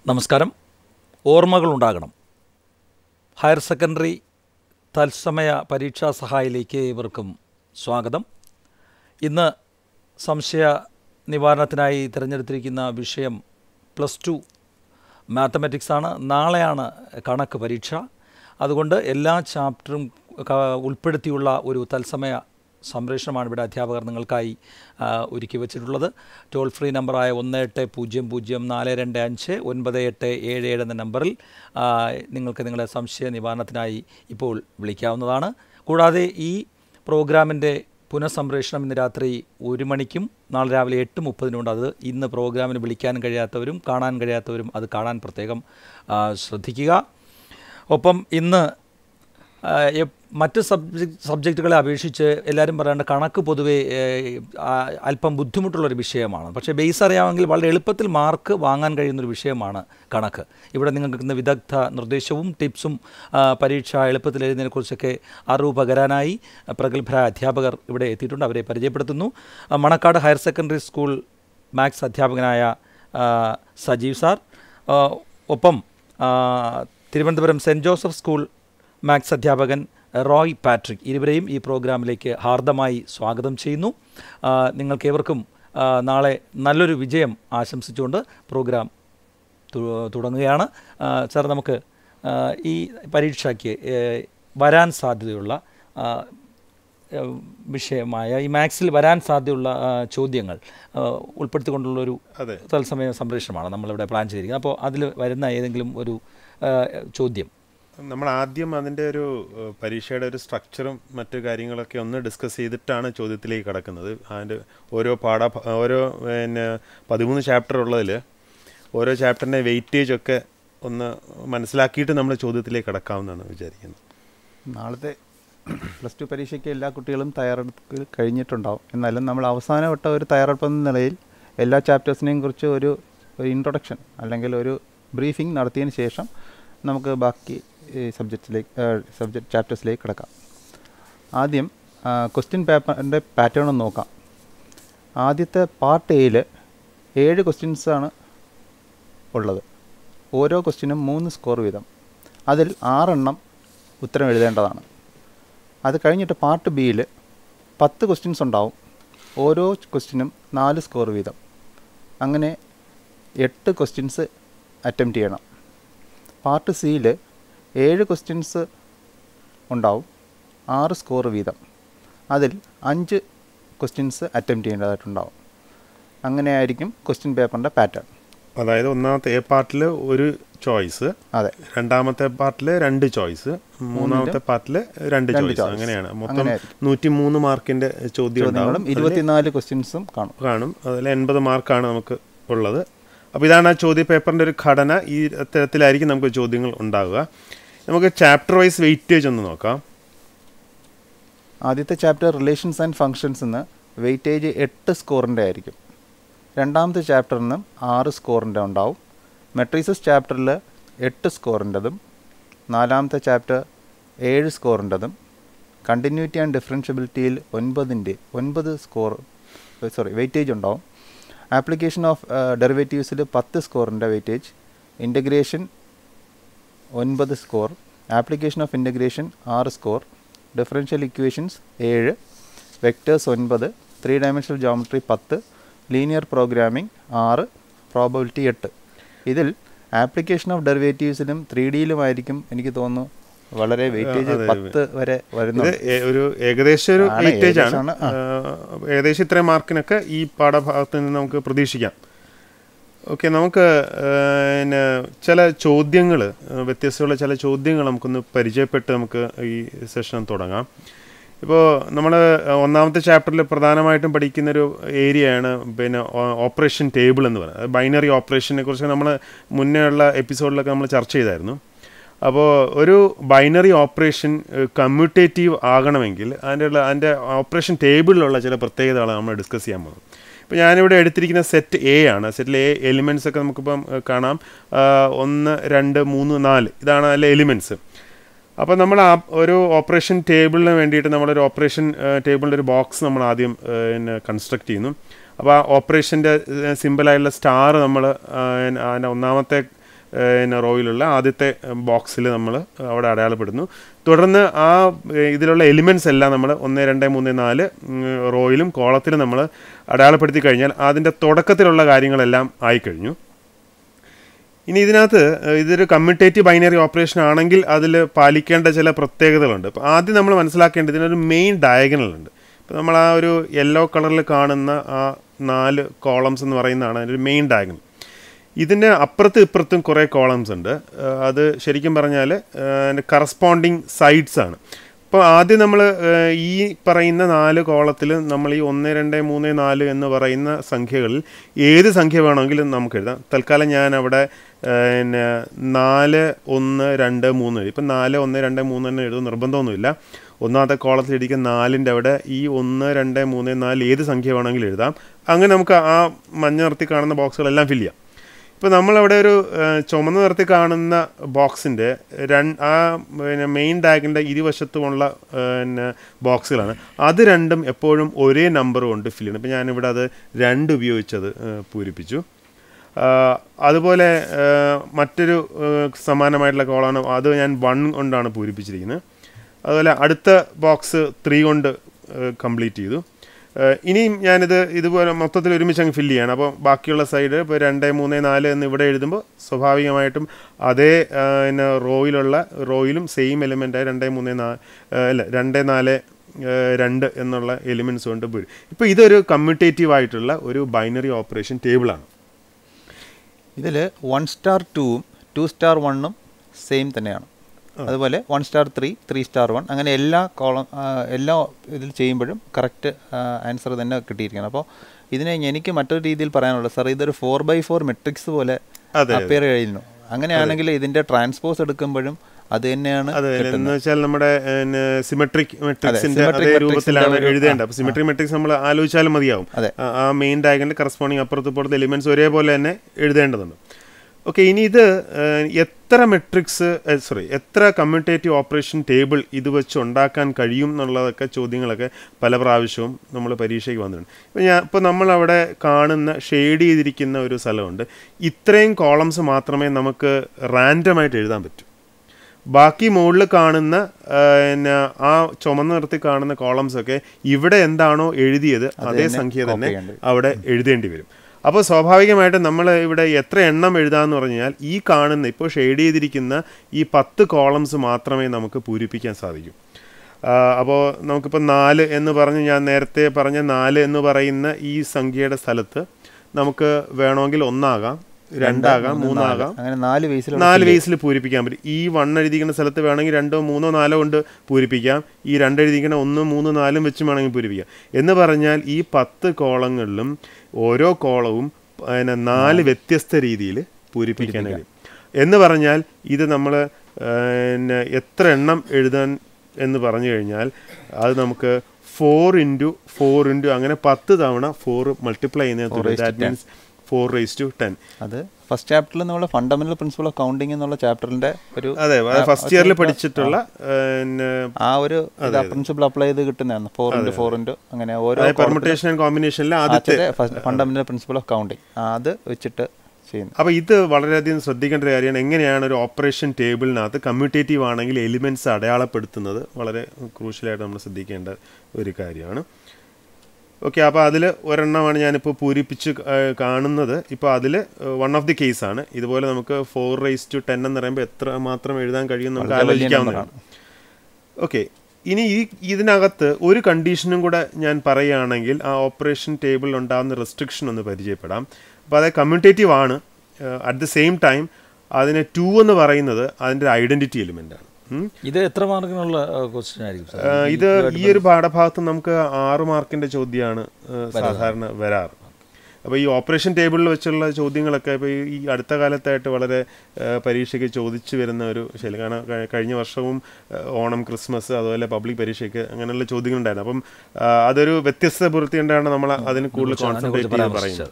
നമസ്കാരം ഓർമ്മകളുണ്ടാകണം higher secondary തത്സമയ പരീക്ഷാ സഹായിലേക്ക് ഏവർക്കും സ്വാഗതം ഇന്ന് സംശയ നിവാരണത്തിനായി തിരഞ്ഞെടുത്തിരിക്കുന്ന വിഷയം പ്ലസ് ടു മാത്തമാറ്റിക്സ് ആണ് നാളെയാണ് കണക്ക് പരീക്ഷ അതുകൊണ്ട് എല്ലാ ചാപ്റ്ററും ക- ഉൾപ്പെടുത്തിയുള്ള ഒരു തത്സമയ സംപ്രേഷണമാണ് ഇവിടെ അധ്യാപകർ നിങ്ങൾക്കായി ആ, ഒരുക്കി വച്ചിട്ടുള്ളത് ടോൾ ഫ്രീ നമ്പറായ ഒന്ന് എട്ട് പൂജ്യം പൂജ്യം നാല് രണ്ട് അഞ്ച് ഒൻപത് എട്ട് ഏഴ് ഏഴ് എന്ന നമ്പറിൽ ആ, നിങ്ങൾക്ക് നിങ്ങളുടെ സംശയ നിവാരണത്തിനായി ഇപ്പോൾ വിളിക്കാവുന്നതാണ് കൂടാതെ ഈ പ്രോഗ്രാമിൻ്റെ പുനഃസംപ്രേഷണം ഇന്ന് രാത്രി ഒരു മണിക്കും നാളെ രാവിലെ എട്ട് മുപ്പതിനുണ്ട് അത് ഇന്ന് പ്രോഗ്രാമിന് വിളിക്കാൻ കഴിയാത്തവരും കാണാൻ കഴിയാത്തവരും അത് കാണാൻ പ്രത്യേകം ആ, ശ്രദ്ധിക്കുക ഒപ്പം ഇന്ന് ആ, എ- മറ്റ് സബ്ജക്ട് സബ്ജക്റ്റുകളെ അപേക്ഷിച്ച് എല്ലാവരും പറയേണ്ട കണക്ക് പൊതുവേ ഏ, ആ, അല്പം ബുദ്ധിമുട്ടുള്ളൊരു വിഷയമാണ് പക്ഷേ ബേസ് അറിയാമെങ്കിൽ വളരെ എളുപ്പത്തിൽ മാർക്ക് വാങ്ങാൻ കഴിയുന്നൊരു വിഷയമാണ് കണക്ക് ഇവിടെ നിങ്ങൾക്ക് ഇന്ന് വിദഗ്ധ നിർദ്ദേശവും ടിപ്സും ആ, പരീക്ഷ എളുപ്പത്തിൽ എഴുതുന്നതിനെക്കുറിച്ചൊക്കെ അറിവ് പകരാനായി പ്രഗത്ഭരായ അധ്യാപകർ ഇവിടെ എത്തിയിട്ടുണ്ട് അവരെ പരിചയപ്പെടുത്തുന്നു ആ, Manakkad higher secondary school maths അധ്യാപകനായ ആ, സജീവ് സാർ ആ, ഒപ്പം ആ, Thiruvananthapuram saint Joseph school maths അധ്യാപകൻ റോയ് പാട്രിക് ഇരുവരെയും ഈ പ്രോഗ്രാമിലേക്ക് ഹാർദമായി സ്വാഗതം ചെയ്യുന്നു ആ, നിങ്ങൾക്കേവർക്കും ആ, നാളെ നല്ലൊരു വിജയം ആശംസിച്ചുകൊണ്ട് പ്രോഗ്രാം തു- തുടങ്ങുകയാണ് ആ, സാർ നമുക്ക് ആ, ഈ പരീക്ഷയ്ക്ക് ഏ, വരാൻ സാധ്യതയുള്ള ആ, ഏ, വിഷയമായ ഈ മാത്സിൽ വരാൻ സാധ്യതയുള്ള ആ, ചോദ്യങ്ങൾ ആ, ഉൾപ്പെടുത്തിക്കൊണ്ടുള്ളൊരു അതെ തത്സമയ സംപ്രേഷണമാണ് നമ്മളിവിടെ പ്ലാൻ ചെയ്തിരിക്കുന്നത് അപ്പോൾ അതിൽ വരുന്ന ഏതെങ്കിലും ഒരു ആ, ചോദ്യം നമ്മൾ ആദ്യം അതിൻ്റെ ഒരു ഏഹ്, പരീക്ഷയുടെ ഒരു സ്ട്രക്ചറും മറ്റു കാര്യങ്ങളൊക്കെ ഒന്ന് ഡിസ്കസ് ചെയ്തിട്ടാണ് ചോദ്യത്തിലേക്ക് കടക്കുന്നത് അതിൻ്റെ ഓരോ പാഠ ഓരോ പിന്നെ പതിമൂന്ന് ചാപ്റ്റർ ഉള്ളതിൽ ഓരോ ചാപ്റ്ററിൻ്റെ വെയിറ്റേജ് ഒക്കെ ഒന്ന് മനസ്സിലാക്കിയിട്ട് നമ്മൾ ചോദ്യത്തിലേക്ക് കടക്കാമെന്നാണ് വിചാരിക്കുന്നത് നാളത്തെ പ്ലസ് ടു പരീക്ഷയ്ക്ക് എല്ലാ കുട്ടികളും തയ്യാറെടുപ്പ് കഴിഞ്ഞിട്ടുണ്ടാവും എന്നാലും നമ്മൾ അവസാനവട്ട ഒരു തയ്യാറെടുപ്പ് എന്ന നിലയിൽ എല്ലാ ചാപ്റ്റേഴ്സിനെയും കുറിച്ച് ഒരു ഒരു ഇൻട്രൊഡക്ഷൻ അല്ലെങ്കിൽ ഒരു ബ്രീഫിംഗ് നടത്തിയതിന് ശേഷം നമുക്ക് ബാക്കി സബ്ജക്റ്റിലേക്ക് സബ്ജക്റ്റ് ചാപ്റ്റേഴ്സിലേക്ക് കിടക്കാം ആദ്യം ക്വസ്റ്റ്യൻ പേപ്പറിൻ്റെ പാറ്റേൺ ഒന്ന് നോക്കാം ആദ്യത്തെ പാർട്ട് എയിൽ ഏഴ് ക്വസ്റ്റ്യൻസാണ് ഉള്ളത് ഓരോ ക്വസ്റ്റ്യനും മൂന്ന് സ്കോർ വീതം അതിൽ ആറെണ്ണം ഉത്തരം എഴുതേണ്ടതാണ് അത് കഴിഞ്ഞിട്ട് പാർട്ട് ബിയിൽ പത്ത് ക്വസ്റ്റ്യൻസ് ഉണ്ടാവും ഓരോ ക്വസ്റ്റ്യനും നാല് സ്കോർ വീതം അങ്ങനെ എട്ട് ക്വസ്റ്റ്യൻസ് അറ്റംപ്റ്റ് ചെയ്യണം പാർട്ട് സിയിൽ ഏഴ് ക്വസ്റ്റ്യൻസ് ഉണ്ടാവും ആറ് സ്കോർ വീതം അതിൽ അഞ്ച് ക്വസ്റ്റ്യൻസ് അറ്റംപ്റ്റ് ചെയ്യേണ്ടതായിട്ടുണ്ടാവും അങ്ങനെയായിരിക്കും ക്വസ്റ്റ്യൻ പേപ്പറിൻ്റെ പാറ്റേൺ അതായത് ഒന്നാമത്തെ എ പാർട്ടിൽ ഒരു ചോയ്സ് അതെ രണ്ടാമത്തെ പാർട്ടിൽ രണ്ട് ചോയ്സ് മൂന്നാമത്തെ പാർട്ടിൽ രണ്ട് രണ്ട് ചോയ്സ് choice. അങ്ങനെയാണ് മൊത്തം അങ്ങനെയായിരിക്കും. നൂറ്റി മൂന്ന് മാർക്കിൻ്റെ ചോദ്യം ചോദ്യങ്ങളും ഉണ്ടാവും അതില് ഇരുപത്തിനാല് ക്വസ്റ്റ്യൻസും കാണും കാണും അതിൽ എൺപത് മാർക്കാണ് നമുക്ക് ഉള്ളത് അപ്പോൾ ഇതാണ് ആ ചോദ്യ പേപ്പറിൻ്റെ ഒരു ഘടന ഈ തരത്തിലായിരിക്കും നമുക്ക് ചോദ്യങ്ങൾ ഉണ്ടാവുക നമുക്ക് ചാപ്റ്റർ വൈസ് വെയിറ്റേജ് ഒന്ന് നോക്കാം ആദ്യത്തെ ചാപ്റ്റർ റിലേഷൻസ് ആൻഡ് ഫങ്ഷൻസ് നിന്ന് വെയിറ്റേജ് എട്ട് സ്കോറിൻ്റെ ആയിരിക്കും രണ്ടാമത്തെ ചാപ്റ്ററിൽ നിന്ന് ആറ് സ്കോറിൻ്റെ ഉണ്ടാവും മെട്രീസസ് ചാപ്റ്ററിൽ എട്ട് സ്കോറിൻ്റെതും നാലാമത്തെ ചാപ്റ്റർ ഏഴ് സ്കോറിൻ്റെതും കണ്ടിന്യൂറ്റി ആൻഡ് ഡിഫറൻഷ്യബിലിറ്റിയിൽ ഒൻപതിൻ്റെ ഒൻപത് സ്കോർ സോറി വെയിറ്റേജ് ഉണ്ടാവും ആപ്ലിക്കേഷൻ ഓഫ് ഡെറിവേറ്റീവ്സിൽ പത്ത് സ്കോറിൻ്റെ വെയിറ്റേജ് ഇൻ്റഗ്രേഷൻ ഒൻപത് സ്കോർ ആപ്ലിക്കേഷൻ ഓഫ് ഇൻ്റഗ്രേഷൻ ആറ് സ്കോർ ഡിഫറൻഷ്യൽ ഇക്വേഷൻസ് ഏഴ് വെക്ടേഴ്സ് ഒൻപത് ത്രീ ഡയമെൻഷണൽ ജോമെട്രി പത്ത് ലീനിയർ പ്രോഗ്രാമിംഗ് ആറ് പ്രോബബിലിറ്റി എട്ട് ഇതിൽ ആപ്ലിക്കേഷൻ ഓഫ് ഡെറിവേറ്റീവ്സിലും ത്രീ ഡിയിലുമായിരിക്കും എനിക്ക് തോന്നുന്നു വളരെ വെയിറ്റേജ് അതെ, പത്ത് വരെ ഇത് വരുന്നുണ്ട് ഏ- ഒരു ഏകദേശം ഒരു ആണ്, വെയിറ്റേജ് ആണ് ഏകദേശമാണ്, ആ. ആ, ഏകദേശം ഇത്രയും മാർക്കിനൊക്കെ ഈ പാഠഭാഗത്ത് നിന്ന് നമുക്ക് പ്രതീക്ഷിക്കാം ഓക്കെ നമുക്ക് ആ, പിന്നെ ചില ചോദ്യങ്ങൾ വ്യത്യസ്തമുള്ള ചില ചോദ്യങ്ങൾ നമുക്കൊന്ന് പരിചയപ്പെട്ട് നമുക്ക് ഈ സെഷൻ തുടങ്ങാം ഇപ്പോൾ നമ്മൾ ഒന്നാമത്തെ ചാപ്റ്ററിൽ പ്രധാനമായിട്ടും പഠിക്കുന്നൊരു ഏരിയയാണ് പിന്നെ ഓപ്പറേഷൻ ടേബിൾ എന്ന് പറയുന്നത് ബൈനറി ഓപ്പറേഷനെ കുറിച്ച് നമ്മൾ മുന്നേ ഉള്ള എപ്പിസോഡിലൊക്കെ നമ്മൾ ചർച്ച ചെയ്തായിരുന്നു അപ്പോൾ ഒരു ബൈനറി ഓപ്പറേഷൻ കമ്മ്യൂട്ടേറ്റീവ് ആകണമെങ്കിൽ അതിൻ്റെ ഉള്ള അതിൻ്റെ ഓപ്പറേഷൻ ടേബിളിലുള്ള ചില പ്രത്യേകതകളാണ് നമ്മൾ ഡിസ്കസ് ചെയ്യാൻ പോകുന്നത് ഇപ്പോൾ ഞാനിവിടെ എടുത്തിരിക്കുന്ന സെറ്റ് എ ആണ് സെറ്റിൽ എ എലിമെൻറ്റ്സ് ഒക്കെ നമുക്കിപ്പം ഏഹ്, കാണാം ആ, ഒന്ന് രണ്ട് മൂന്ന് നാല് ഇതാണ് അതിലെ എലിമെൻറ്റ്സ് അപ്പോൾ നമ്മൾ ആ ഒരു ഓപ്പറേഷൻ ടേബിളിന് വേണ്ടിയിട്ട് നമ്മളൊരു ഓപ്പറേഷൻ ടേബിളിൻ്റെ ഒരു ബോക്സ് നമ്മൾ ആദ്യം ഏഹ്, പിന്നെ കൺസ്ട്രക്ട് ചെയ്യുന്നു അപ്പോൾ ആ ഓപ്പറേഷൻ്റെ സിമ്പിളായുള്ള സ്റ്റാർ നമ്മൾ അതിൻ്റെ ഒന്നാമത്തെ പിന്നെ റോയിലുള്ള ആദ്യത്തെ ബോക്സിൽ നമ്മൾ അവിടെ അടയാളപ്പെടുന്നു തുടർന്ന് ആ ഏഹ്, ഇതിലുള്ള എലിമെൻറ്റ്സ് എല്ലാം നമ്മൾ ഒന്ന് രണ്ട് മൂന്ന് നാല് ഉം, റോയിലും കോളത്തിലും നമ്മൾ അടയാളപ്പെടുത്തി കഴിഞ്ഞാൽ അതിൻ്റെ തുടക്കത്തിലുള്ള കാര്യങ്ങളെല്ലാം ആയിക്കഴിഞ്ഞു ഇനി ഇതിനകത്ത് ഏഹ്, ഇതൊരു കമ്മ്യൂട്ടേറ്റീവ് ബൈനറി ഓപ്പറേഷൻ ആണെങ്കിൽ അതിൽ പാലിക്കേണ്ട ചില പ്രത്യേകതകളുണ്ട് അപ്പോൾ ആദ്യം നമ്മൾ മനസ്സിലാക്കേണ്ടത് ഇതിനൊരു മെയിൻ ഡയഗണൽ ഉണ്ട് ഇപ്പോൾ നമ്മൾ ആ ഒരു യെല്ലോ കളറിൽ കാണുന്ന ആ നാല് കോളംസ് എന്ന് പറയുന്നതാണ് അതിൻ്റെ ഒരു മെയിൻ ഡയഗണൽ ഇതിൻ്റെ അപ്പുറത്തും ഇപ്പുറത്തും കുറേ കോളംസ് ഉണ്ട് ഏഹ്, അത് ശരിക്കും പറഞ്ഞാൽ അതിൻ്റെ കറസ്പോണ്ടിങ് സൈഡ്സ് ആണ് അപ്പോൾ ആദ്യം നമ്മൾ ഈ പറയുന്ന നാല് കോളത്തിൽ നമ്മൾ ഈ ഒന്ന് രണ്ട് മൂന്ന് നാല് എന്ന് പറയുന്ന സംഖ്യകളിൽ ഏത് സംഖ്യ വേണമെങ്കിലും നമുക്ക് എഴുതാം തൽക്കാലം ഞാൻ അവിടെ ഏഹ്, പിന്നെ നാല് ഒന്ന് രണ്ട് മൂന്ന് എഴുതി ഇപ്പം നാല് ഒന്ന് രണ്ട് മൂന്ന് തന്നെ എഴുതും നിർബന്ധമൊന്നുമില്ല ഒന്നാമത്തെ കോളത്തിൽ ഇരിക്കുന്ന നാലിൻ്റെ അവിടെ ഈ ഒന്ന് രണ്ട് മൂന്ന് നാല് ഏത് സംഖ്യ വേണമെങ്കിലും എഴുതാം അങ്ങനെ നമുക്ക് ആ മഞ്ഞ നിർത്തി കാണുന്ന ബോക്സുകളെല്ലാം ഫില്ല് ചെയ്യാം ഇപ്പോൾ നമ്മളവിടെ ഒരു ഏഹ്, ചുമന്ന നിറത്തിൽ കാണുന്ന ബോക്സിൻ്റെ രണ്ട് ആ പിന്നെ മെയിൻ ടാഗിൻ്റെ ഇരുവശത്തുമുള്ള ഏഹ്, പിന്നെ ബോക്സുകളാണ് അത് രണ്ടും എപ്പോഴും ഒരേ നമ്പർ കൊണ്ട് ഫില്ല് ചെയ്യണം ഇപ്പോൾ ഞാനിവിടെ അത് രണ്ട് ഉപയോഗിച്ചത് ഏഹ്, പൂരിപ്പിച്ചു ആഹ്, അതുപോലെ ഏഹ്, മറ്റൊരു ഏഹ്, സമാനമായിട്ടുള്ള കോളാണ് അത് ഞാൻ വൺ കൊണ്ടാണ് പൂരിപ്പിച്ചിരിക്കുന്നത് അതുപോലെ അടുത്ത ബോക്സ് ത്രീ കൊണ്ട് കംപ്ലീറ്റ് ചെയ്തു ഏഹ് ഇനിയും ഞാനിത് ഇതുപോലെ മൊത്തത്തിൽ ഒരുമിച്ച് അങ്ങ് ഫില്ല് ചെയ്യണം അപ്പോൾ ബാക്കിയുള്ള സൈഡ് ഇപ്പോൾ രണ്ട് മൂന്ന് നാല് എന്ന് ഇവിടെ എഴുതുമ്പോൾ സ്വാഭാവികമായിട്ടും അതേ ഏഹ്, പിന്നെ റോയിലുള്ള റോയിലും സെയിം എലിമെൻ്റായ രണ്ട് മൂന്ന് നാല് അല്ല രണ്ട് നാല് ഏഹ്, രണ്ട് എന്നുള്ള എലിമെൻറ്റ്സ് കൊണ്ട് വരും ഇപ്പോൾ ഇതൊരു കമ്മ്യൂട്ടേറ്റീവ് ആയിട്ടുള്ള ഒരു ബൈനറി ഓപ്പറേഷൻ ടേബിളാണ് ഇതിൽ വൺ സ്റ്റാർ ടൂവും ടു സ്റ്റാർ വണ്ണും സെയിം തന്നെയാണ് അതുപോലെ one star three three star one അങ്ങനെ എല്ലാ കോളം എല്ലാ ഇതിൽ ചെയ്യുമ്പോഴും കറക്റ്റ് ആൻസർ തന്നെ കിട്ടിയിരിക്കണം അപ്പോൾ ഇതിനെ എനിക്ക് മറ്റൊരു രീതിയിൽ പറയാനുള്ളത് സാർ ഇതൊരു ഫോർ ബൈ ഫോർ മെട്രിക്സ് പോലെ അതെ, അപ്പിയർ കഴിയുന്നു അങ്ങനെയാണെങ്കിൽ ഇതിന്റെ ട്രാൻസ്പോസ് എടുക്കുമ്പോഴും അത് തന്നെയാണ് അതെ കിട്ടുന്നത്. എന്ന് വെച്ചാൽ നമ്മുടെ സിമെട്രിക് മെട്രിക്സിന്റെ symmetric അതേ matrix രൂപത്തിലാണ് ന്റെ ഒരു- എഴുതേണ്ടത് അപ്പോൾ സിമെട്രിക് മെട്രിക്സ് നമ്മൾ ആലോചിച്ചാലും മതിയാവും അതെ. ആ- ആ മെയിൻ ഡയഗണിൽ കറസ്പോണ്ടിങ് അപ്പുറത്ത് ഇപ്പുറത്ത് എലിമെന്റ്സ് ഒരേപോലെ തന്നെ എഴുതേണ്ടതുണ്ട് ഓക്കെ ഇനി ഇത് ഏഹ്, എത്ര മെട്രിക്സ് സോറി എത്ര കമ്മ്യൂട്ടേറ്റീവ് ഓപ്പറേഷൻ ടേബിൾ ഇത് വെച്ച് ഉണ്ടാക്കാൻ കഴിയും എന്നുള്ളതൊക്കെ ചോദ്യങ്ങളൊക്കെ പല പ്രാവശ്യവും നമ്മൾ പരീക്ഷയ്ക്ക് വന്നിട്ടുണ്ട് ഇപ്പോൾ ഞാൻ ഇപ്പോൾ നമ്മളവിടെ കാണുന്ന ഷെയ്ഡ് ചെയ്തിരിക്കുന്ന ഒരു സ്ഥലമുണ്ട് ഇത്രയും കോളംസ് മാത്രമേ നമുക്ക് റാൻഡമായിട്ട് എഴുതാൻ പറ്റൂ ബാക്കി മുകളിൽ കാണുന്ന ആ, പിന്നെ ആ ചുമന്ന നിറത്തിൽ കാണുന്ന കോളംസ് ഒക്കെ ഇവിടെ എന്താണോ എഴുതിയത് അതേ തന്നെ സംഖ്യ copy തന്നെ ചെയ്യേണ്ടി അവിടെ എഴുതേണ്ടി വരും അപ്പോൾ സ്വാഭാവികമായിട്ടും നമ്മൾ ഇവിടെ എത്ര എണ്ണം എഴുതാമെന്ന് പറഞ്ഞാൽ ഈ കാണുന്ന ഇപ്പോൾ ഷെയ്ഡ് ചെയ്തിരിക്കുന്ന ഈ പത്ത് കോളംസ് മാത്രമേ നമുക്ക് പൂരിപ്പിക്കാൻ സാധിക്കൂ അപ്പോൾ നമുക്കിപ്പോൾ നാല് എന്ന് പറഞ്ഞ് ഞാൻ നേരത്തെ പറഞ്ഞ നാല് എന്ന് പറയുന്ന ഈ സംഖ്യയുടെ സ്ഥലത്ത് നമുക്ക് വേണമെങ്കിൽ ഒന്നാകാം രണ്ടാകാം മൂന്ന്, മൂന്നാകാം നാല്. അങ്ങനെ നാല് ബേസിൽ നാല് വേസിൽ പൂരിപ്പിക്കാൻ പറ്റും ഈ വൺ എഴുതിക്കുന്ന സ്ഥലത്ത് വേണമെങ്കിൽ രണ്ടോ മൂന്നോ നാലോ കൊണ്ട് പൂരിപ്പിക്കാം ഈ രണ്ട് എഴുതിക്കുന്ന ഒന്നും മൂന്നും നാലും വെച്ചും വേണമെങ്കിൽ പൂരിപ്പിക്കാം എന്ന് പറഞ്ഞാൽ ഈ പത്ത് കോളങ്ങളിലും ഓരോ കോളവും പിന്നെ നാല് വ്യത്യസ്ത രീതിയിൽ പൂരിപ്പിക്കാൻ കഴിയും എന്ന് പറഞ്ഞാൽ ഇത് നമ്മൾ പിന്നെ എത്ര എണ്ണം എഴുതാൻ എന്ന് പറഞ്ഞു കഴിഞ്ഞാൽ അത് നമുക്ക് ഫോർ ഇൻറ്റു ഫോർ ഇൻറ്റു അങ്ങനെ പത്ത് തവണ ഫോർ മൾട്ടിപ്ലൈ ചെയ്യുന്നത് that means four raise to ten അത് ഫസ്റ്റ് ചാപ്റ്ററിൽ നമ്മൾ ഫണ്ടമെന്റൽ പ്രിൻസിപ്പൾ ഓഫ് കൗണ്ടിങ് എന്നുള്ള ചാപ്റ്ററിന്റെ ഒരു അതെ ഫസ്റ്റ് ഇയറിൽ പഠിച്ചിട്ടുള്ള പിന്നെ ആ ഒരു പ്രിൻസിപ്പിൾ അപ്ലൈ ചെയ്ത് കിട്ടുന്നതാണ് ഫോർ ഇൻറ്റു ഫോർ ഇൻറ്റു അങ്ങനെ ഓരോ പെർമുട്ടേഷൻ ആൻഡ് കോമ്പിനേഷനിൽ ആദ്യത്തെ ഫണ്ടമെന്റൽ പ്രിൻസിപ്പിൾ ഓഫ് കൗണ്ടിങ് അത് വെച്ചിട്ട് ചെയ്യുന്നു അപ്പോൾ ഇത് വളരെയധികം ശ്രദ്ധിക്കേണ്ട ഒരു കാര്യമാണ് എങ്ങനെയാണ് ഒരു ഓപ്പറേഷൻ ടേബിളിനകത്ത് കമ്മ്യൂട്ടേറ്റീവ് ആണെങ്കിൽ എലിമെന്റ്സ് അടയാളപ്പെടുത്തുന്നത് വളരെ ക്രൂഷ്യലായിട്ട് നമ്മൾ ശ്രദ്ധിക്കേണ്ട ഒരു കാര്യമാണ് ഓക്കെ അപ്പോൾ അതിൽ ഒരെണ്ണമാണ് ഞാനിപ്പോൾ പൂരിപ്പിച്ച് ഏഹ്, കാണുന്നത് ഇപ്പോൾ അതിൽ വൺ ഓഫ് ദി കേസാണ് ഇതുപോലെ നമുക്ക് ഫോർ റേസ് ടു ടെൻ എന്ന് പറയുമ്പോൾ എത്ര മാത്രം എഴുതാൻ കഴിയും എന്ന് നമുക്ക് വളരെ വലിയ ആലോചിക്കാവുന്നതാണ് ഓക്കെ ഇനി ഈ ഇതിനകത്ത് ഒരു കണ്ടീഷനും കൂടെ ഞാൻ പറയുകയാണെങ്കിൽ ആ ഓപ്പറേഷൻ ടേബിളിൽ ഉണ്ടാകുന്ന റെസ്ട്രിക്ഷൻ ഒന്ന് പരിചയപ്പെടാം അപ്പോൾ അത് കമ്മ്യൂട്ടേറ്റീവ് ആണ് അറ്റ് ദ സെയിം ടൈം അതിന് ടു എന്ന് പറയുന്നത് അതിൻ്റെ ഒരു ഐഡൻറ്റിറ്റി എലിമെൻ്റ് ആണ് ഉം. ഇത് എത്ര മാർക്കിനുള്ള ക്വസ്റ്റ്യൻ ആയിരിക്കും സാർ ഏഹ് ഇത് ഈ ഒരു പാഠഭാഗത്ത് നമുക്ക് ആറ് മാർക്കിൻ്റെ ചോദ്യമാണ് ഏഹ് സാധാരണ വരാറ് അപ്പോൾ ഈ ഓപ്പറേഷൻ ടേബിളിൽ വെച്ചുള്ള ചോദ്യങ്ങളൊക്കെ ഇപ്പോൾ ഈ അടുത്ത കാലത്തായിട്ട് വളരെ ഏഹ് പരീക്ഷയ്ക്ക് ചോദിച്ചു വരുന്ന ഒരു ശൈലി കാരണം കഴി- കഴിഞ്ഞ വർഷവും ഏഹ് ഓണം ക്രിസ്മസ് അതുപോലെ പബ്ലിക് പരീക്ഷയ്ക്ക് അങ്ങനെയുള്ള ചോദ്യങ്ങളുണ്ടായിരുന്നു അപ്പം ആഹ് അതൊരു വ്യത്യസ്തത പുറത്തിക്കൊണ്ടാണ് നമ്മൾ അതിന് കൂടുതൽ കോൺസെൻട്രേറ്റ് ചെയ്ത് പറയുന്നത്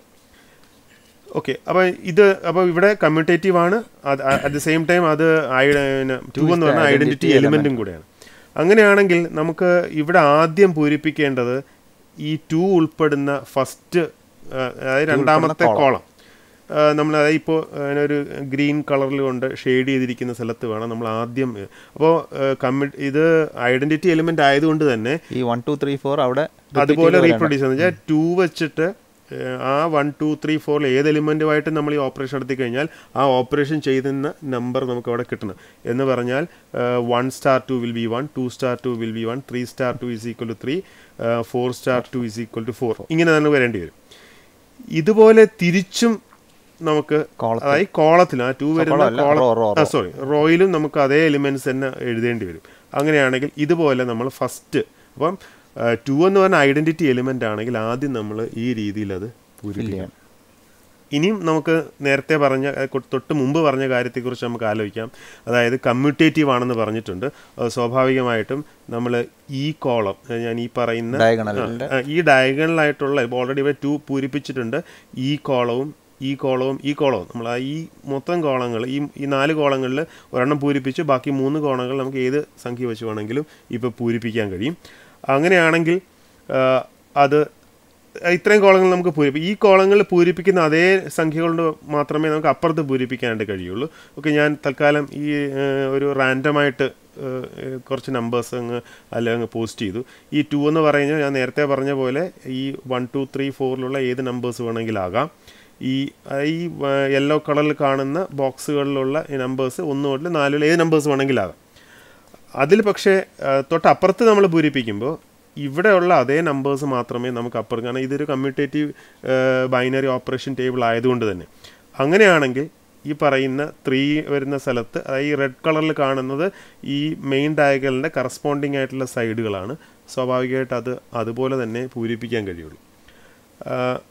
ഓക്കെ അപ്പോൾ ഇത് അപ്പോൾ ഇവിടെ കമ്മ്യൂട്ടേറ്റീവ് ആണ് അറ്റ് ദ സെയിം ടൈം അത് ടു എന്ന് പറഞ്ഞാൽ ഐഡന്റിറ്റി എലിമെന്റും കൂടെയാണ് അങ്ങനെയാണെങ്കിൽ നമുക്ക് ഇവിടെ ആദ്യം പൂരിപ്പിക്കേണ്ടത് ഈ ടു ഉൾപ്പെടുന്ന ഫസ്റ്റ് അതായത് രണ്ടാമത്തെ കോളം നമ്മൾ അതായത് ഇപ്പോൾ ഒരു ഗ്രീൻ കളറിൽ കൊണ്ട് ഷെയ്ഡ് ചെയ്തിരിക്കുന്ന സ്ഥലത്ത് വേണം നമ്മൾ ആദ്യം അപ്പോൾ കമ്മി ഇത് ഐഡൻറ്റിറ്റി എലിമെൻ്റ് ആയതുകൊണ്ട് തന്നെ ഈ വൺ ടു ത്രീ ഫോർ അവിടെ അതുപോലെ റീപ്രൊഡ്യൂസ് ചെയ്യുന്നത് വെച്ചാൽ ടു വെച്ചിട്ട് ഏഹ്, ആ വൺ ടു ത്രീ ഫോറിൽ ഏത് എലിമെൻറ്റുമായിട്ട് നമ്മൾ ഈ ഓപ്പറേഷൻ നടത്തി കഴിഞ്ഞാൽ ആ ഓപ്പറേഷൻ ചെയ്യുന്ന നമ്പർ നമുക്ക് അവിടെ കിട്ടണം എന്ന് പറഞ്ഞാൽ one star two will be one two star two will be one three star two is equal to three four star two is equal to four ഇങ്ങനെ തന്നെ വരേണ്ടി വരും ഇതുപോലെ തിരിച്ചും നമുക്ക് കോളത്തിൽ. അതായത് കോളത്തിൽ ആ ടു വരുന്ന കോളമല്ല, റോ, റോ, കോളം സോറി റോയിലും നമുക്ക് അതേ എലിമെന്റ്സ് തന്നെ എഴുതേണ്ടി വരും അങ്ങനെയാണെങ്കിൽ ഇതുപോലെ നമ്മൾ ഫസ്റ്റ് അപ്പം ടു എന്ന് പറഞ്ഞ ഐഡന്റിറ്റി എലിമെന്റ് ആണെങ്കിൽ ആദ്യം നമ്മൾ ഈ രീതിയിൽ അത് പൂരിപ്പിക്കണം ചെയ്യണം. ഇനിയും നമുക്ക് നേരത്തെ പറഞ്ഞ അഹ് കൊ- തൊട്ട് മുമ്പ് പറഞ്ഞ കാര്യത്തെക്കുറിച്ച് നമുക്ക് ആലോചിക്കാം അതായത് കമ്മ്യൂട്ടേറ്റീവ് ആണെന്ന് പറഞ്ഞിട്ടുണ്ട് അത് സ്വാഭാവികമായിട്ടും നമ്മൾ ഈ കോളം ഞാൻ ഈ പറയുന്ന Diagonal-ന്റെ- ആ, ഈ ഡയഗണലായിട്ടുള്ള ഇപ്പോൾ ഓൾറെഡി ഇവിടെ ടു പൂരിപ്പിച്ചിട്ടുണ്ട് ഈ കോളവും ഈ കോളവും ഈ കോളവും നമ്മൾ ആ ഈ മൊത്തം കോളങ്ങൾ ഈ ഈ നാല് കോളങ്ങളിൽ ഒരെണ്ണം പൂരിപ്പിച്ച് ബാക്കി മൂന്ന് കോളങ്ങൾ നമുക്ക് ഏത് സംഖ്യ വെച്ച് വേണമെങ്കിലും ഇപ്പോൾ പൂരിപ്പിക്കാൻ കഴിയും അങ്ങനെയാണെങ്കിൽ ആ, അത് ഇത്രയും കോളങ്ങൾ നമുക്ക് പൂരിപ്പിക്കും ഈ കോളങ്ങൾ പൂരിപ്പിക്കുന്ന അതേ സംഖ്യ കൊണ്ട് മാത്രമേ നമുക്ക് അപ്പുറത്ത് പൂരിപ്പിക്കാനായിട്ട് കഴിയുള്ളൂ ഓക്കെ ഞാൻ തൽക്കാലം ഈ ഏഹ്, ഒരു റാൻഡമായിട്ട് ഏഹ്, കുറച്ച് നമ്പേഴ്സ് അങ്ങ് അല്ല അങ്ങ് പോസ്റ്റ് ചെയ്തു ഈ ടു എന്ന് പറയുന്നത് ഞാൻ നേരത്തെ പറഞ്ഞ പോലെ ഈ വൺ ടു ത്രീ ഫോറിലുള്ള ഏത് നമ്പേഴ്സ് വേണമെങ്കിലാകാം ഈ ആ, ഈ യെല്ലോ കളറിൽ കാണുന്ന ബോക്സുകളിലുള്ള ഈ നമ്പേഴ്സ് ഒന്ന് മുതൽ നാലിൽ ഏത് നമ്പേഴ്സ് വേണമെങ്കിലാകാം അതിൽ പക്ഷേ ആ, തൊട്ടപ്പുറത്ത് നമ്മൾ പൂരിപ്പിക്കുമ്പോൾ ഇവിടെയുള്ള അതേ നമ്പേഴ്സ് മാത്രമേ നമുക്ക് അപ്പുറം കാരണം ഇതൊരു കമ്മ്യൂട്ടേറ്റീവ് ബൈനറി ഓപ്പറേഷൻ ടേബിൾ ആയതുകൊണ്ട് തന്നെ അങ്ങനെയാണെങ്കിൽ ഈ പറയുന്ന ത്രീ വരുന്ന സ്ഥലത്ത് അതായത് ഈ റെഡ് കളറിൽ കാണുന്നത് ഈ മെയിൻ ഡയഗലിൻ്റെ കറസ്പോണ്ടിങ് ആയിട്ടുള്ള സൈഡുകളാണ് സ്വാഭാവികമായിട്ട് അത് അതുപോലെ തന്നെ പൂരിപ്പിക്കാൻ കഴിയുള്ളൂ ആ,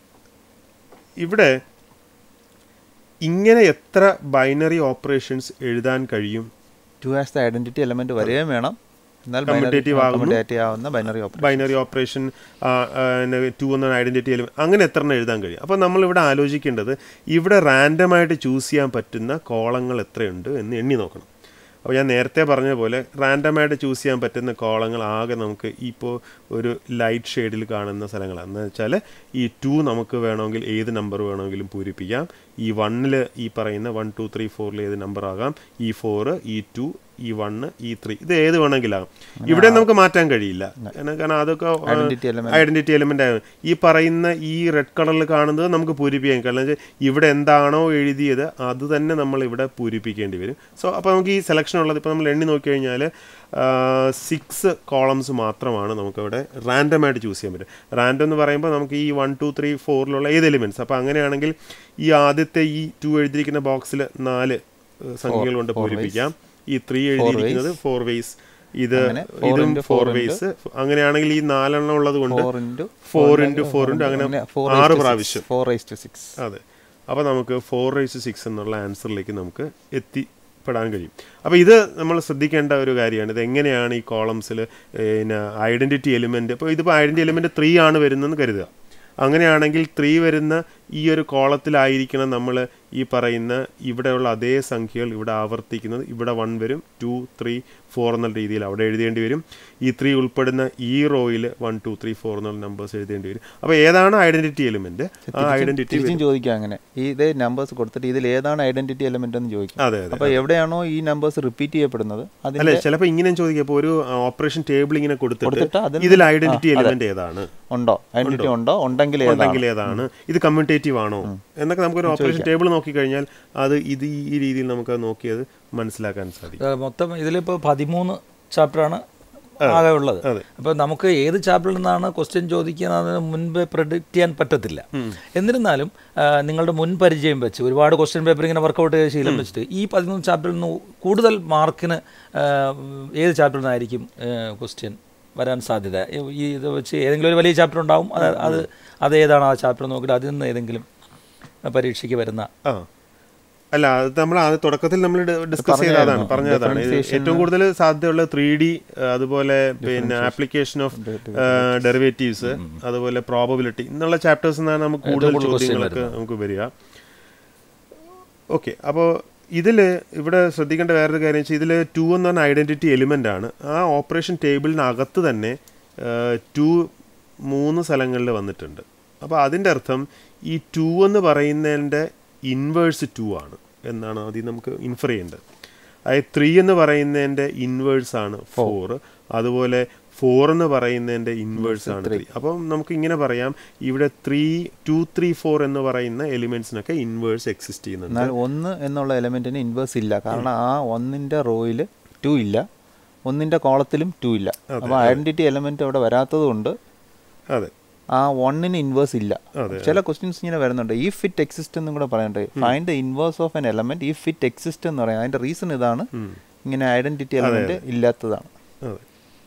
ഇവിടെ ഇങ്ങനെ എത്ര ബൈനറി ഓപ്പറേഷൻസ് എഴുതാൻ കഴിയും two as the identity element വരികയും വേണം എന്നാൽ Commutative ആകുന്നു. കമ്മ്യൂട്ടേറ്റീവ് ആവുന്ന binary operation binary operation two എന്ന ഐഡന്റിറ്റി എലിമെന്റ് അങ്ങനെ എത്ര എണ്ണം എഴുതാൻ കഴിയും അപ്പോൾ നമ്മൾ ഇവിടെ ആലോചിക്കേണ്ടത് ഇവിടെ റാൻഡമായിട്ട് ചൂസ് ചെയ്യാൻ പറ്റുന്ന കോളങ്ങൾ എത്രയുണ്ട് എന്ന് എണ്ണി നോക്കണം അപ്പോൾ ഞാൻ നേരത്തെ പറഞ്ഞ പോലെ റാൻഡമായിട്ട് ചൂസ് ചെയ്യാൻ പറ്റുന്ന കോളങ്ങൾ ആകെ നമുക്ക് ഇപ്പോൾ ഒരു ലൈറ്റ് ഷെയ്ഡിൽ കാണുന്ന സ്ഥലങ്ങളാണ് എന്ന് വെച്ചാൽ ഈ ടു നമുക്ക് വേണമെങ്കിൽ ഏത് നമ്പർ വേണമെങ്കിലും പൂരിപ്പിക്കാം ഈ വണ്ണിൽ ഈ പറയുന്ന വൺ ടു ത്രീ ഫോറിൽ ഏത് നമ്പർ ആകാം ഈ ഫോറ് ഈ ടു ഈ വണ്ണ് ഈ ത്രീ ഇത് ഏത് വേണമെങ്കിലാകും ഇവിടെ നമുക്ക് മാറ്റാൻ കഴിയില്ല കാരണം കാരണം അതൊക്കെ Identity element. ഐഡന്റിറ്റി എലിമെന്റ് ആയത് ഈ പറയുന്ന ഈ റെഡ് കളറിൽ കാണുന്നത് നമുക്ക് പൂരിപ്പിക്കാൻ കാരണം വെച്ചാൽ ഇവിടെ എന്താണോ എഴുതിയത് അത് തന്നെ നമ്മൾ ഇവിടെ പൂരിപ്പിക്കേണ്ടി വരും സോ അപ്പോൾ നമുക്ക് ഈ സെലക്ഷൻ ഉള്ളത് ഇപ്പോൾ നമ്മൾ എണ്ണി നോക്കിക്കഴിഞ്ഞാൽ സിക്സ് കോളംസ് മാത്രമാണ് നമുക്കിവിടെ റാൻഡമായിട്ട് ചൂസ് ചെയ്യാൻ പറ്റും റാൻഡം എന്ന് പറയുമ്പോൾ നമുക്ക് ഈ വൺ ടു ത്രീ ഫോറിലുള്ള ഏത് എലിമെൻറ്റ്സ് അപ്പോൾ അങ്ങനെയാണെങ്കിൽ ഈ ആദ്യത്തെ ഈ ടു എഴുതിയിരിക്കുന്ന ബോക്സിൽ നാല് ഏഹ്, സംഖ്യകൾ കൊണ്ട് four ways. പൂരിപ്പിക്കാം ഈ ത്രീ എഴുതിയിരിക്കുന്നത് ഫോർ വേസ് ഇത് അങ്ങനെ four ഇതും into four four into ways അങ്ങനെയാണെങ്കിൽ ഈ നാലെണ്ണം ഉള്ളത് കൊണ്ട് four into four into four into അങ്ങനെ ആറ് പ്രാവശ്യം ഫോർ റൈസ് ടു സിക്സ് അതെ അപ്പോൾ നമുക്ക് ഫോർ റൈസ് സിക്സ് എന്നുള്ള ആൻസറിലേക്ക് നമുക്ക് എത്തിപ്പെടാൻ കഴിയും അപ്പോൾ ഇത് നമ്മൾ ശ്രദ്ധിക്കേണ്ട ഒരു കാര്യമാണ് ഇത് എങ്ങനെയാണ് ഈ കോളംസിൽ പിന്നെ ഐഡൻറ്റിറ്റി എലിമെൻറ്റ് ഇപ്പോൾ ഇതിപ്പോൾ ഐഡൻറ്റി എലിമെൻറ്റ് ത്രീ ആണ് വരുന്നതെന്ന് കരുതുക അങ്ങനെയാണെങ്കിൽ ത്രീ വരുന്ന ഈ ഒരു കോളത്തിലായിരിക്കണം നമ്മൾ ഈ പറയുന്ന ഇവിടെയുള്ള അതേ സംഖ്യകൾ ഇവിടെ ആവർത്തിക്കുന്നത് ഇവിടെ വൺ വരും ടു ത്രീ ഫോർ എന്നുള്ള രീതിയിൽ അവിടെ എഴുതേണ്ടി വരും ഈ ത്രീ ഉൾപ്പെടുന്ന ഈ റോയിൽ വൺ ടു ത്രീ ഫോർ എന്നുള്ള നമ്പേഴ്സ് എഴുതേണ്ടി വരും അപ്പോൾ ഏതാണ് ഐഡൻറ്റിറ്റി എലിമെൻറ്റ് ആ ഐഡൻറ്റിറ്റി തിരിച്ചും ചോദിക്കാം അങ്ങനെ ഈ ഇതേ നമ്പേഴ്സ് കൊടുത്തിട്ട് ഇതിൽ ഏതാണ് ഐഡന്റിറ്റി എലമെന്റ് എന്ന് ചോദിക്കും അതെ അതെ അപ്പൊ എവിടെയാണോ ഈ നമ്പേഴ്സ് റിപ്പീറ്റ് ചെയ്യപ്പെടുന്നത് അല്ലെ അതിന്റെ ചിലപ്പോൾ ഇങ്ങനെ ചോദിക്കുക ഇപ്പോൾ ഒരു ഓപ്പറേഷൻ ടേബിൾ ഇങ്ങനെ കൊടുത്തിട്ട് കൊടുത്തിട്ട് അതിൽ ഇതിൽ ഐഡന്റിറ്റി എലിമെന്റ് ഏതാണ് ഉണ്ടോ ഐഡന്റിറ്റി ഉണ്ടോ ഉണ്ടെങ്കിൽ ഏതാണ് ഉണ്ടെങ്കിൽ ഏതാണ് ഇത് കമ്മ്യൂട്ടേറ്റീവ് ആണോ എന്നൊക്കെ നമുക്കൊരു ഓപ്പറേഷൻ ടേബിൾ നോക്കിക്കഴിഞ്ഞാൽ അത് ഇത് ഈ രീതിയിൽ നമുക്ക് അത് നോക്കിയത് മനസ്സിലാക്കാൻ സാധിക്കും ഏഹ് മൊത്തം ഇതിലിപ്പോൾ പതിമൂന്ന് ചാപ്റ്ററാണ് ആകെ ഉള്ളത് അതെ. അപ്പോൾ നമുക്ക് ഏത് ചാപ്റ്ററിൽ നിന്നാണ് ക്വസ്റ്റ്യൻ ചോദിക്കുന്നത് മുൻപേ പ്രെഡിക്റ്റ് ചെയ്യാൻ പറ്റത്തില്ല എന്നിരുന്നാലും ആ, നിങ്ങളുടെ മുൻ പരിചയം വെച്ച് ഒരുപാട് ക്വസ്റ്റ്യൻ പേപ്പർ ഇങ്ങനെ വർക്കൗട്ട് ചെയ്ത് ശീലം വെച്ചിട്ട് ഈ പതിമൂന്ന് ചാപ്റ്ററിൽ നിന്ന് കൂടുതൽ മാർക്കിന് ആ, ഏത് ചാപ്റ്ററിൽ നിന്നായിരിക്കും ക്വസ്റ്റ്യൻ വരാൻ സാധ്യത ഈ ഇത് വെച്ച് ഏതെങ്കിലും ഒരു വലിയ ചാപ്റ്റർ ഉണ്ടാവും അത് അത് അത് ഏതാണ് ആ ചാപ്റ്റർ നോക്കിയിട്ട് അതിൽ നിന്ന് ഏതെങ്കിലും പരീക്ഷയ്ക്ക് വരുന്ന ആ അല്ല അത് നമ്മൾ അത് തുടക്കത്തിൽ നമ്മൾ ഡിസ്കസ് ചെയ്ത അതാണ് പറഞ്ഞതാണ് ഇത് ഏറ്റവും കൂടുതൽ സാധ്യതയുള്ള ത്രീ ഡി അതുപോലെ പിന്നെ ആപ്ലിക്കേഷൻ ഓഫ് ഡെറിവേറ്റീവ്സ് അതുപോലെ പ്രോബബിലിറ്റി എന്നുള്ള ചാപ്റ്റേഴ്സ് നിന്നാണ് നമുക്ക് കൂടുതൽ കൂടുതൽ question ചോദ്യങ്ങളൊക്കെ നമുക്ക് വരിക ഓക്കെ അപ്പോൾ ഇതിൽ ഇവിടെ ശ്രദ്ധിക്കേണ്ട വേറൊരു കാര്യം വെച്ചാൽ ഇതിൽ ടു എന്ന് പറഞ്ഞ ഐഡൻറ്റിറ്റി എലിമെൻ്റ് ആണ് ആ ഓപ്പറേഷൻ ടേബിളിനകത്ത് തന്നെ ടു മൂന്ന് സ്ഥലങ്ങളിൽ വന്നിട്ടുണ്ട് അപ്പോൾ അതിൻ്റെ അർത്ഥം ഈ ടു എന്ന് പറയുന്നതിൻ്റെ ഇൻവേഴ്സ് ടു ആണ് എന്നാണ് ആദ്യം നമുക്ക് ഇൻഫർ ചെയ്യേണ്ടത് അതായത് ത്രീ എന്ന് പറയുന്നതിൻ്റെ ഇൻവേഴ്സ് ആണ് ഫോർ അതുപോലെ ഫോർ എന്ന് പറയുന്നതിൻ്റെ ഇൻവേഴ്സ് ആണ് ത്രീ അപ്പം നമുക്ക് ഇങ്ങനെ പറയാം ഇവിടെ ത്രീ ടു ത്രീ ഫോർ എന്ന് പറയുന്ന എലിമെന്റ്സിനൊക്കെ ഇൻവേഴ്സ് എക്സിസ്റ്റ് ചെയ്യുന്നുണ്ട് എന്നാൽ ഒന്ന് എന്നുള്ള എലമെൻറ്റിന് ഇൻവേഴ്സ് ഇല്ല കാരണം ആ ഒന്നിൻ്റെ റോയിൽ ടു ഇല്ല ഒന്നിൻ്റെ കോളത്തിലും ടു ഇല്ല അപ്പോൾ ഐഡൻറ്റിറ്റി എലമെൻറ്റ് അവിടെ വരാത്തത് കൊണ്ട് അതെ ആ വണ്ണിന് ഇൻവേഴ്സ് ഇല്ല അതെ, ചില ക്വസ്റ്റ്യൻസ് ഇങ്ങനെ വരുന്നുണ്ട് ഈ ഫിറ്റ് എക്സിസ്റ്റ് എന്നും കൂടെ പറയണ്ടേ find the inverse of N element ഈ ഫിറ്റ് എക്സിസ്റ്റ് എന്ന് പറയാം അതിന്റെ റീസൺ ഇതാണ് ഇങ്ങനെ ഐഡന്റിറ്റി എലമെന്റ് ഇല്ലാത്തതാണ് അതെ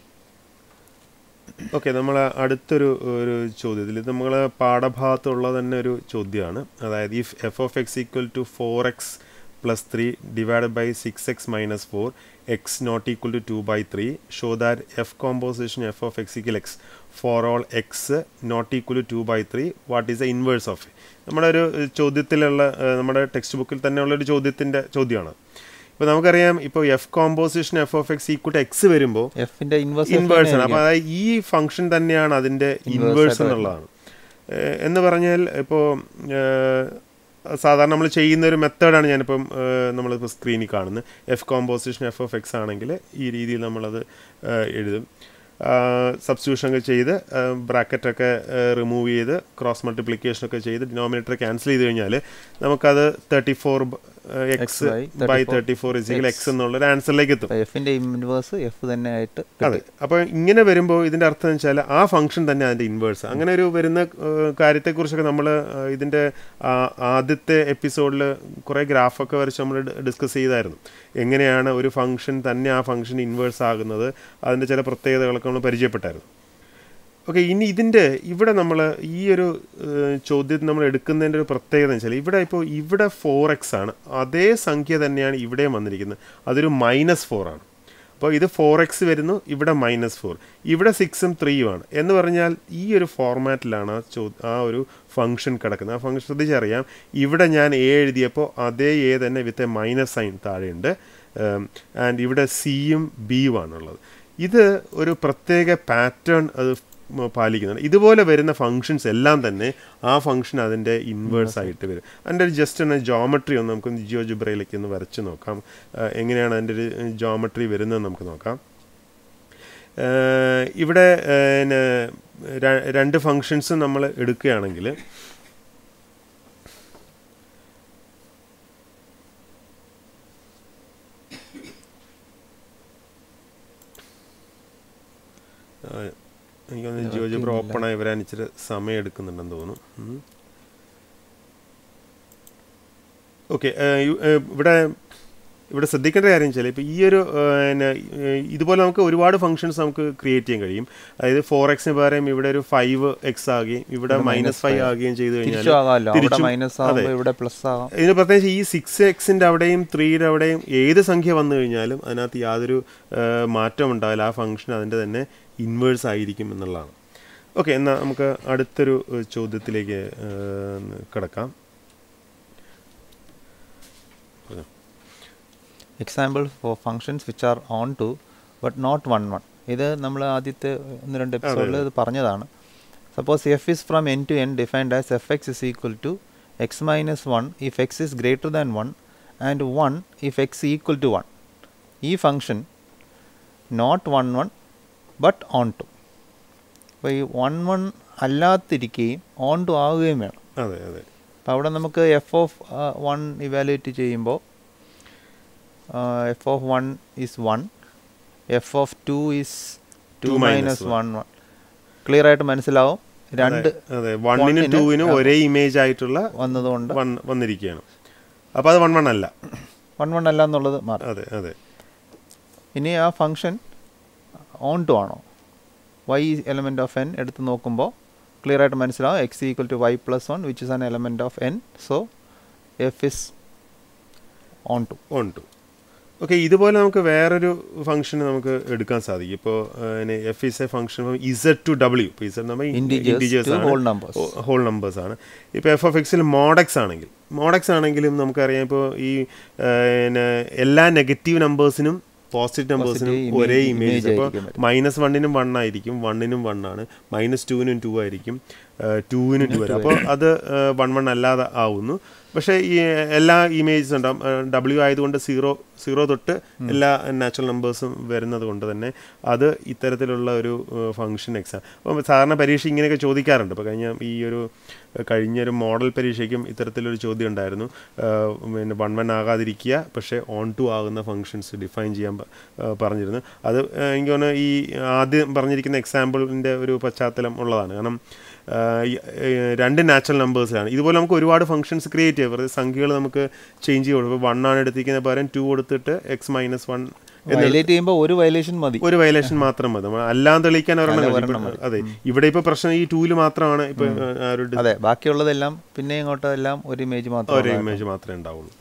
ഓക്കെ നമ്മൾ അടുത്തൊരു ഒരു ചോദ്യത്തിൽ ഇത് നമ്മൾ പാഠഭാഗത്തുള്ള തന്നെ ഒരു ചോദ്യമാണ് അതായത് if f of x equal to four x plus three divide by six x minus four x not equal to two by three show that f composition f of x equal x for all x not equal to two by three what is the inverse of നമ്മുടെ ഒരു ചോദ്യത്തിലുള്ള ഏഹ്, നമ്മുടെ text ബുക്കിൽ തന്നെയുള്ള ഒരു ചോദ്യത്തിൻ്റെ ചോദ്യമാണ് ഇപ്പോൾ നമുക്കറിയാം ഇപ്പോൾ f composition f of x equal to x വരുമ്പോൾ എഫിന്റെ ഇൻവേഴ്സ് ഇൻവേഴ്സ് ആണ് അപ്പോൾ അതായത് ഈ ഫംഗ്ഷൻ തന്നെയാണ് അതിൻ്റെ ഇൻവേഴ്സ് എന്നുള്ളതാണ് ഏഹ് എന്ന് പറഞ്ഞാൽ ഇപ്പോൾ സാധാരണ നമ്മൾ ചെയ്യുന്ന ഒരു മെത്തേഡാണ് ഞാനിപ്പം ഏഹ് നമ്മളിപ്പോൾ സ്ക്രീനിൽ കാണുന്നത് f composition f of x ആണെങ്കിൽ ഈ രീതിയിൽ നമ്മളത് ഏഹ് എഴുതും സബ്സ്റ്റിറ്റ്യൂഷൻ ഒക്കെ ചെയ്ത് ബ്രാക്കറ്റൊക്കെ റിമൂവ് ചെയ്ത് ക്രോസ് മൾട്ടിപ്ലിക്കേഷൻ ഒക്കെ ചെയ്ത് ഡിനോമിനേറ്റർ ക്യാൻസൽ ചെയ്ത് കഴിഞ്ഞാൽ നമുക്കത് thirty four x by by thirty four is equal x എന്നുള്ളൊരു ആൻസറിലേക്ക് എത്തും എഫിന്റെ ഇൻവേഴ്സ് എഫ് തന്നെ ആയിട്ട് അതെ അപ്പോൾ ഇങ്ങനെ വരുമ്പോൾ ഇതിന്റെ അർത്ഥം എന്ന് വെച്ചാൽ ആ ഫംഗ്ഷൻ തന്നെ അതിന്റെ ഇൻവേഴ്സ് അങ്ങനെ ഒരു വരുന്ന ഏഹ്, കാര്യത്തെക്കുറിച്ചൊക്കെ നമ്മൾ ഇതിന്റെ ആ, ആദ്യത്തെ എപ്പിസോഡിൽ കുറേ ഗ്രാഫൊക്കെ വരച്ച് നമ്മൾ ഡിസ്കസ് ചെയ്തായിരുന്നു എങ്ങനെയാണ് ഒരു ഫംഗ്ഷൻ തന്നെ ആ ഫംഗ്ഷൻ ഇൻവേഴ്സ് ആകുന്നത് അതിന്റെ ചില പ്രത്യേകതകളൊക്കെ നമ്മൾ പരിചയപ്പെട്ടായിരുന്നു ഓക്കെ ഇനി ഇതിൻ്റെ ഇവിടെ നമ്മൾ ഈ ഒരു ഏഹ്, ചോദ്യം നമ്മൾ എടുക്കുന്നതിൻ്റെ ഒരു പ്രത്യേകത എന്ന് വെച്ചാൽ ഇവിടെ ഇപ്പോൾ ഇവിടെ ഫോർ എക്സ് ആണ് അതേ സംഖ്യ തന്നെയാണ് ഇവിടെയും വന്നിരിക്കുന്നത് അതൊരു മൈനസ് ഫോർ ആണ് അപ്പോൾ ഇത് ഫോർ എക്സ് വരുന്നു ഇവിടെ മൈനസ് ഫോർ ഇവിടെ സിക്സും ത്രീയുമാണ് എന്ന് പറഞ്ഞാൽ ഈ ഒരു ഫോർമാറ്റിലാണ് ആ ചോ ആ ഒരു ഫംഗ്ഷൻ കിടക്കുന്നത് ആ ഫംഗ്ഷൻ ശ്രദ്ധിച്ചറിയാം ഇവിടെ ഞാൻ എ എഴുതിയപ്പോൾ അതേ എ തന്നെ വിത്ത് എ മൈനസ് സൈൻ താഴെയുണ്ട് ആൻഡ് ഇവിടെ സിയും ബിയും ആണുള്ളത് ഇത് ഒരു പ്രത്യേക പാറ്റേൺ അത് മ- പാലിക്കുന്നുണ്ട് ഇതുപോലെ വരുന്ന ഫങ്ഷൻസ് എല്ലാം തന്നെ ആ ഫംഗ്ഷൻ അതിൻ്റെ ഇൻവേഴ്സ് ആയിട്ട് വരും അതിൻ്റെ ഒരു ജസ്റ്റ് ഒന്ന് ജോമെട്രി ഒന്ന് നമുക്ക് ജിയോ ജിബ്രയിലേക്ക് ഒന്ന് വരച്ച് നോക്കാം ആ, എങ്ങനെയാണ് അതിൻ്റെ ഒരു ജോമെട്രി വരുന്നത് നമുക്ക് നോക്കാം ആ, ഇവിടെ ആ, പിന്നെ ര- രണ്ട് ഫങ്ഷൻസും നമ്മൾ എടുക്കുകയാണെങ്കിൽ ആ, എനിക്കൊന്ന് ജിയോ ജിബ്ര ഓപ്പൺ ആയി വരാൻ ഇച്ചിരി സമയം എടുക്കുന്നുണ്ടെന്ന് തോന്നുന്നു ഓക്കെ ഇവിടെ ഇവിടെ ശ്രദ്ധിക്കേണ്ട കാര്യം വെച്ചാൽ ഇപ്പോൾ ഈ ഒരു ആ, പിന്നെ ഏഹ്, ഇതുപോലെ നമുക്ക് ഒരുപാട് ഫംഗ്ഷൻസ് നമുക്ക് ക്രിയേറ്റ് ചെയ്യാൻ കഴിയും അതായത് ഫോർ എക്സിന് പകരം ഇവിടെ ഒരു ഫൈവ് എക്സ് ആകുകയും ഇവിടെ മൈനസ് ഫൈവ് ആകുകയും ചെയ്ത് കഴിഞ്ഞാൽ തിരിച്ചു ആകാമല്ലോ അവിടെ തിരിച്ചും- മൈനസ് അതെ. ആകുമ്പോൾ ഇവിടെ പ്ലസ് ആകാം ഇതിന് പ്രത്യേകിച്ച് ഈ സിക്സ് എക്സിൻ്റെ അവിടെയും ത്രീയുടെ അവിടെയും ഏത് സംഖ്യ വന്നു കഴിഞ്ഞാലും അതിനകത്ത് യാതൊരു ആ, മാറ്റം ഉണ്ടാവില്ല ആ ഫംഗ്ഷൻ അതിൻ്റെ തന്നെ ഇൻവേഴ്സ് ആയിരിക്കും എന്നുള്ളതാണ് ഓക്കെ എന്നാൽ നമുക്ക് അടുത്തൊരു ഏഹ്, ചോദ്യത്തിലേക്ക് ഏഹ്, കിടക്കാം example for functions which are onto but not one one ഇത് നമ്മൾ ആദ്യത്തെ ഒന്ന് രണ്ട് എപ്പിസോഡിൽ ഇത് പറഞ്ഞതാണ് suppose f is from N to N defined as f x is equal to x minus one if x is greater than one and one if x equal to one ഈ function not one one but onto അപ്പോൾ ഈ one one അല്ലാത്തിരിക്കുകയും onto ആവുകയും വേണം അതെ അതെ അപ്പോൾ അവിടെ നമുക്ക് എഫ് ഓഫ് വൺ ഇവാലുവേറ്റ് ചെയ്യുമ്പോൾ f of one is one f of two is two 2 minus minus one one clear ആയിട്ട് മനസ്സിലാവും രണ്ട് അതെ വണ്ണിനും one-ന് ടൂവിനും ഒരേ ഇമേജ് ആയിട്ടുള്ള വന്നതുകൊണ്ട് വൺ വന്നിരിക്കുകയാണ് അപ്പോൾ അത് വൺ വൺ അല്ല വൺ വൺ അല്ല എന്നുള്ളത് മാറി അതെ അതെ ഇനി ആ ഫങ്ഷൻ ഓൺ ടു ആണോ വൈ എലമെൻറ്റ് ഓഫ് എൻ എടുത്ത് നോക്കുമ്പോൾ ക്ലിയർ ആയിട്ട് മനസ്സിലാവും x equal to y plus one which is an element of N so f is onto onto okay ഇതുപോലെ നമുക്ക് വേറൊരു ഫംഗ്ഷൻ നമുക്ക് എടുക്കാൻ സാധിക്കും ഇപ്പോൾ f is a function Z to W ഇപ്പോൾ ഇസഡ് നമ്മൾ Integers to whole numbers. Whole numbers ആണ് ഇപ്പോൾ എഫ് എഫ് എക്സിൽ മോഡക്സ് ആണെങ്കിൽ മോഡക്സ് ആണെങ്കിലും നമുക്കറിയാം ഇപ്പോൾ ഈ ആ, പിന്നെ എല്ലാ നെഗറ്റീവ് നമ്പേഴ്സിനും പോസിറ്റീവ് നമ്പേഴ്സിനും Positive ഒരേ image ഇമേജ് അപ്പോൾ ആയിരിക്കും വരും. മൈനസ് വണ്ണിനും വൺ ആയിരിക്കും വണ്ണിനും വൺ ആണ് മൈനസ് ടുവിനും ടു ആയിരിക്കും ടൂവിന് ടു വരും അപ്പോൾ അത് വൺ വൺ അല്ലാതെ ആവുന്നു പക്ഷേ ഈ എല്ലാ ഇമേജസ് ഉണ്ടാവും ഡബ്ല്യു ആയതുകൊണ്ട് സീറോ സീറോ തൊട്ട് എല്ലാ നാച്ചുറൽ നമ്പേഴ്സും വരുന്നത് കൊണ്ട് തന്നെ അത് ഇത്തരത്തിലുള്ള ഒരു ഫങ്ഷൻ എക്സാം അപ്പം സാധാരണ പരീക്ഷ ഇങ്ങനെയൊക്കെ ചോദിക്കാറുണ്ട് ഇപ്പോൾ കഴിഞ്ഞ ഈ ഒരു കഴിഞ്ഞൊരു മോഡൽ പരീക്ഷയ്ക്കും ഇത്തരത്തിലൊരു ചോദ്യം ഉണ്ടായിരുന്നു ഏഹ് പിന്നെ വൺ വൺ ആകാതിരിക്കുക പക്ഷേ ഓൺ ടു ആകുന്ന ഫങ്ഷൻസ് ഡിഫൈൻ ചെയ്യാൻ പ- ഏഹ് പറഞ്ഞിരുന്നു അത് ഏഹ് എനിക്ക് തോന്നുന്നു ഈ ആദ്യം പറഞ്ഞിരിക്കുന്ന എക്സാമ്പിളിൻ്റെ ഒരു പശ്ചാത്തലം ഉള്ളതാണ് കാരണം ഏഹ് ഈ, ഏഹ് രണ്ട് നാച്ചുറൽ നമ്പേഴ്സിലാണ് ഇതുപോലെ നമുക്ക് ഒരുപാട് ഫങ്ഷൻസ് ക്രിയേറ്റ് ചെയ്യാം വെറുതെ സംഖ്യകൾ നമുക്ക് ചേഞ്ച് ചെയ്ത് കൊടുക്കും ഇപ്പോൾ വൺ ആണ് എടുത്തിരിക്കുന്ന പകരം ടു കൊടുത്തിട്ട് എക്സ് മൈനസ് വൺ വയലേറ്റ് ചെയ്യുമ്പോൾ ഒരു വയലേഷൻ മതി ഒരു വയലേഷൻ മാത്രം മതി നമ്മൾ അല്ലാതെ തെളിയിക്കാൻ ഒരെണ്ണം അല്ല, മതി. ഒരെണ്ണം ഇപ്പൊ- അതെ ഇവിടെ ഇപ്പൊ പ്രശ്നം ഈ ടൂല് മാത്രമാണ് ഇപ്പൊ ആ ഒരു ഡി- അതെ ബാക്കിയുള്ളതെല്ലാം പിന്നെ ഇങ്ങോട്ട് എല്ലാം ഒരു ഇമേജ് ഒരു മാത്രം ഇമേജ് മാത്രമേ ഉണ്ടാവുള്ളൂ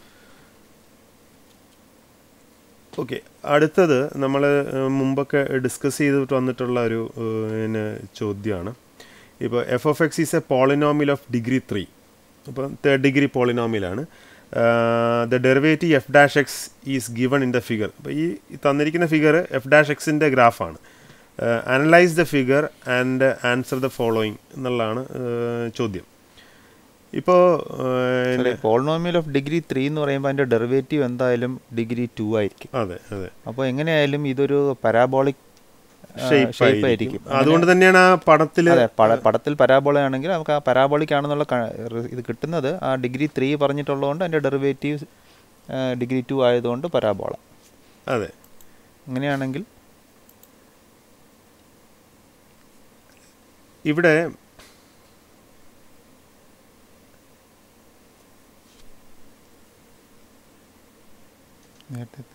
ഓക്കെ അടുത്തത് നമ്മൾ മുമ്പൊക്കെ ഡിസ്കസ് ചെയ്തിട്ട് വന്നിട്ടുള്ള ഒരു ഏഹ്, പിന്നെ ചോദ്യമാണ് ഇപ്പോൾ f of x is a പോളിനോമിൽ ഓഫ് ഡിഗ്രി ത്രീ അപ്പോൾ തേർഡ് ഡിഗ്രി പോളിനോമിലാണ് the derivative f dash x is given in the figure അപ്പോൾ ഈ തന്നിരിക്കുന്ന ഫിഗർ എഫ് ഡാഷ് എക്സിൻ്റെ ഗ്രാഫാണ് analyse the figure and answer the following എന്നുള്ളതാണ് ഏഹ്, ചോദ്യം ഇപ്പോൾ പോളിനോമിയൽ ഓഫ് ഡിഗ്രി ത്രീ എന്ന് പറയുമ്പോൾ അതിന്റെ ഡെറിവേറ്റീവ് എന്തായാലും ഡിഗ്രി ടു ആയിരിക്കും അതെ അതെ അപ്പോൾ എങ്ങനെയായാലും ഇതൊരു പരാബോളിക് ഷേപ്പ് ഷേപ്പ് ആയിരിക്കും ആയിരിക്കും അതുകൊണ്ട് തന്നെയാണ് ആ പടത്തിൽ അതെ പട- പടത്തിൽ പരാബോള ആണെങ്കിൽ നമുക്ക് ആ പരാബോളിക് ആണെന്നുള്ള ക- റി- ഇത് കിട്ടുന്നത് ആ ഡിഗ്രി ത്രീ പറഞ്ഞിട്ടുള്ളതുകൊണ്ട് അതിന്റെ ഡെറിവേറ്റീവ് ഡിഗ്രി ടു ആയതുകൊണ്ട് പരാബോള അതെ അങ്ങനെയാണെങ്കിൽ ഇവിടെ നേരത്തെ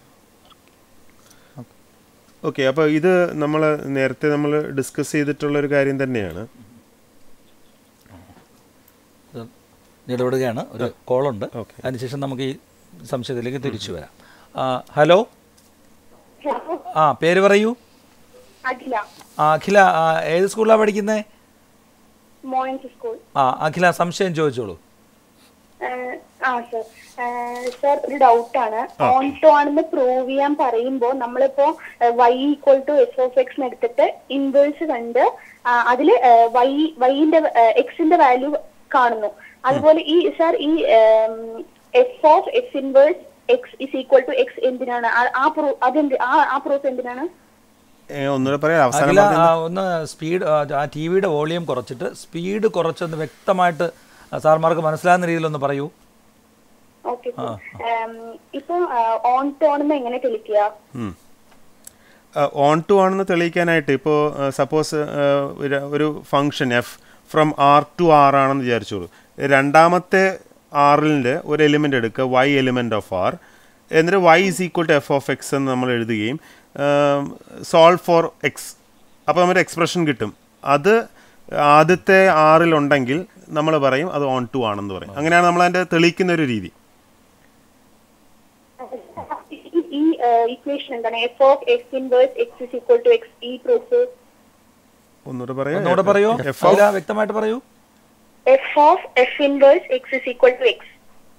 ഓക്കെ അപ്പോൾ ഇത് നമ്മൾ നേരത്തെ നമ്മൾ ഡിസ്കസ് ചെയ്തിട്ടുള്ള ഒരു കാര്യം തന്നെയാണ് ഇത് ഇടപെടുകയാണ് ഒരു കോളുണ്ട് ഓക്കെ. അതിനുശേഷം നമുക്ക് ഈ സംശയത്തിലേക്ക് തിരിച്ചു വരാം ആ, ഹലോ ആ പേര് പറയൂ അഖില ആ അഖില ആ, ഏത് സ്കൂളിലാണ് പഠിക്കുന്നത് മോയിൻസ് സ്കൂൾ ആ അഖില സംശയം ചോദിച്ചോളൂ ഏഹ്, ആ സർ സർ ഒരു ഡൗട്ടാണ് ഓൺടോ ആണെന്ന് പ്രൂവ് ചെയ്യാൻ പറയുമ്പോൾ നമ്മളിപ്പോ y equal to s of x എടുത്തിട്ട് ഇൻവേഴ്സ് കണ്ട് ആ, അതില് വൈ വൈന്റെ എക്സിന്റെ വാല്യൂ കാണുന്നു അതുപോലെ ഈ സർ ഈ f of x inverse x is equal to x എന്തിനാണ് ആ- ആ പ്രൂഫ് അതെന്ത് ആ ആ പ്രൂഫ് എന്തിനാണ് ഏ, ഒന്നുകൂടെ പറയാം അവസാനം അഖില പറഞ്ഞത് ആ, ഒന്ന് സ്പീഡ് ആ ടി വിയുടെ വോളിയം കുറച്ചിട്ട് സ്പീഡ് കുറച്ചൊന്ന് വ്യക്തമായിട്ട് ആ, സാർമാർക്ക് മനസ്സിലാകുന്ന രീതിയിലൊന്ന് പറയൂ ഓക്കെ ഇപ്പൊ ഓൺ ടോണെന്ന് എങ്ങനെ തെളിക്കുക ഓൺ ടു ആണെന്ന് തെളിയിക്കാനായിട്ട് ഇപ്പോൾ സപ്പോസ് ഒരു function f from R to R ആണെന്ന് വിചാരിച്ചോളൂ രണ്ടാമത്തെ ആറിൻ്റെ ഒരു എലിമെൻ്റ് എടുക്കുക വൈ എലിമെൻ്റ് ഓഫ് ആർ എന്നിട്ട് y is equal to f of x എന്ന് നമ്മൾ എഴുതുകയും സോൾവ് ഫോർ എക്സ് അപ്പോൾ നമ്മുടെ എക്സ്പ്രഷൻ കിട്ടും അത് ആദ്യത്തെ ആറിലുണ്ടെങ്കിൽ നമ്മൾ പറയും അത് ഓൺ ടു ആണെന്ന് പറയും അങ്ങനെയാണ് നമ്മൾ അതിൻ്റെ തെളിയിക്കുന്ന ഒരു രീതി ഈ- ഈ ഇക്വേഷൻ എന്താണ് f of x inverse x is equal to x ഈ പ്രൂഫ് ഒന്നുകൂടെ പറയാം ഒന്നുകൂടെ പറയൂ എഫ് ഓഫ് അഖില വ്യക്തമായിട്ട് പറയൂ f of f inverse x is equal to x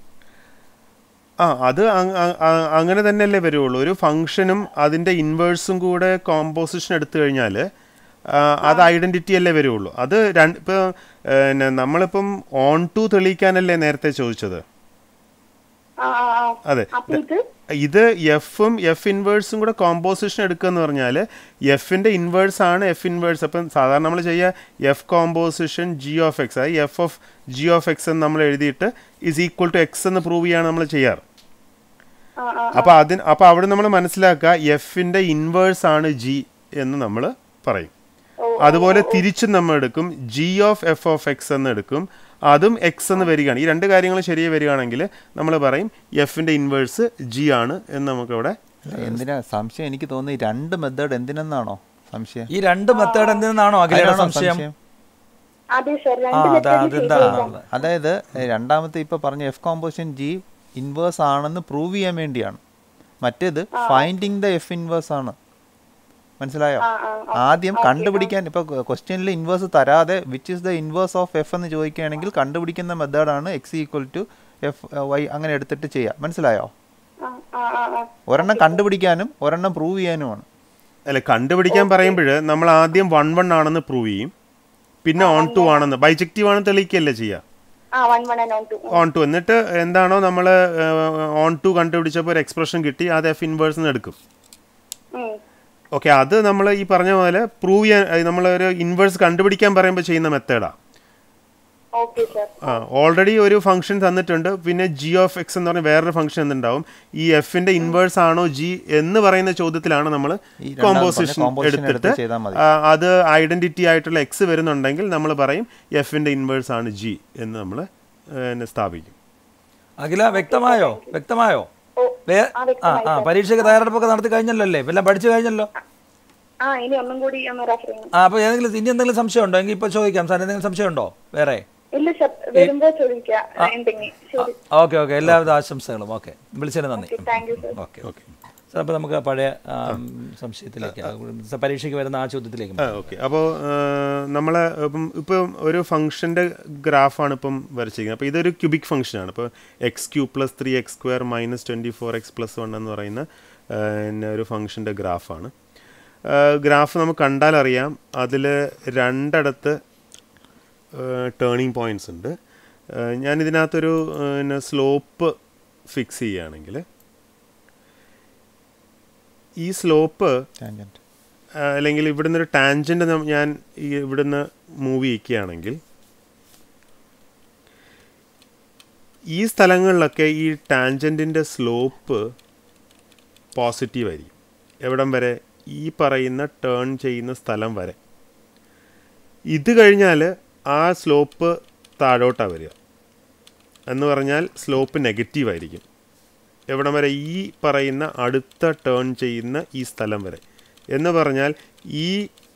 ആ അത് അങ്- അ- അ- അങ്ങനെ തന്നെയല്ലേ വരുള്ളൂ ഒരു ഫംഗ്ഷനും അതിൻ്റെ ഇൻവേഴ്സും കൂടെ കോമ്പോസിഷൻ എടുത്തു കഴിഞ്ഞാൽ അത് ഐഡൻറ്റിറ്റി അല്ലേ വരുള്ളൂ അത് രണ്ട് ഇപ്പോൾ പിന്നെ നമ്മളിപ്പം ഓൺ ടു തെളിയിക്കാനല്ലേ നേരത്തെ ചോദിച്ചത് ആ ആ, ആ. അതെ അപ്പൊ ഇത് ഇത് എഫും എഫ് ഇൻവേഴ്സും കൂടെ കോമ്പോസിഷൻ എടുക്കുക എന്ന് പറഞ്ഞാൽ എഫിൻ്റെ ഇൻവേഴ്സ് ആണ് എഫ് ഇൻവേഴ്സ് അപ്പം സാധാരണ നമ്മൾ ചെയ്യുക f composition g of x ആയി f of g of x എന്ന് നമ്മൾ എഴുതിയിട്ട് ഇസ് ഈക്വൽ ടു എക്സ് എന്ന് പ്രൂവ് ചെയ്യാണ് നമ്മൾ ചെയ്യാറ് ആ ആ അപ്പോൾ അതിന് അപ്പോൾ അവിടെ നമ്മൾ മനസ്സിലാക്കുക എഫിൻ്റെ ഇൻവേഴ്സ് ആണ് ജി എന്ന് നമ്മൾ പറയും ഓ, അതുപോലെ തിരിച്ചും നമ്മൾ എടുക്കും g of f of x എന്ന് എടുക്കും അതും എക്സ് എന്ന് വരികയാണ് ഈ രണ്ട് കാര്യങ്ങൾ ശരിയായി വരികയാണെങ്കിൽ നമ്മൾ പറയും എഫിൻ്റെ ഇൻവേഴ്സ് ജി ആണ് എന്ന് നമുക്കവിടെ എന്തിനാ സംശയം എനിക്ക് തോന്നുന്നു ഈ രണ്ട് മെത്തേഡ് എന്തിനെന്നാണോ സംശയം ഈ രണ്ട് മെത്തേഡ് എന്തിനാണോ അഖിലയുടെ അതിനാണോ സംശയം അതെ സർ ആ രണ്ട് അതാ method അതെന്താ ശരിയായില്ല. അതായത് ഏ, രണ്ടാമത്തെ ഇപ്പൊ പറഞ്ഞ എഫ് കോമ്പോസിഷൻ ജി ഇൻവേഴ്സ് ആണെന്ന് പ്രൂവ് ചെയ്യാൻ വേണ്ടിയാണ് മറ്റേത് ഫൈൻഡിങ് ദ എഫ് ഇൻവേഴ്സ് ആണ് മനസ്സിലായോ ആ, ആ, ആ. ആദ്യം കണ്ടുപിടിക്കാൻ ഇപ്പൊ ക്വസ്റ്റ്യനിൽ ഇൻവേഴ്സ് തരാതെ which is the inverse of f എന്ന് ചോദിക്കുകയാണെങ്കിൽ കണ്ടുപിടിക്കുന്ന മെത്തേഡാണ് x equal to f y അങ്ങനെ എടുത്തിട്ട് ചെയ്യാം മനസ്സിലായോ ആ, ആ, ആ, ആ. ഒരെണ്ണം കണ്ടുപിടിക്കാനും ഒരെണ്ണം പ്രൂവ് ചെയ്യാനുമാണ് അല്ല കണ്ടുപിടിക്കാൻ പറയുമ്പോൾ നമ്മൾ ആദ്യം വൺ വൺ ആണെന്ന് പ്രൂവ് ചെയ്യും പിന്നെ ഓൺ ടു ആണെന്ന് ബൈജക്റ്റീവ് ആണെന്ന് തെളിയിക്കുകയല്ലേ ചെയ്യുക ആ one one and onto onto എന്നിട്ട് എന്താണോ നമ്മൾ ഓൺ ടു കണ്ടുപിടിച്ചപ്പോൾ ഒരു എക്സ്പ്രഷൻ കിട്ടി അത് എഫ് ഇൻവേഴ്സ് എടുക്കും ഓക്കെ അത് നമ്മൾ ഈ പറഞ്ഞ പോലെ പ്രൂവ് ചെയ്യാൻ നമ്മൾ ഒരു ഇൻവേഴ്സ് കണ്ടുപിടിക്കാൻ പറയുമ്പോൾ ചെയ്യുന്ന മെത്തേഡാണ് ഓക്കെ സർ ആ ഓൾറെഡി ഒരു ഫംഗ്ഷൻ തന്നിട്ടുണ്ട് പിന്നെ ജി ഓഫ് എക്സ് എന്ന് പറഞ്ഞ വേറൊരു ഫംഗ്ഷൻ എന്തുണ്ടാവും ഈ എഫിന്റെ ഇൻവേഴ്സ് ആണോ ജി എന്ന് പറയുന്ന ചോദ്യത്തിലാണ് നമ്മൾ ഈ രണ്ടാമത് കോമ്പോസിഷൻ പറഞ്ഞ composition എടുത്തിട്ട് എടുത്ത് ചെയ്താൽ മതി. ആ, അത് ഐഡന്റിറ്റി ആയിട്ടുള്ള എക്സ് വരുന്നുണ്ടെങ്കിൽ നമ്മൾ പറയും എഫിന്റെ ഇൻവേഴ്സ് ആണ് ജി എന്ന് നമ്മൾ സ്ഥാപിക്കും അഖില വ്യക്തമായോ വ്യക്തമായോ ഓ വേ ആ, ആ വ്യക്തമായി, ആ പരീക്ഷയ്ക്ക് തയ്യാറെടുപ്പൊക്കെ നടത്തി കഴിഞ്ഞല്ലോ അല്ലേ എല്ലാം പഠിച്ചു കഴിഞ്ഞല്ലോ ആ ഇനി ഒന്നും കൂടി ഒന്ന് റെഫർ ചെയ്യണം ആ അപ്പോൾ ഏതെങ്കിലും ഇനി എന്തെങ്കിലും സംശയം ഉണ്ടോ എങ്കിൽ ഇപ്പോൾ ചോദിക്കാം സാർ എന്തെങ്കിലും സംശയം ഉണ്ടോ വേറെ ഇല്ല സർ വരുമ്പോ ചോദിക്കാം എന്തെങ്കിലും ശരി ഓക്കെ ഓക്കെ എല്ലാവിധ ആശംസകളും ഓക്കെ വിളിച്ചതിന് നന്ദി thank you sir okay okay sir അപ്പോൾ നമുക്ക് പഴയ ആ, സംശയത്തിലേക്ക് ആ, പരീക്ഷയ്ക്ക് വരുന്ന ആ ചോദ്യത്തിലേക്ക് ആ ഓക്കെ അപ്പോൾ നമ്മൾ ഇപ്പം ഇപ്പം ഒരു ഫംഗ്ഷൻ്റെ ഗ്രാഫാണ് ഇപ്പം വരച്ചിരിക്കുന്നത് അപ്പോൾ ഇതൊരു ക്യൂബിക് ഫംഗ്ഷനാണ് ഇപ്പോൾ x cube plus three x square minus twenty four x plus one എന്ന് പറയുന്ന ആ, പിന്നെ ഒരു ഫംഗ്ഷൻ്റെ ഗ്രാഫാണ് ഗ്രാഫ് നമുക്ക് കണ്ടാൽ അറിയാം അതിൽ രണ്ടിടത്ത് ടേണിംഗ് പോയിൻറ്റ്സ് ഉണ്ട് ആ, ഞാൻ ഇതിനകത്തൊരു ആ, പിന്നെ സ്ലോപ്പ് ഫിക്സ് ചെയ്യുകയാണെങ്കിൽ ഈ സ്ലോപ്പ് ടാൻജൻറ്റ് ആ, അല്ലെങ്കിൽ ഇവിടുന്ന് ഒരു ടാൻജന്റ് ഞാൻ ഈ ഇവിടുന്ന് മൂവ് ചെയ്യിക്കുകയാണെങ്കിൽ ഈ സ്ഥലങ്ങളിലൊക്കെ ഈ ടാൻജൻറ്റിൻ്റെ സ്ലോപ്പ് പോസിറ്റീവ് ആയിരിക്കും എവിടം വരെ ഈ പറയുന്ന ടേൺ ചെയ്യുന്ന സ്ഥലം വരെ ഇത് കഴിഞ്ഞാൽ ആ സ്ലോപ്പ് താഴോട്ടാണ് വരിക എന്ന് പറഞ്ഞാൽ സ്ലോപ്പ് നെഗറ്റീവ് ആയിരിക്കും എവിടം വരെ ഈ പറയുന്ന അടുത്ത ടേൺ ചെയ്യുന്ന ഈ സ്ഥലം വരെ എന്ന് പറഞ്ഞാൽ ഈ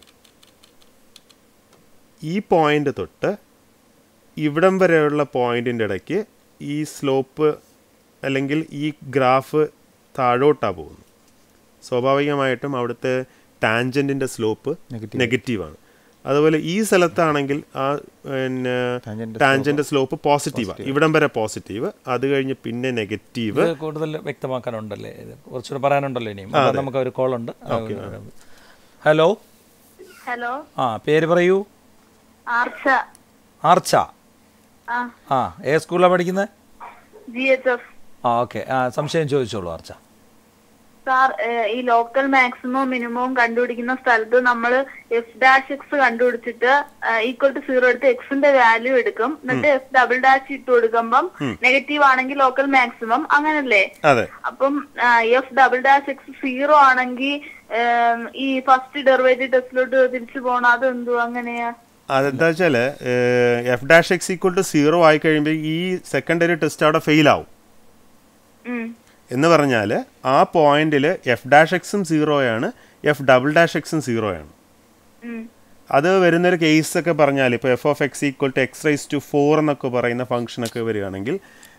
ഈ പോയിന്റ് തൊട്ട് ഇവിടം വരെയുള്ള പോയിന്റിൻ്റെ ഇടയ്ക്ക് ഈ സ്ലോപ്പ് അല്ലെങ്കിൽ ഈ ഗ്രാഫ് താഴോട്ടാണ് പോകുന്നത് സ്വാഭാവികമായിട്ടും അവിടുത്തെ ടാൻജൻറ്റിൻ്റെ സ്ലോപ്പ് Negative. നെഗറ്റീവാണ് അതുപോലെ ഈ സ്ഥലത്താണെങ്കിൽ ആ പിന്നെ Tangent ടാൻജൻ്റെ സ്ലോപ്പ് പോസിറ്റീവാണ് ഇവിടം വരെ പോസിറ്റീവ് അത് കഴിഞ്ഞ് പിന്നെ നെഗറ്റീവ് ഇത് കൂടുതൽ വ്യക്തമാക്കാനുണ്ടല്ലേ ഇത് കുറച്ചുകൂടെ പറയാനുണ്ടല്ലോ ഇനിയും അപ്പോൾ നമുക്ക് ഒരു കോൾ ഉണ്ട് ഹലോ ഹലോ ആ പേര് പറയൂ ആർച്ച ആർച്ച ആ ആ ഏത് സ്കൂളിലാണ് പഠിക്കുന്നത് ജി എച്ച് എഫ് ആ ഓക്കെ ആ സംശയം ചോദിച്ചോളൂ ആർച്ച സാർ ഈ ലോക്കൽ മാക്സിമവും മിനിമവും കണ്ടുപിടിക്കുന്ന സ്ഥലത്ത് നമ്മൾ എഫ് ഡാഷ് എക്സ് കണ്ടുപിടിച്ചിട്ട് ഈക്വൽ ടു സീറോ എടുത്ത് എക്സിന്റെ വാല്യൂ എടുക്കും എന്നിട്ട് എഫ് ഡബിൾ ഡാഷ് ഇട്ട് കൊടുക്കുമ്പം നെഗറ്റീവ് ആണെങ്കിൽ ലോക്കൽ മാക്സിമം അങ്ങനല്ലേ അതെ അപ്പം f double dash x zero ആണെങ്കിൽ ഈ ഫസ്റ്റ് ഡെറിവേറ്റീവ് ടെസ്റ്റിലോട്ട് തിരിച്ചു പോകണം അതെന്തോ അങ്ങനെയാ അതെന്താ വെച്ചാൽ f dash x equal to zero ആയി കഴിയുമ്പോൾ ഈ സെക്കൻഡറി ടെസ്റ്റ് അവിടെ ഫെയിൽ ആവും ഉം. എന്ന് പറഞ്ഞാൽ ആ പോയിന്റിൽ എഫ് ഡാഷ് എക്സും സീറോയാണ് എഫ് ഡബിൾ ഡാഷ് എക്സും സീറോയാണ് ഉം. അത് വരുന്നൊരു കേസ് ഒക്കെ പറഞ്ഞാൽ ഇപ്പോൾ f of x equal to x raise to four എന്നൊക്കെ പറയുന്ന ഫംഗ്ഷനൊക്കെ വരികയാണെങ്കിൽ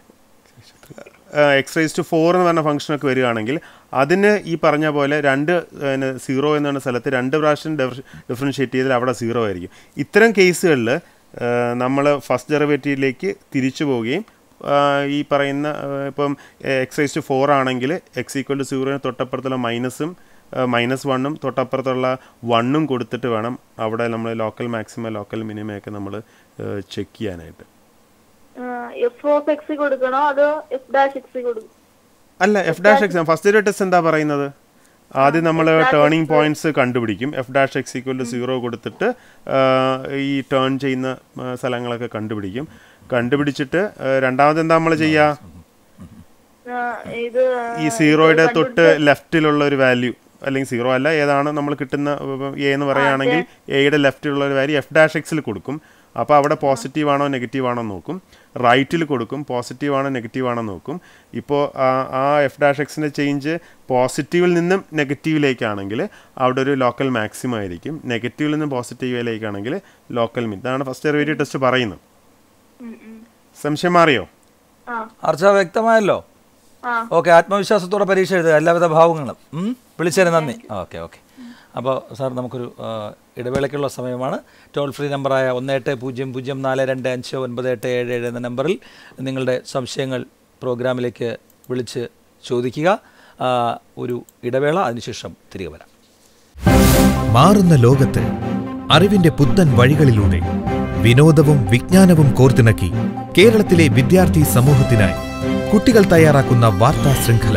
എക്സ് റൈസ് ടു ഫോർ എന്ന് പറഞ്ഞ ഫംഗ്ഷനൊക്കെ വരികയാണെങ്കിൽ അതിന് ഈ പറഞ്ഞ പോലെ രണ്ട് സീറോ എന്ന് പറഞ്ഞ സ്ഥലത്ത് രണ്ട് പ്രാവശ്യം ഡിഫറൻഷ്യേറ്റ് ചെയ്താൽ അവിടെ സീറോ ആയിരിക്കും ഇത്തരം കേസുകളിൽ നമ്മൾ ഫസ്റ്റ് ഡെറിവേറ്റീവിലേക്ക് തിരിച്ചു പോവുകയും ആ, ഈ പറയുന്ന ആ, ഇപ്പം എക്സ് റൈസ് ടു ഫോർ ആണെങ്കിൽ എക്സ് ഈക്വൽ ടു സീറോന് തൊട്ടപ്പുറത്തുള്ള മൈനസും മൈനസ് വണ്ണും തൊട്ടപ്പുറത്തുള്ള വണ്ണും കൊടുത്തിട്ട് വേണം അവിടെ നമ്മൾ ലോക്കൽ മാക്സിമം ലോക്കൽ മിനിമയൊക്കെ നമ്മൾ ചെക്ക് ചെയ്യാനായിട്ട് എഫ് ഓഫ് എക്സ് കൊടുക്കണോ അതോ എഫ് ഡാഷ് എക്സ് കൊടുക്കും അല്ല f dash x first test എന്താ പറയുന്നത് ആദ്യം നമ്മൾ ടേണിംഗ് പോയിന്റ്സ് കണ്ടുപിടിക്കും f dash x equal to zero കൊടുത്തിട്ട് ആ, ഈ ടേൺ ചെയ്യുന്ന ആ, സ്ഥലങ്ങളൊക്കെ കണ്ടുപിടിക്കും കണ്ടുപിടിച്ചിട്ട് ആ, രണ്ടാമത് എന്താ നമ്മൾ ചെയ്യുക ആ, ഇത് ഈ സീറോയുടെ തൊട്ട് ലെഫ്റ്റിലുള്ള ഒരു വാല്യൂ അല്ലെങ്കിൽ സീറോ അല്ല ഏതാണ് നമ്മൾ കിട്ടുന്ന എ എന്ന് പറയുകയാണെങ്കിൽ എയുടെ ലെഫ്റ്റിലുള്ള ഒരു വാല്യൂ എഫ് ഡാഷ് എക്സിൽ കൊടുക്കും അപ്പോൾ അവിടെ പോസിറ്റീവ് ആണോ നെഗറ്റീവ് ആണോ എന്ന് നോക്കും റൈറ്റിൽ കൊടുക്കും പോസിറ്റീവ് ആണോ നെഗറ്റീവ് ആണോ എന്ന് നോക്കും ഇപ്പോൾ ആ എഫ് ഡാഷ് എക്സിൻ്റെ ചേഞ്ച് പോസിറ്റീവിൽ നിന്നും നെഗറ്റീവിലേക്കാണെങ്കിൽ അവിടെ ഒരു ലോക്കൽ മാക്സിമം ആയിരിക്കും നെഗറ്റീവിൽ നിന്നും പോസിറ്റീവിലേക്കാണെങ്കിൽ ലോക്കൽ മിൻ ഇതാണ് ഫസ്റ്റ് ഡെറിവേറ്റീവ് ടെസ്റ്റ് പറയുന്നത് ഉം, ഉം. സംശയം മാറിയോ ആ ആർച്ച വ്യക്തമായല്ലോ ആ ഓക്കെ ആത്മവിശ്വാസത്തോടെ പരീക്ഷ എഴുതുക എല്ലാവിധ ഭാവങ്ങളും ഉം? വിളിച്ചതിന് നന്ദി ഓക്കെ ഓക്കെ അപ്പോൾ സാർ നമുക്കൊരു ആ, ഇടവേളയ്ക്കുള്ള സമയമാണ് ടോൾ ഫ്രീ നമ്പറായ ഒന്ന് എട്ട് പൂജ്യം പൂജ്യം നാല് രണ്ട് അഞ്ച് ഒൻപത് എട്ട് ഏഴ് ഏഴ് എന്ന നമ്പറിൽ നിങ്ങളുടെ സംശയങ്ങൾ പ്രോഗ്രാമിലേക്ക് വിളിച്ച് ചോദിക്കുക ആ, ഒരു ഇടവേള അതിനുശേഷം തിരികെ വരാം മാറുന്ന ലോകത്ത് അറിവിന്റെ പുത്തൻ വഴികളിലൂടെ വിനോദവും വിജ്ഞാനവും കോർത്തിണക്കി കേരളത്തിലെ വിദ്യാർത്ഥി സമൂഹത്തിനായി കുട്ടികൾ തയ്യാറാക്കുന്ന വാർത്താ ശൃംഖല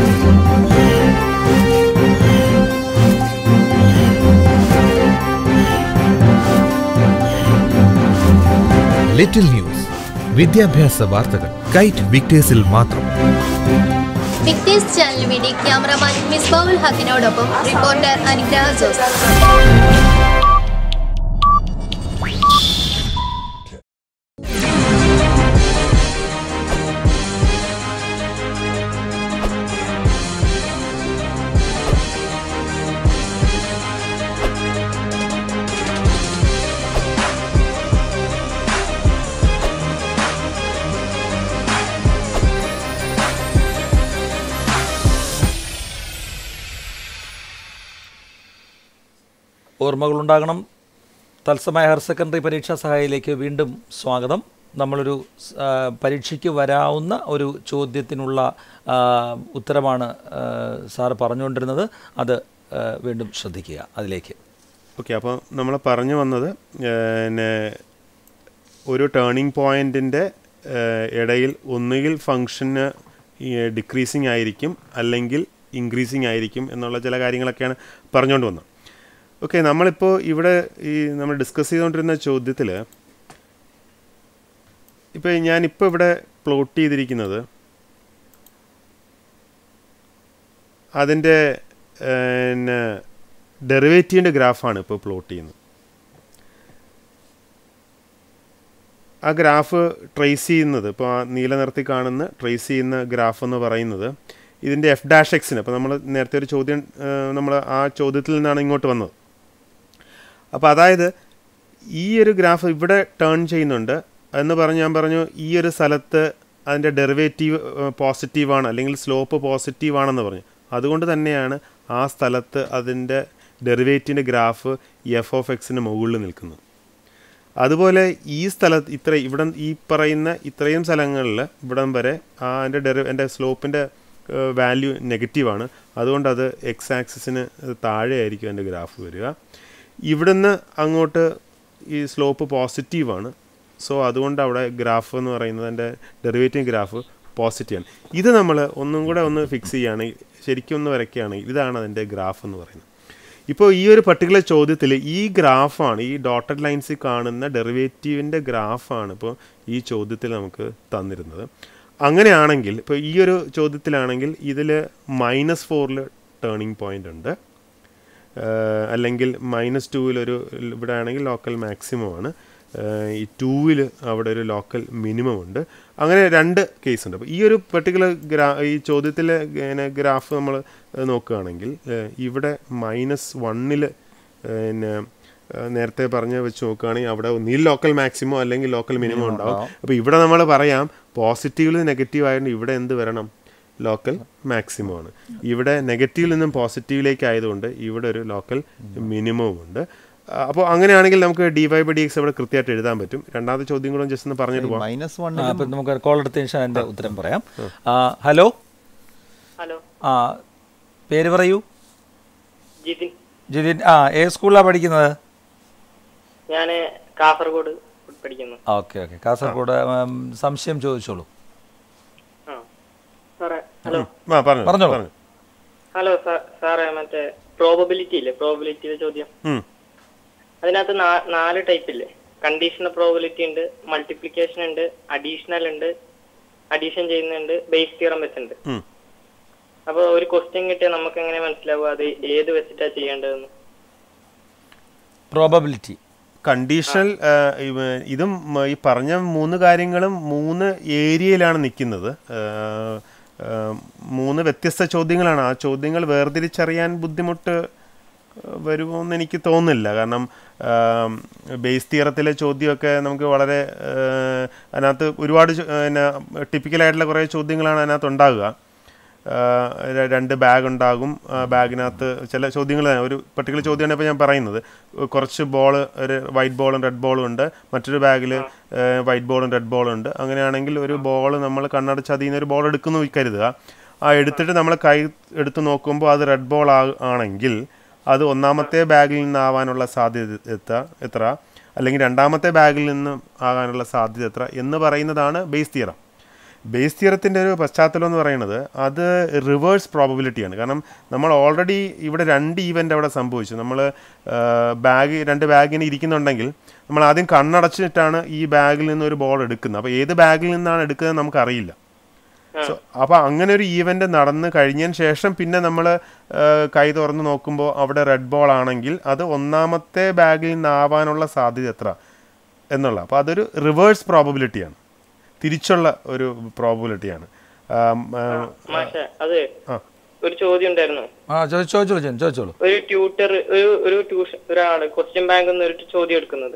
ലിറ്റിൽ ന്യൂസ് വിദ്യാഭ്യാസ വാർത്തകൾ കൈറ്റ് വിക്ടേഴ്സിൽ മാത്രം വിക്ടേഴ്സ് ചാനലിന് വേണ്ടി ക്യാമറമാൻ മിസ്ബാവുൽ ഹക്കിനോടൊപ്പം റിപ്പോർട്ടർ അനുഗ്രഹ ജോസ് ഓർമ്മകളുണ്ടാകണം തത്സമയ ഹയർ സെക്കൻഡറി പരീക്ഷാ സഹായിലേക്ക് വീണ്ടും സ്വാഗതം നമ്മളൊരു സ്- ആ, പരീക്ഷയ്ക്ക് വരാവുന്ന ഒരു ചോദ്യത്തിനുള്ള ആ, ഉത്തരമാണ് ആ, സാറ് പറഞ്ഞുകൊണ്ടിരുന്നത് അത് ആ, വീണ്ടും ശ്രദ്ധിക്കുക അതിലേക്ക് ഓക്കെ അപ്പോൾ നമ്മൾ പറഞ്ഞു വന്നത് പിന്നെ ഒരു ടേണിംഗ് പോയിന്റിൻ്റെ ഇടയിൽ ഒന്നുകിൽ ഫങ്ഷന് ഡിക്രീസിങ് ആയിരിക്കും അല്ലെങ്കിൽ ഇൻക്രീസിങ് ആയിരിക്കും എന്നുള്ള ചില കാര്യങ്ങളൊക്കെയാണ് പറഞ്ഞുകൊണ്ട് വന്നത് ഓക്കെ നമ്മളിപ്പോൾ ഇവിടെ ഈ നമ്മൾ ഡിസ്കസ് ചെയ്തുകൊണ്ടിരുന്ന ചോദ്യത്തിൽ ഇപ്പോൾ ഞാനിപ്പോൾ ഇവിടെ പ്ലോട്ട് ചെയ്തിരിക്കുന്നത് അതിൻ്റെ പിന്നെ ഡെറിവേറ്റീവിൻ്റെ ഗ്രാഫാണ് ഇപ്പോൾ പ്ലോട്ട് ചെയ്യുന്നത് ആ ഗ്രാഫ് ട്രേസ് ചെയ്യുന്നത് ഇപ്പോൾ ആ നീല നിറത്തിൽ കാണുന്ന ട്രേസ് ചെയ്യുന്ന ഗ്രാഫ് എന്ന് പറയുന്നത് ഇതിൻ്റെ എഫ് ഡാഷ് എക്സിന് അപ്പോൾ നമ്മൾ നേരത്തെ ഒരു ചോദ്യം നമ്മൾ ആ ചോദ്യത്തിൽ നിന്നാണ് ഇങ്ങോട്ട് വന്നത് അപ്പോൾ അതായത് ഈ ഒരു ഗ്രാഫ് ഇവിടെ ടേൺ ചെയ്യുന്നുണ്ട് എന്ന് പറഞ്ഞ് ഞാൻ പറഞ്ഞു ഈ ഒരു സ്ഥലത്ത് അതിൻ്റെ ഡെറിവേറ്റീവ് പോസിറ്റീവാണ് അല്ലെങ്കിൽ സ്ലോപ്പ് പോസിറ്റീവ് ആണെന്ന് പറഞ്ഞു അതുകൊണ്ട് തന്നെയാണ് ആ സ്ഥലത്ത് അതിൻ്റെ ഡെറിവേറ്റീവിൻ്റെ ഗ്രാഫ് എഫ് ഓഫ് എക്സിന് മുകളിൽ നിൽക്കുന്നത് അതുപോലെ ഈ സ്ഥലത്ത് ഇത്ര ഇവിടെ ഈ പറയുന്ന ഇത്രയും സ്ഥലങ്ങളിൽ ഇവിടം വരെ ആ എൻ്റെ ഡെറി എൻ്റെ സ്ലോപ്പിൻ്റെ വാല്യൂ നെഗറ്റീവാണ് അതുകൊണ്ട് അത് എക്സ് ആക്സിസിന് താഴെയായിരിക്കും എൻ്റെ ഗ്രാഫ് വരിക ഇവിടുന്ന് അങ്ങോട്ട് ഈ സ്ലോപ്പ് പോസിറ്റീവാണ് സോ അതുകൊണ്ട് അവിടെ ഗ്രാഫ് എന്ന് പറയുന്നത് എൻ്റെ ഡെറിവേറ്റീവ് ഗ്രാഫ് പോസിറ്റീവാണ് ഇത് നമ്മൾ ഒന്നും കൂടെ ഒന്ന് ഫിക്സ് ചെയ്യുകയാണെങ്കിൽ ശരിക്കും ഒന്ന് വരയ്ക്കുകയാണെങ്കിൽ ഇതാണ് അതിൻ്റെ ഗ്രാഫ് എന്ന് പറയുന്നത് ഇപ്പോൾ ഈ ഒരു പർട്ടിക്കുലർ ചോദ്യത്തിൽ ഈ ഗ്രാഫാണ് ഈ ഡോട്ടഡ് ലൈൻസിൽ കാണുന്ന ഡെറിവേറ്റീവിൻ്റെ ഗ്രാഫാണ് ഇപ്പോൾ ഈ ചോദ്യത്തിൽ നമുക്ക് തന്നിരുന്നത് അങ്ങനെയാണെങ്കിൽ ഇപ്പോൾ ഈ ഒരു ചോദ്യത്തിലാണെങ്കിൽ ഇതിൽ മൈനസ് ഫോറിൽ ടേണിംഗ് പോയിൻ്റ് ഉണ്ട് ഏഹ് അല്ലെങ്കിൽ മൈനസ് ടൂവിലൊരു ഇവിടെ ആണെങ്കിൽ ലോക്കൽ മാക്സിമം ആണ് ഏഹ് ഈ ടൂവിൽ അവിടെ ഒരു ലോക്കൽ മിനിമം ഉണ്ട് അങ്ങനെ രണ്ട് കേസ് ഉണ്ട് അപ്പോൾ ഈ ഒരു പെർട്ടിക്കുലർ ഗ്രാ ഈ ചോദ്യത്തിലെ ഇങ്ങനെ ഗ്രാഫ് നമ്മൾ നോക്കുകയാണെങ്കിൽ ഏഹ് ഇവിടെ മൈനസ് വണ്ണിൽ പിന്നെ ഏഹ് നേരത്തെ പറഞ്ഞ വെച്ച് നോക്കുകയാണെങ്കിൽ അവിടെ ഒന്നിൽ ലോക്കൽ മാക്സിമം അല്ലെങ്കിൽ ലോക്കൽ മിനിമം ഉണ്ടാവും അപ്പോൾ ഇവിടെ നമ്മൾ പറയാം പോസിറ്റീവിൽ നെഗറ്റീവ് ആയതുകൊണ്ട് ഇവിടെ എന്ത് വരണം ലോക്കൽ മാക്സിമം ആണ് ഇവിടെ നെഗറ്റീവിൽ നിന്നും പോസിറ്റീവിലേക്ക് ആയതുകൊണ്ട് ഇവിടെ ഒരു ലോക്കൽ മിനിമവും ഉണ്ട് അപ്പോൾ അങ്ങനെയാണെങ്കിൽ നമുക്ക് d y by d x അവിടെ കൃത്യമായിട്ട് എഴുതാൻ പറ്റും രണ്ടാമത്തെ ചോദ്യം കൂടെ ജസ്റ്റ് ഒന്ന് പറഞ്ഞിട്ട് പോകാം മൈനസ് ആ, വണ്ണിലും അപ്പം നമുക്ക് കോൾ എടുത്തതിന് ശേഷം അതിൻ്റെ ഉത്തരം പറയാം ആ, ഹലോ ഹലോ ആ പേര് പറയൂ ജിതിൻ ജിതിൻ ആ ഏത് സ്കൂളിലാണ് പഠിക്കുന്നത് ഞാൻ കാസർഗോഡ് പഠിക്കുന്നു ഓക്കെ ഓക്കെ കാസർഗോഡ് ഉം, സംശയം ചോദിച്ചോളൂ ആ സാറേ ഹലോ ആ പറഞ്ഞു പറഞ്ഞോളൂ. പറഞ്ഞു ഹലോ സാർ സാറേ മറ്റേ പ്രോബബിലിറ്റി ഇല്ലേ പ്രോബബിലിറ്റിയുടെ ചോദ്യം ഉം. അതിനകത്ത് നാ- നാല് ടൈപ്പ് ഇല്ലേ കണ്ടീഷണൽ പ്രോബബിലിറ്റി ഉണ്ട് മൾട്ടിപ്ലിക്കേഷൻ ഉണ്ട് അഡീഷണൽ ഉണ്ട് അഡീഷൻ ചെയ്യുന്നുണ്ട് ബേസ് തിയറം വെച്ചിട്ടുണ്ട് ഉം. അപ്പൊ ഒരു ക്വസ്റ്റ്യൻ കിട്ടിയാൽ നമുക്ക് എങ്ങനെ മനസ്സിലാവുക അത് ഏത് വെച്ചിട്ടാ ചെയ്യേണ്ടതെന്ന് പ്രോബബിലിറ്റി കണ്ടീഷണൽ ഇതും മ, ഈ പറഞ്ഞ മൂന്ന് കാര്യങ്ങളും മൂന്ന് ഏരിയയിലാണ് നിൽക്കുന്നത് ഏഹ്, ഏഹ്, മൂന്ന് വ്യത്യസ്ത ചോദ്യങ്ങളാണ് ആ ചോദ്യങ്ങൾ വേർതിരിച്ചറിയാൻ ബുദ്ധിമുട്ട് ഏഹ്, വരുമോയെന്ന് എനിക്ക് തോന്നുന്നില്ല കാരണം ബേസ് തിയറത്തിലെ ചോദ്യമൊക്കെ നമുക്ക് വളരെ ഏഹ്, അതിനകത്ത് ഒരുപാട് ചോ- പിന്നെ ടിപ്പിക്കലായിട്ടുള്ള കുറേ ചോദ്യങ്ങളാണ് അതിനകത്ത് ഉണ്ടാകുക ആഹ് ര- രണ്ട് ബാഗ് ഉണ്ടാകും ആ ബാഗിനകത്ത് ചില ചോദ്യങ്ങൾ തന്നെ ഒരു പർട്ടിക്കുലർ ചോദ്യമാണ് ഇപ്പോൾ ഞാൻ പറയുന്നത് കുറച്ച് ബോൾ ഒരു വൈറ്റ് ബോളും റെഡ് ബോളും ഉണ്ട് മറ്റൊരു ബാഗിൽ വൈറ്റ് ബോളും റെഡ് ബോളും ഉണ്ട് അങ്ങനെയാണെങ്കിൽ ഒരു ബോൾ നമ്മൾ കണ്ണടച്ച് അതിൽ നിന്ന് ഒരു ബോൾ എടുക്കുന്നു കരുതുക ആ എടുത്തിട്ട് നമ്മൾ കൈ എടുത്ത് നോക്കുമ്പോൾ അത് റെഡ് ബോൾ ആണെങ്കിൽ അത് ഒന്നാമത്തെ ബാഗിൽ നിന്നാവാനുള്ള സാധ്യത എത്ര എത്ര അല്ലെങ്കിൽ രണ്ടാമത്തെ ബാഗിൽ നിന്ന് ആകാനുള്ള സാധ്യത എത്ര എന്ന് പറയുന്നതാണ് ബേസ് തിയറം ബേസ് തിയറത്തിൻ്റെ ഒരു പശ്ചാത്തലം എന്ന് പറയുന്നത് അത് റിവേഴ്സ് പ്രോബബിലിറ്റിയാണ് കാരണം നമ്മൾ ഓൾറെഡി ഇവിടെ രണ്ട് ഈവൻ്റ് അവിടെ സംഭവിച്ചു നമ്മൾ ബാഗ് രണ്ട് ബാഗിന് ഇരിക്കുന്നുണ്ടെങ്കിൽ നമ്മൾ ആദ്യം കണ്ണടച്ചിട്ടാണ് ഈ ബാഗിൽ നിന്ന് ഒരു ബോൾ എടുക്കുന്നത് അപ്പോൾ ഏത് ബാഗിൽ നിന്നാണ് എടുക്കുന്നത് നമുക്കറിയില്ല സോ അപ്പോൾ അങ്ങനെ ഒരു ഈവൻ്റ് നടന്ന് കഴിഞ്ഞതിന് ശേഷം പിന്നെ നമ്മൾ കൈ തുറന്ന് നോക്കുമ്പോൾ അവിടെ റെഡ് ബോൾ ആണെങ്കിൽ അത് ഒന്നാമത്തെ ബാഗിൽ നിന്നാവാനുള്ള സാധ്യത എത്ര എന്നുള്ള അപ്പോൾ അതൊരു റിവേഴ്സ് പ്രോബബിലിറ്റിയാണ് തിരിച്ചുള്ള ഒരു പ്രോബബിലിറ്റിയാണ് മാഷെ അത് ആ. ഒരു ചോദ്യം ഉണ്ടായിരുന്നു ആ ചോദിച്ചോ ചോദിച്ചോളൂ ജെൻ ചോദിച്ചോളൂ ഒരു ട്യൂട്ടർ ഒരു ഒരു ട്യൂഷൻ ഒരാള് ക്വസ്റ്റ്യൻ ബാങ്കിൽ നിന്ന് ഒരു ചോദ്യം എടുക്കുന്നത്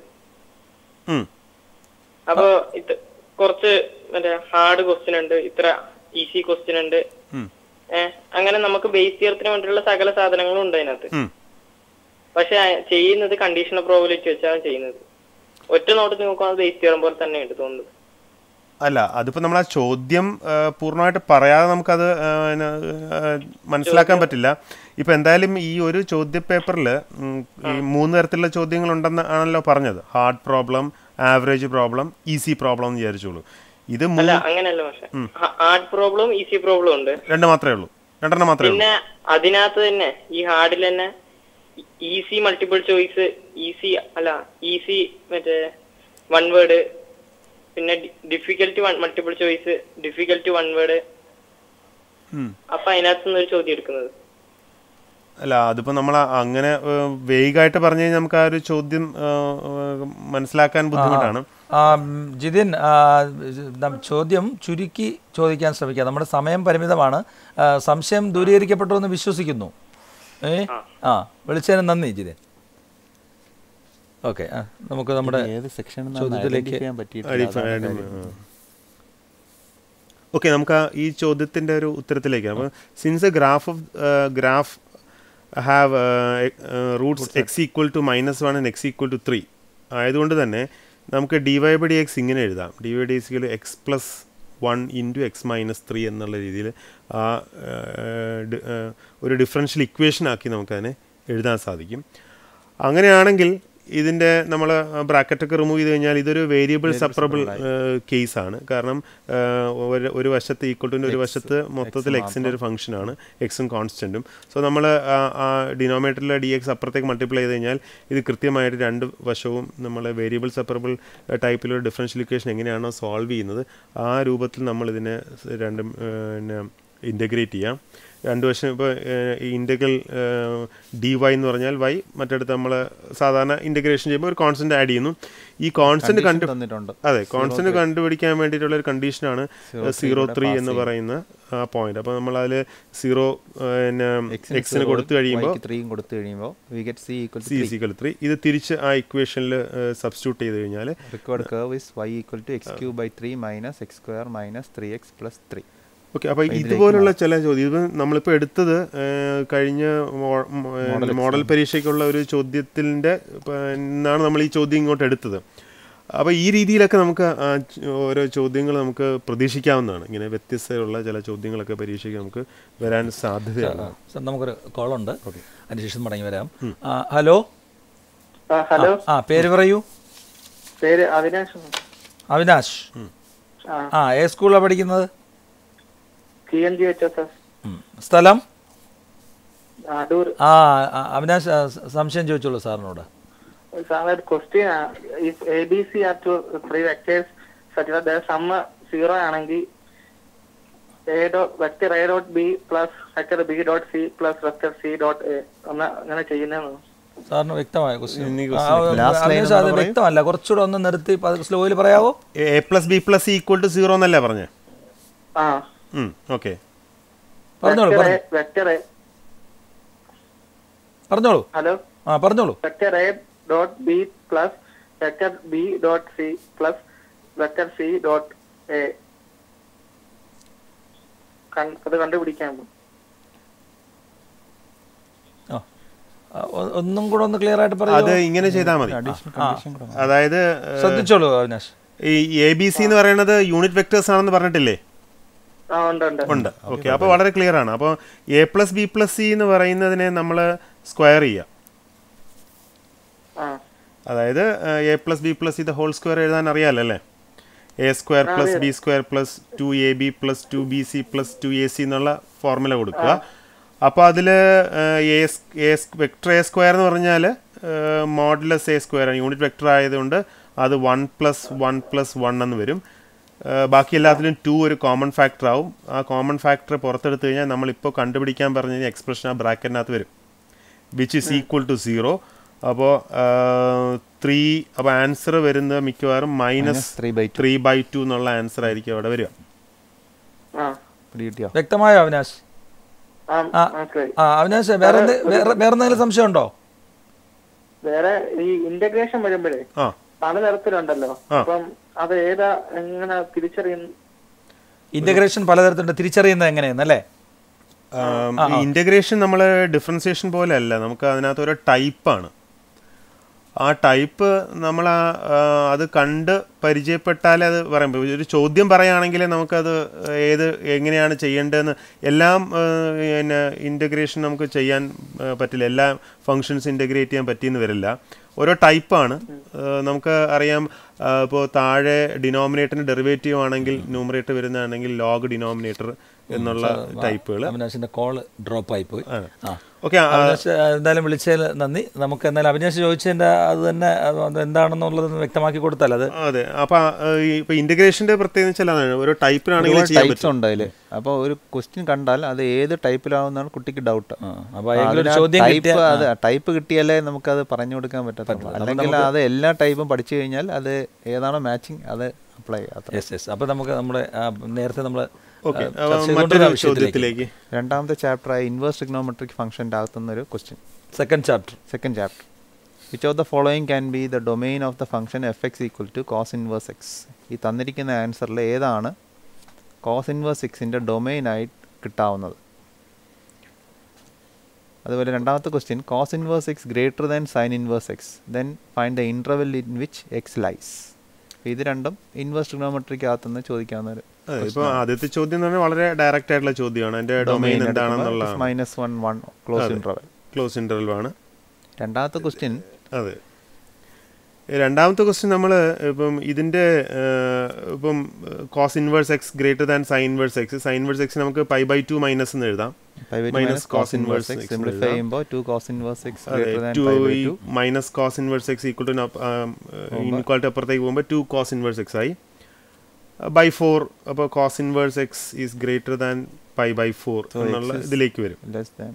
അപ്പൊ ഇത് കുറച്ച് മറ്റേ ഹാർഡ് ക്വസ്റ്റ്യൻ ഉണ്ട് ഇത്ര ഈസി ക്വസ്റ്റ്യൻ ഉണ്ട് ഏഹ് അങ്ങനെ നമുക്ക് ബേസ് തിയറത്തിന് വേണ്ടിയുള്ള സകല സാധനങ്ങളും ഉണ്ട് അതിനകത്ത് പക്ഷെ ചെയ്യുന്നത് കണ്ടീഷണൽ പ്രോബിലിറ്റി വെച്ചാണ് ചെയ്യുന്നത് ഒറ്റ നോട്ടത്തിൽ നോക്കുമ്പോൾ ബേസ് തിയറം പോലെ തന്നെയുണ്ട് തോന്നുന്നത് അല്ല അതിപ്പോൾ നമ്മൾ ആ ചോദ്യം ആ, പൂർണ്ണമായിട്ട് പറയാതെ നമുക്കത് ആ, പിന്നെ, ആ, മനസ്സിലാക്കാൻ പറ്റില്ല ഇപ്പം എന്തായാലും ഈ ഒരു ചോദ്യ പേപ്പറിൽ ഈ മൂന്ന് തരത്തിലുള്ള ചോദ്യങ്ങളുണ്ടെന്ന് ആണല്ലോ പറഞ്ഞത് hard problem average problem easy problem എന്ന് വിചാരിച്ചോളൂ ഇത് അല്ല മൂന്ന് അങ്ങനെയല്ല പക്ഷെ ഹാർഡ് പ്രോബ്ലം ഈസി പ്രോബ്ലം ഉണ്ട് രണ്ട് മാത്രമേ ഉള്ളൂ രണ്ടെണ്ണം മാത്രമേ ഉള്ളൂ പിന്നെ അതിനകത്ത് തന്നെ ഈ ഹാർഡിൽ തന്നെ ഈസി മൾട്ടിപ്പിൾ ചോയ്സ് ഈസി അല്ല ഈസി മറ്റേ വൺ വേർഡ് പിന്നെ difficulty one multiple choice difficulty one word അപ്പൊ അതിനകത്ത് നിന്ന് ഒരു ചോദ്യം എടുക്കുന്നത് അല്ല അതിപ്പോൾ നമ്മൾ അങ്ങനെ വേഗമായിട്ട് പറഞ്ഞു കഴിഞ്ഞാൽ നമുക്ക് ആ ഒരു ചോദ്യം ആ, ആ, മനസ്സിലാക്കാൻ ബുദ്ധിമുട്ടാണ് ആ, ഉം, ജിതിൻ ആ, നം- ചോദ്യം ചുരുക്കി ചോദിക്കാൻ ശ്രമിക്കുക നമ്മുടെ സമയം പരിമിതമാണ് ആ, സംശയം ദൂരീകരിക്കപ്പെട്ടു എന്ന് വിശ്വസിക്കുന്നു ഏ ആ വിളിച്ചതിന് നന്ദി ജിതിൻ ഓക്കെ ആ നമുക്ക് നമ്മുടെ ഏത് സെക്ഷൻ ചോദ്യത്തിലേക്ക് ചെയ്യാൻ പറ്റിയിട്ടില്ല ഓക്കെ നമുക്ക് ആ ഈ ചോദ്യത്തിൻ്റെ ഒരു ഉത്തരത്തിലേക്ക് അപ്പോൾ since a graph of graph have roots x equal to minus one and x equal to three ആയതുകൊണ്ട് തന്നെ നമുക്ക് d y by d x ഇങ്ങനെ എഴുതാം d y d x x plus one into x minus three എന്നുള്ള രീതിയിൽ ആ ആ, D- ആ, ഒരു ഡിഫറൻഷ്യൽ ഇക്വേഷൻ ആക്കി നമുക്കതിനെ എഴുതാൻ സാധിക്കും അങ്ങനെയാണെങ്കിൽ ഇതിൻ്റെ നമ്മൾ ബ്രാക്കറ്റൊക്കെ റിമൂവ് ചെയ്ത് കഴിഞ്ഞാൽ ഇതൊരു വേരിയബിൾ സപ്പറബിൾ കേസാണ് കാരണം ആ, ഒരു- ഒരു വശത്ത് ഈക്വൽ ടു ഒരു വശത്ത് മൊത്തത്തിൽ എക്സിൻ്റെ ഒരു ഫംഗ്ഷനാണ് എക്സും കോൺസ്റ്റൻറ്റും സോ നമ്മൾ ആ ഡിനോമിനേറ്ററിലെ ഡി എക്സ് അപ്പുറത്തേക്ക് മൾട്ടിപ്ലൈ ചെയ്ത് കഴിഞ്ഞാൽ ഇത് കൃത്യമായിട്ട് രണ്ട് വശവും നമ്മൾ വേരിയബിൾ സെപ്പറബിൾ ടൈപ്പിലുള്ള ഡിഫറൻഷ്യൽ ഇക്വേഷൻ എങ്ങനെയാണോ സോൾവ് ചെയ്യുന്നത് ആ രൂപത്തിൽ നമ്മൾ ഇതിനെ രണ്ടും ആ, പിന്നെ ഇൻ്റഗ്രേറ്റ് ചെയ്യാം രണ്ട് വശം ഇപ്പോൾ ഇൻ്റഗ്രൽ ഡി വൈ എന്ന് പറഞ്ഞാൽ വൈ മറ്റടുത്ത് നമ്മൾ സാധാരണ ഇൻ്റഗ്രേഷൻ ചെയ്യുമ്പോൾ ഒരു കോൺസ്റ്റന്റ് ആഡ് ചെയ്യുന്നു ഈ കോൺസ്റ്റന്റ് കണ്ടു തന്നിട്ടുണ്ട് അതെ കോൺസ്റ്റന്റ് കണ്ടുപിടിക്കാൻ വേണ്ടിയിട്ടുള്ള ഒരു കണ്ടീഷനാണ് സീറോ ത്രീ എന്ന് പറയുന്ന ആ പോയിന്റ് അപ്പോൾ നമ്മൾ അതിൽ സീറോ പിന്നെ എക്സിന് കൊടുത്തു കഴിയുമ്പോൾ ത്രീയും കൊടുത്തു കഴിയുമ്പോൾ we get c equal c സിക്കൽ ത്രീ ഇത് തിരിച്ച് ആ ഇക്വേഷനിൽ സബ്സ്റ്റിറ്റ്യൂട്ട് ചെയ്ത് കഴിഞ്ഞാൽ required curve is y equal to x cube by three minus x square minus three x plus three okay അപ്പോൾ ഇതുപോലുള്ള ചില ചോദ്യം ഇത് നമ്മളിപ്പോൾ എടുത്തത് ഏഹ്, കഴിഞ്ഞ മോ- മോ- ഏഹ്, മോഡൽ പരീക്ഷയ്ക്കുള്ള ഒരു ചോദ്യത്തിൻ്റെ നിന്നാണ് നമ്മൾ ഈ ചോദ്യം ഇങ്ങോട്ട് എടുത്തത് അപ്പോൾ ഈ രീതിയിലൊക്കെ നമുക്ക് ആ ച- ഓരോ ചോദ്യങ്ങൾ നമുക്ക് പ്രതീക്ഷിക്കാവുന്നതാണ് ഇങ്ങനെ വ്യത്യസ്തമുള്ള ചില ചോദ്യങ്ങളൊക്കെ പരീക്ഷയ്ക്ക് നമുക്ക് വരാൻ സാധ്യതയാണ് സർ നമുക്കൊരു കോളുണ്ട് അതിനുശേഷം മടങ്ങി വരാം ആ, ഹലോ ഹലോ ആ പേര് പറയൂ പേര് അവിനാഷ് അവിനാശ് ആ ഏ സ്കൂളിലാണ് പഠിക്കുന്നത് C N G H S S ഉം. സ്ഥലം അടൂർ ആ ആ, അവിനാശ് ആ, സ- സംശയം ചോദിച്ചോളൂ സാറിനോട് sir question if a b c are two three vectors such സമ്മ സീറോ ആണെങ്കിൽ a dot vector a dot b plus vector b dot c plus vector c dot a ഒന്ന് അങ്ങനെ ചെയ്യുന്നതെന്ന് സാറിന് വ്യക്തമായ ക്വസ്റ്റ്യൻ ഇനി ആ, question Last line അവിനാശ് അത് ഒന്ന് പറയൂ. വ്യക്തമല്ല കുറച്ചുകൂടെ ഒന്ന് നിർത്തി സ്ലോയിൽ പറയാവോ a plus b plus equal to zero എന്നല്ലേ പറഞ്ഞേ ആ ഓക്കെ പറഞ്ഞോളൂ വെക്ടർ പറഞ്ഞോ. എ വെക്ടർ എ പറഞ്ഞോളൂ ഹലോ ആ പറഞ്ഞോളൂ vector a dot b plus vector b dot c plus vector c dot a അത് കണ്ടുപിടിക്കാൻ ആ ആ, ഒ- ഒന്നും കൂടെ ഒന്ന് ക്ലിയർ ആയിട്ട് അത് പറയൂ ഇങ്ങനെ ചെയ്താൽ മതി അഡീഷണൽ കണ്ടീഷൻ കൂടെ അതായത് ഏഹ്, ശ്രദ്ധിച്ചോളൂ അവിനാശ് ഈ എ ബി സി എന്ന് പറയുന്നത് യൂണിറ്റ് വെക്ടേഴ്സ് ആണെന്ന് പറഞ്ഞിട്ടില്ലേ ആ ഉണ്ട് ഉണ്ട് ഉണ്ട് ഓക്കെ അപ്പോൾ വളരെ ക്ലിയർ ആണ് അപ്പോൾ a plus b plus c എന്ന് പറയുന്നതിനെ നമ്മൾ സ്ക്വയർ ചെയ്യുക ആ അതായത് എ പ്ലസ് ബി പ്ലസ് ഇത് ഹോൾ സ്ക്വയർ എഴുതാൻ അറിയാമല്ലോ അല്ലേ a square plus b square plus two a b plus two b c plus two a c എന്നുള്ള ഫോർമുല കൊടുക്കുക അപ്പോൾ അതിൽ a a vector a square എന്ന് പറഞ്ഞാൽ മോഡലസ് എ സ്ക്വയർ ആണ് യൂണിറ്റ് വെക്ടർ ആയതുകൊണ്ട് അത് one plus one plus one എന്ന് വരും ആ, ബാക്കി എല്ലാത്തിലും ടു ഒരു കോമൺ ഫാക്ടർ ആവും ആ കോമൺ ഫാക്ടർ പുറത്തെടുത്ത് കഴിഞ്ഞാൽ നമ്മളിപ്പോൾ കണ്ടുപിടിക്കാൻ പറഞ്ഞ കഴിഞ്ഞാൽ എക്സ്പ്രഷൻ ആ ബ്രാക്കറ്റിനകത്ത് വരും which is equal to zero അപ്പോൾ ത്രീ അപ്പോൾ ആൻസർ വരുന്നത് മിക്കവാറും minus three by two three by two എന്നുള്ള ആൻസർ ആയിരിക്കും അവിടെ വരിക ആ കിട്ടിയോ വ്യക്തമായോ അവിനാശ് ആ ആ. മനസ്സിലായി ആ അവിനാശ് വേറെ എന്ത്- വേറെ വേറെ എന്തെങ്കിലും സംശയമുണ്ടോ വേറെ ഈ ഇന്റഗ്രേഷൻ വരുമ്പോഴേ ആ പലതരത്തിലുണ്ടല്ലോ ആ. അപ്പം അത് ഏതാ എങ്ങനെ തിരിച്ചറിയുന്നു ഇന്റഗ്രേഷൻ പലതരത്തിലുണ്ട് തിരിച്ചറിയുന്നത് എങ്ങനെയെന്നല്ലേ ഇൻ്റഗ്രേഷൻ നമ്മൾ ഡിഫറൻസിയേഷൻ പോലെ അല്ല നമുക്ക് അതിനകത്ത് ഓരോ ടൈപ്പാണ് ആ ടൈപ്പ് നമ്മൾ അത് കണ്ട് പരിചയപ്പെട്ടാലേ അത് പറയാൻ പറ്റും ഒരു ചോദ്യം പറയുകയാണെങ്കിൽ നമുക്കത് ഏത് എങ്ങനെയാണ് ചെയ്യേണ്ടതെന്ന് എല്ലാം ആ, പിന്നെ ഇൻ്റഗ്രേഷൻ നമുക്ക് ചെയ്യാൻ ആ, പറ്റില്ല എല്ലാ ഫങ്ഷൻസ് ഇൻ്റഗ്രേറ്റ് ചെയ്യാൻ പറ്റിയെന്ന് വരില്ല ഓരോ ടൈപ്പാണ് നമുക്ക് അറിയാം ഇപ്പോൾ താഴെ ഡിനോമിനേറ്ററിന് ഡെറിവേറ്റീവ് ആണെങ്കിൽ ന്യൂമറേറ്റർ വരുന്നതാണെങ്കിൽ ലോഗ് ഡിനോമിനേറ്റർ എന്നുള്ള ടൈപ്പുകൾ അവിനാശിന്റെ കോള് ഡ്രോപ്പ് ആയി പോയി ആ ഓക്കെ അവിനാശ് എന്തായാലും വിളിച്ചതിൽ നന്ദി നമുക്ക് എന്തായാലും അവിനാശ് ചോദിച്ചതിന്റെ അത് തന്നെ അത് അത് എന്താണെന്നുള്ളത് വ്യക്തമാക്കി കൊടുത്താൽ അത് അതെ അപ്പൊ ഇപ്പൊ ഇന്റഗ്രേഷന്റെ പ്രത്യേകത വെച്ചാൽ അതാണ് ഓരോ ടൈപ്പിനാണെങ്കിൽ ചെയ്യാൻ ടൈപ്സ് പറ്റും ഉണ്ട് അതിൽ അപ്പോൾ ഒരു ക്വസ്റ്റ്യൻ കണ്ടാൽ അത് ഏത് ടൈപ്പിലാവുന്നതാണ് കുട്ടിക്ക് ഡൗട്ട് ആ, അപ്പൊ ഏതെങ്കിലും ഒരു ചോദ്യം ടൈപ്പ് കിട്ടിയ അത് ടൈപ്പ് കിട്ടിയാലേ നമുക്കത് പറഞ്ഞു കൊടുക്കാൻ പറ്റത്തുള്ളൂ അല്ലെങ്കിൽ അത് എല്ലാ ടൈപ്പും പഠിച്ചു കഴിഞ്ഞാൽ അത് ഏതാണോ മാച്ചിങ് അത് അപ്ലൈ ചെയ്യാത്ത യെസ് യെസ് അപ്പൊ നമുക്ക് നമ്മുടെ ആ, നേരത്തെ നമ്മൾ ഓക്കെ മറ്റൊരു ചോദ്യത്തിലേക്ക് രണ്ടാമത്തെ ചാപ്റ്ററായ ഇൻവേഴ്സ് ട്രിഗ്നോമെട്രിക് ഫംഗ്ഷൻ്റെ അകത്തുനിന്ന് ഒരു question second chapter second chapter which of the following can be the domain of the function f x equal to cos inverse x ഈ തന്നിരിക്കുന്ന ആൻസറിൽ ഏതാണ് കോസ് ഇൻവേഴ്സ് എക്സിൻ്റെ ഡൊമെയിനായി കിട്ടാവുന്നത് അതുപോലെ രണ്ടാമത്തെ question cos inverse x greater than sine inverse x then find the interval in which x lies ഇത് രണ്ടും inverse ട്രിഗ്നോമെട്രിക്ക് അകത്തുനിന്ന് ചോദിക്കാവുന്ന ഒരു അതെ ഇപ്പൊ ആദ്യത്തെ ചോദ്യം എന്ന് പറഞ്ഞാൽ വളരെ ഡയറക്റ്റ് ആയിട്ടുള്ള ചോദ്യമാണ് എന്റെ ഡൊമൈൻ എന്താണെന്നുള്ള minus one one close interval close interval ആണ് രണ്ടാമത്തെ ക്വസ്റ്റ്യൻ അതെ രണ്ടാമത്തെ ക്വസ്റ്റ്യൻ നമ്മൾ ഇപ്പം ഇതിന്റെ ഏഹ്, ഇപ്പം cos inverse x greater than sine inverse x sine inverse x നമുക്ക് പൈ ബൈ ടു മൈനസ് എന്ന് എഴുതാം minus cos inverse x simplify ചെയ്യുമ്പോൾ two cos inverse x greater than two pi by two minus cos inverse x equal to inequality അപ്പുറത്തേക്ക് പോകുമ്പോൾ two cos inverse x ആയി by four അപ്പോൾ cos inverse x is greater than pi by four എന്നുള്ള is- ഇതിലേക്ക് വരും less than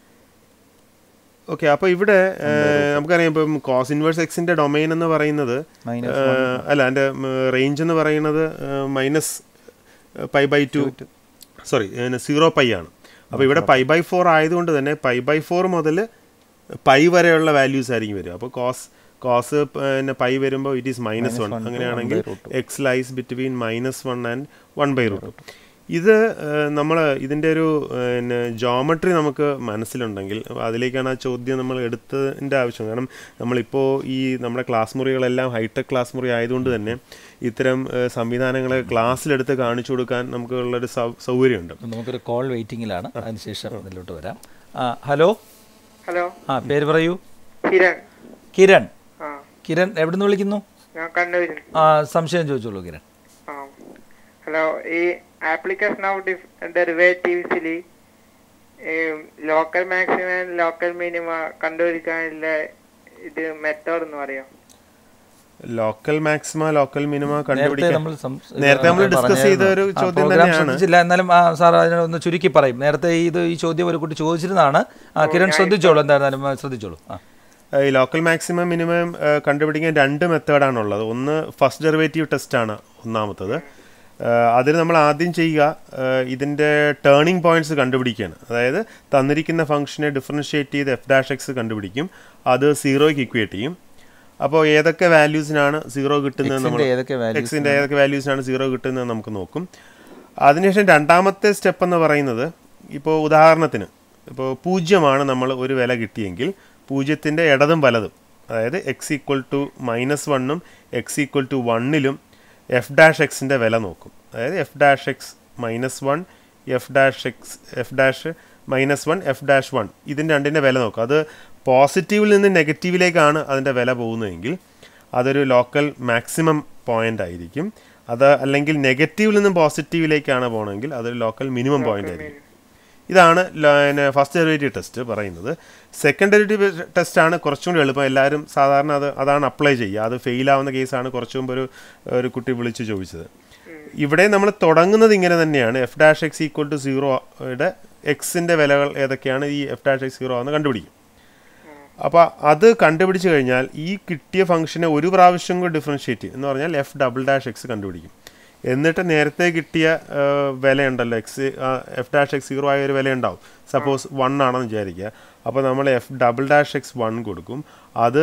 okay അപ്പോൾ ഇവിടെ ഏഹ്, നമുക്കറിയാം ഇപ്പം കോസ് ഇൻവേഴ്സ് എക്സിന്റെ ഡൊമൈൻ എന്ന് പറയുന്നത് Minus ഏഹ്, അല്ല അതിന്റെ റേഞ്ച് എന്ന് പറയുന്നത് minus pi by two sorry zero pi ആണ് അപ്പോൾ ഇവിടെ പൈ ബൈ ഫോർ ആയതുകൊണ്ട് തന്നെ പൈ ബൈ ഫോർ മുതൽ പൈ വരെയുള്ള വാല്യൂസ് ആയിരിക്കും വരിക അപ്പോൾ കോസ് കോസ് പിന്നെ പൈ വരുമ്പോൾ it is minus one one to അങ്ങനെയാണെങ്കിൽ one by root x lies between minus one and one by root ഇത് നമ്മൾ ഇതിൻ്റെ ഒരു പിന്നെ ജോമെട്രി നമുക്ക് മനസ്സിലുണ്ടെങ്കിൽ അതിലേക്കാണ് ആ ചോദ്യം നമ്മൾ എടുത്തതിൻ്റെ ആവശ്യം കാരണം നമ്മളിപ്പോൾ ഈ നമ്മുടെ ക്ലാസ് മുറികളെല്ലാം ഹൈടെക് ക്ലാസ് മുറി ആയതുകൊണ്ട് തന്നെ ഇത്തരം ഏഹ്, സംവിധാനങ്ങളെ ക്ലാസ്സിലെടുത്ത് കാണിച്ചു കൊടുക്കാൻ നമുക്ക് ഉള്ളൊരു സൗ- സൗകര്യമുണ്ട് നമുക്കൊരു കോൾ വെയിറ്റിംഗിലാണ് അതിനുശേഷം ഇതിലോട്ട് വരാം ആ ഹലോ ഹലോ ആ പേര് പറയൂ കിരൺ കിരൺ ആ കിരൺ എവിടെ നിന്ന് വിളിക്കുന്നു ഞാൻ കണ്ണൂരിൽ ആ സംശയം ചോദിച്ചോളൂ കിരൺ ആ ഹലോ ഈ ആപ്ലിക്കേഷൻ ഓഫ് ഡെറിവേറ്റീവ്സിൽ ലോക്കൽ മാക്സിമം ലോക്കൽ മിനിമ കണ്ടുപിടിക്കാനുള്ള ഇത് മെത്തേഡ് എന്ന് പറയാം ലോക്കൽ മാക്സിമ ലോക്കൽ മിനിമ നേരത്തെ കണ്ടുപിടിക്കാൻ നമ്മൾ സംസ്- നേരത്തെ നമ്മൾ ഡിസ്കസ് ചെയ്ത ഒരു ആ, ചോദ്യം പ്രോഗ്രാം തന്നെയാണ് ശ്രദ്ധിച്ചില്ല എന്നാലും ആ, സാർ അതിനൊന്ന് ചുരുക്കി പറയും നേരത്തെ ഇത് ഈ ചോദ്യം ഒരു കുട്ടി ചോദിച്ചിരുന്നതാണ് ആ, കിരൺ ശ്രദ്ധിച്ചോളൂ എന്തായിരുന്നാലും ആ, ശ്രദ്ധിച്ചോളൂ ആ ഈ ലോക്കൽ മാക്സിമം മിനിമം കണ്ടുപിടിക്കാൻ രണ്ട് മെത്തേഡാണുള്ളത് ഒന്ന് ഫസ്റ്റ് ഡെറിവേറ്റീവ് ടെസ്റ്റ് ആണ് ഒന്നാമത്തത് അതിൽ നമ്മൾ ആദ്യം ചെയ്യുക ഏഹ്, ഇതിൻ്റെ ടേണിംഗ് പോയിന്റ്സ് കണ്ടുപിടിക്കുകയാണ് അതായത് തന്നിരിക്കുന്ന ഫംഗ്ഷനെ ഡിഫറൻഷിയേറ്റ് ചെയ്ത് എഫ് ഡാഷ് എക്സ് കണ്ടുപിടിക്കും അത് സീറോയ്ക്ക് ഇക്വേറ്റ് ചെയ്യും അപ്പോൾ ഏതൊക്കെ വാല്യൂസിനാണ് സീറോ കിട്ടുന്നത് നമ്മൾ ന്റെ ഏതൊക്കെ values എക്സിൻ്റെ ഏതൊക്കെ വാല്യൂസിനാണ് സീറോ കിട്ടുന്നത് നമുക്ക് നോക്കും അതിനുശേഷം രണ്ടാമത്തെ സ്റ്റെപ്പ് എന്ന് പറയുന്നത് ഇപ്പോൾ ഉദാഹരണത്തിന് ഇപ്പോൾ പൂജ്യമാണ് നമ്മൾ ഒരു വില കിട്ടിയെങ്കിൽ പൂജ്യത്തിൻ്റെ ഇടതും വലതും അതായത് എക്സ് ഈക്വൽ ടു മൈനസ് വണ്ണും എക്സ് ഈക്വൽ ടു വണ്ണിലും എഫ് ഡാഷ് എക്സിൻ്റെ വില നോക്കും അതായത് f dash x minus one f dash x f dash minus one f dash one ഇതിൻ്റെ രണ്ടിൻ്റെ വില നോക്കുക അത് പോസിറ്റീവിൽ നിന്ന് നെഗറ്റീവിലേക്കാണ് അതിൻ്റെ വില പോകുന്നതെങ്കിൽ അതൊരു ലോക്കൽ മാക്സിമം പോയിന്റ് ആയിരിക്കും അത് അല്ലെങ്കിൽ നെഗറ്റീവിൽ നിന്നും പോസിറ്റീവിലേക്കാണ് പോകണമെങ്കിൽ അതൊരു ലോക്കൽ മിനിമം പോയിന്റ് ആയിരിക്കും ഇതാണ് ഫസ്റ്റ് ഡെറിവേറ്റീവ് ടെസ്റ്റ് പറയുന്നത് സെക്കൻഡ് ഡെറിവേറ്റീവ് ടെസ്റ്റ് ആണ് കുറച്ചും കൂടി എളുപ്പം എല്ലാവരും സാധാരണ അത് അതാണ് അപ്ലൈ ചെയ്യുക അത് ഫെയിൽ ആവുന്ന കേസാണ് കുറച്ചു മുമ്പ് ഒരു ഒരു കുട്ടി വിളിച്ച് ചോദിച്ചത് ഇവിടെ നമ്മൾ തുടങ്ങുന്നത് ഇങ്ങനെ തന്നെയാണ് f dash x equal to സീറോയുടെ എക്സിൻ്റെ വിലകൾ ഏതൊക്കെയാണ് ഈ എഫ് ഡാഷ് എക്സ് സീറോ എന്ന് കണ്ടുപിടിക്കും അപ്പോൾ അത് കണ്ടുപിടിച്ച് കഴിഞ്ഞാൽ ഈ കിട്ടിയ ഫംഗ്ഷനെ ഒരു പ്രാവശ്യം കൂടി ഡിഫറൻഷ്യേറ്റ് എന്ന് പറഞ്ഞാൽ എഫ് ഡബിൾ ഡാഷ് എക്സ് കണ്ടുപിടിക്കും എന്നിട്ട് നേരത്തെ കിട്ടിയ ആ, വിലയുണ്ടല്ലോ x f dash x zero ആയ ഒരു വില ഉണ്ടാവും സപ്പോസ് വൺ ആണെന്ന് വിചാരിക്കുക അപ്പോൾ നമ്മൾ f double dash x one കൊടുക്കും അത്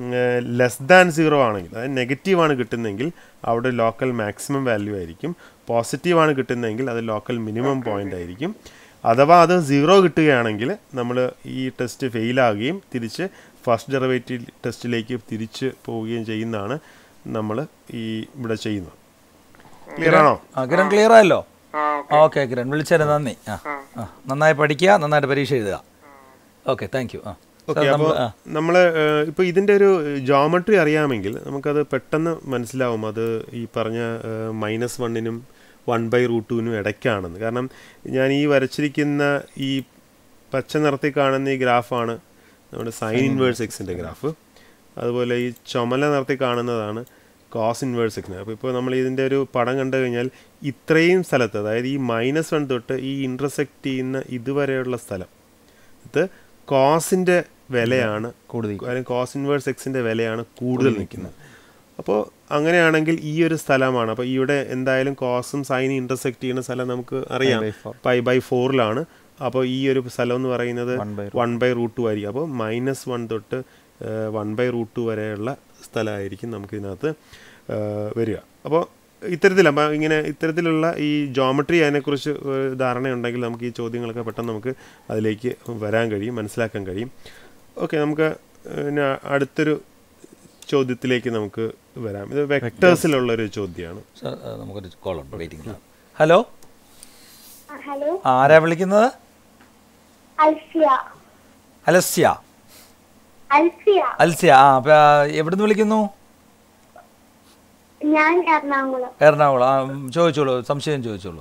ലെസ് ദാൻ സീറോ ആണെങ്കിൽ അതായത് നെഗറ്റീവ് ആണ് കിട്ടുന്നതെങ്കിൽ അവിടെ ലോക്കൽ മാക്സിമം വാല്യൂ ആയിരിക്കും പോസിറ്റീവ് ആണ് കിട്ടുന്നതെങ്കിൽ അത് ലോക്കൽ മിനിമം പോയിന്റ് ആയിരിക്കും അഥവാ അത് സീറോ കിട്ടുകയാണെങ്കിൽ നമ്മൾ ഈ ടെസ്റ്റ് ഫെയിലാകുകയും തിരിച്ച് ഫസ്റ്റ് ഡെറിവേറ്റീവ് ടെസ്റ്റിലേക്ക് തിരിച്ച് പോവുകയും ചെയ്യുന്നതാണ് നമ്മൾ ഈ ഇവിടെ ചെയ്യുന്നത് ക്ലിയർ ആണോ ആ കിരൺ ക്ലിയർ ആയല്ലോ ഓക്കെ കിരൺ വിളിച്ചതിന് നന്ദി ആ ആ നന്നായി പഠിക്കുക നന്നായിട്ട് പരീക്ഷ എഴുതുക ഓക്കെ താങ്ക് യു ആ ഓക്കെ സാർ, അപ്പോൾ നമ്മൾ- ആ. നമ്മൾ ഇപ്പോൾ ഇതിൻ്റെ ഒരു ജോമെട്രി അറിയാമെങ്കിൽ നമുക്കത് പെട്ടെന്ന് മനസ്സിലാവും അത് ഈ പറഞ്ഞ മൈനസ് വണ്ണിനും വൺ ബൈ റൂട്ട് ടുവിനും ഇടയ്ക്കാണെന്ന് കാരണം ഞാൻ ഈ വരച്ചിരിക്കുന്ന ഈ പച്ച നിറത്തിൽ കാണുന്ന ഈ ഗ്രാഫാണ് നമ്മുടെ സൈൻ ഇൻവേഴ്സ് എക്സിൻ്റെ ഗ്രാഫ് അതുപോലെ ഈ ചുമല നിറത്തിൽ കാണുന്നതാണ് കോസ് ഇൻവേഴ്സ് എക്സിന് അപ്പോൾ ഇപ്പോൾ നമ്മൾ ഇതിൻ്റെ ഒരു പടം കണ്ടു കഴിഞ്ഞാൽ ഇത്രയും സ്ഥലത്ത് അതായത് ഈ മൈനസ് വൺ തൊട്ട് ഈ ഇൻ്റർസെക്റ്റ് ചെയ്യുന്ന ഇതുവരെയുള്ള സ്ഥലം ഇത് കോസിൻ്റെ വിലയാണ് കൂടുതൽ അല്ലെങ്കിൽ കോസ് ഇൻവേഴ്സ് എക്സിൻ്റെ വിലയാണ് കൂടുതൽ നിൽക്കുന്നത് അപ്പോൾ അങ്ങനെയാണെങ്കിൽ ഈ ഒരു സ്ഥലമാണ് അപ്പോൾ ഇവിടെ എന്തായാലും കോസും സൈനും ഇൻ്റർസെക്ട് ചെയ്യുന്ന സ്ഥലം നമുക്ക് അറിയാം by four. പൈ ബൈ ഫോറിലാണ് അപ്പോൾ ഈ ഒരു സ്ഥലം എന്ന് പറയുന്നത് One by one by root two ആയിരിക്കും അപ്പോൾ മൈനസ് വൺ തൊട്ട് വൺ ബൈ റൂട്ട് ടു വരെയുള്ള സ്ഥലമായിരിക്കും നമുക്ക് ഇതിനകത്ത് ഏഹ്, വരിക അപ്പോൾ ഇത്തരത്തിൽ അപ്പോൾ ഇങ്ങനെ ഇത്തരത്തിലുള്ള ഈ ജോമെട്രി അതിനെക്കുറിച്ച് ഒരു ധാരണയുണ്ടെങ്കിൽ നമുക്ക് ഈ ചോദ്യങ്ങളൊക്കെ പെട്ടെന്ന് നമുക്ക് അതിലേക്ക് വരാൻ കഴിയും മനസ്സിലാക്കാൻ കഴിയും ഓക്കെ നമുക്ക് പിന്നെ അടുത്തൊരു ചോദ്യത്തിലേക്ക് നമുക്ക് വരാം ഇത് വെക്ടേഴ്സിലുള്ള ഒരു ചോദ്യമാണ് സാർ ആ, നമുക്കൊരു കോൾ ഉണ്ട് വെയിറ്റിംഗ് ഹലോ ഹലോ ആരാ വിളിക്കുന്നത് അൽഫിയ അലസ്യ അൽഫിയ അൽസ്യ ആ അപ്പൊ, ആ, എവിടുന്ന് വിളിക്കുന്നു ഞാൻ എറണാകുളം എറണാകുളം ആ ഉം, ചോദിച്ചോളൂ സംശയം ചോദിച്ചോളൂ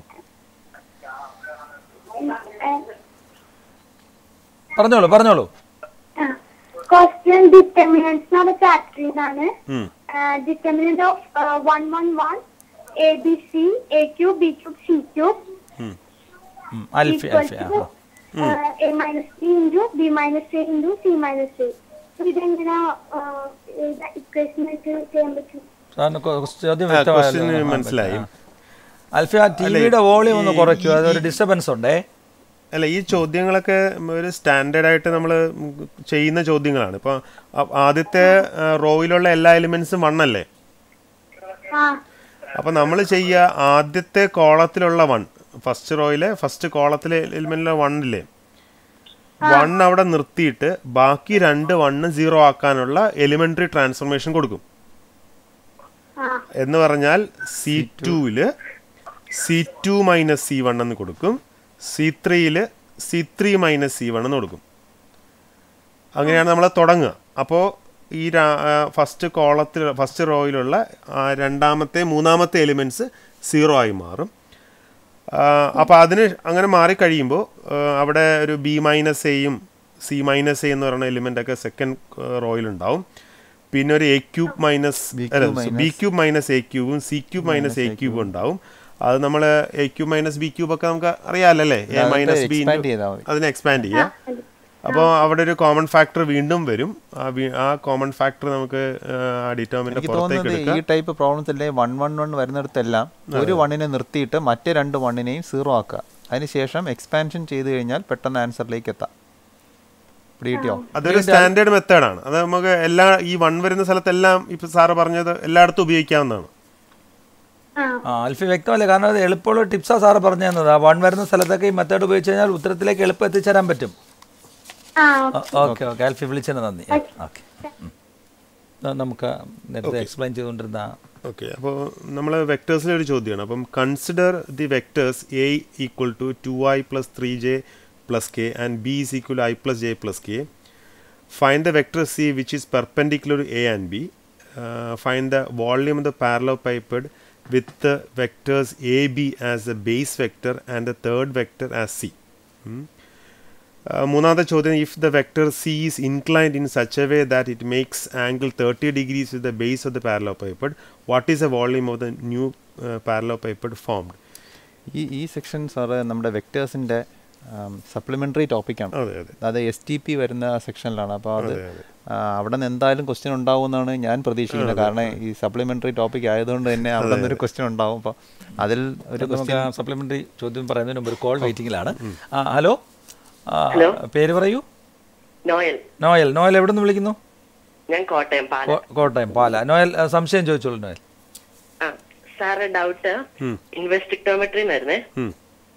പറഞ്ഞോളൂ പറഞ്ഞോളൂ ക്വസ്റ്റ്യൻ ഡിറ്റർമിനൻസ് എന്നുള്ള ചാപ്റ്ററിലാണ് ഉം. Determinant of one one one a b c a cube b cube c cube ഉം, അൽഫി അൽഫി ആ ആ. A minus b into b minus a into c minus a ഇതെങ്ങനെ ഇക്വേഷൻ ആയിട്ട് ചെയ്യാൻ പറ്റും സാറിന് കൊ- ചോദ്യം ആ, വ്യക്തമായല്ലോ. question ആ, ആ, മനസ്സിലായി. ആ. അൽഫി ആ ടി വിയുടെ വോളിയം ഒന്ന് കുറയ്ക്കൂ അതൊരു ഡിസ്റ്റർബൻസ് ഉണ്ടേ അല്ല ഈ ചോദ്യങ്ങളൊക്കെ ഒരു സ്റ്റാൻഡേർഡ് ആയിട്ട് നമ്മൾ ചെയ്യുന്ന ചോദ്യങ്ങളാണ് ഇപ്പോൾ ആദ്യത്തെ റോയിലുള്ള എല്ലാ എലിമെന്റ്സും വണ്ണല്ലേ ആ അപ്പോൾ നമ്മൾ ചെയ്യുക ആദ്യത്തെ കോളത്തിലുള്ള വൺ ഫസ്റ്റ് റോയിലെ ഫസ്റ്റ് കോളത്തിലെ എലിമെന്റിലെ വണ്ണില്ലേ വൺ അവിടെ നിർത്തിയിട്ട് ബാക്കി രണ്ട് വണ്ണ് സീറോ ആക്കാനുള്ള എലിമെന്ററി ട്രാൻസ്ഫർമേഷൻ കൊടുക്കും ആ എന്ന് പറഞ്ഞാൽ സി ടുവില് C two minus C one എന്ന് കൊടുക്കും സി ത്രീയിൽ C three minus C one എന്ന് കൊടുക്കും അങ്ങനെയാണ് നമ്മൾ തുടങ്ങുക അപ്പോൾ ഈ ഫസ്റ്റ് കോളത്തിൽ ഫസ്റ്റ് റോയിലുള്ള ആ രണ്ടാമത്തെ മൂന്നാമത്തെ എലിമെൻറ്റ്സ് സീറോ ആയി മാറും അപ്പോൾ അതിന് അങ്ങനെ മാറിക്കഴിയുമ്പോൾ അവിടെ ഒരു ബി മൈനസ് എയും സി മൈനസ് എ എന്ന് പറയുന്ന എലിമെൻ്റ് ഒക്കെ സെക്കൻഡ് റോയിലുണ്ടാവും പിന്നെ ഒരു എ ക്യൂബ് മൈനസ് B അല്ല cube minus- b cube minus a ക്യൂബും സി ക്യൂബ് മൈനസ് എ ക്യൂബും ഉണ്ടാവും അത് നമ്മൾ a cube minus b cube ഒക്കെ നമുക്ക് അറിയാമല്ലേ എ അതിനെ മൈനസ് ബി expand ചെയ്താൽ മതി. അതിനെ എക്സ്പാൻഡ് ചെയ്യാം അപ്പോൾ അവിടെ ഒരു കോമൺ ഫാക്ടർ വീണ്ടും വരും ആ വീ- ആ കോമൺ ഫാക്ടർ നമുക്ക് ആ ഡിറ്റർമിൻ്റെ എനിക്ക് പുറത്തേക്ക് തോന്നുന്നത് എടുക്കാം ഈ ടൈപ്പ് പ്രോബ്ലംസ് അല്ലേ വൺ വൺ വൺ വരുന്നിടത്തെല്ലാം ഒരു വണ്ണിനെ നിർത്തിയിട്ട് മറ്റേ രണ്ട് വണ്ണിനെയും സീറോ ആക്കുക അതിനുശേഷം എക്സ്പാൻഷൻ ചെയ്ത് കഴിഞ്ഞാൽ പെട്ടെന്ന് ആൻസറിലേക്ക് എത്താം പിടികിട്ടിയോ അതൊരു സ്റ്റാൻഡേർഡ് മെത്തേഡാണ് അത് നമുക്ക് എല്ലാ ഈ വൺ വരുന്ന സ്ഥലത്തെല്ലാം ഇപ്പൊ സാറ് പറഞ്ഞത് എല്ലായിടത്തും ഉപയോഗിക്കാവുന്നതാണ് ആ ആ അൽഫി വ്യക്തമല്ല കാരണം അത് എളുപ്പമുള്ള ടിപ്സാ സാറ് പറഞ്ഞു തന്നത് ആ വൺ വരുന്ന സ്ഥലത്തൊക്കെ ഈ മെത്തേഡ് ഉപയോഗിച്ച് കഴിഞ്ഞാൽ ഉത്തരത്തിലേക്ക് എളുപ്പം എത്തിച്ചേരാൻ പറ്റും ആ ഓക്കെ ഓക്കെ അൽഫി വിളിച്ചതിന് നന്ദി ഓക്കെ നമുക്ക് നേരത്തെ എക്സ്പ്ലെയിൻ ചെയ്തുകൊണ്ടിരുന്ന ഓക്കെ അപ്പോൾ നമ്മൾ വെക്ടേഴ്സിലെ ഒരു ചോദ്യമാണ് അപ്പം consider the vectors a equal to two i plus three j plus k and b is equal to i plus j plus k. Find the vector c which is perpendicular to a and b. Uh, find the volume of the parallelepiped with the vectors a b as the base vector and the third vector as c. Hmm. Uh, മൂന്നാമത്തെ ചോദ്യം if the vector c is inclined in such a way that it makes angle thirty degrees with the base of the parallelepiped what is a volume of the new parallelepiped formed ഈ ഈ section sir നമ്മുടെ വെക്ടേഴ്സിൻ്റെ supplementary ടോപ്പിക്കാണ് അതെ അതെ അത് S T P വരുന്ന സെക്ഷനിലാണ് അപ്പോൾ അത് അതെ, അതെ. ആ, അവിടെ നിന്ന് എന്തായാലും ക്വസ്റ്റ്യൻ ഉണ്ടാവുമെന്നാണ് ഞാൻ പ്രതീക്ഷിക്കുന്നത് കാരണം ഈ സപ്ലിമെൻ്ററി ടോപ്പിക് ആയതുകൊണ്ട് തന്നെ അവിടെ നിന്നൊരു ക്വസ്റ്റ്യൻ ഉണ്ടാവും അപ്പോൾ അതിൽ ഒരു നമുക്ക് ക്വസ്റ്റ്യൻ സപ്ലിമെന്ററി ചോദ്യം പറയുന്നതിന് മുമ്പ് ഒരു കോൾ വെയിറ്റിംഗിലാണ് ആ, ഹലോ ആ, ഹലോ. പേര് പറയൂ നോയൽ നോയൽ നോയൽ എവിടെ നിന്ന് വിളിക്കുന്നു ഞാൻ കോട്ടയം പാല കോ- കോട്ടയം പാല നോയൽ ആ, സംശയം ചോദിച്ചോളൂ നോയൽ ആ സാറ് ഡൗട്ട് ഇൻവെസ്റ്റിക്ടോമെട്രി എന്നായിരുന്നേ ഉം.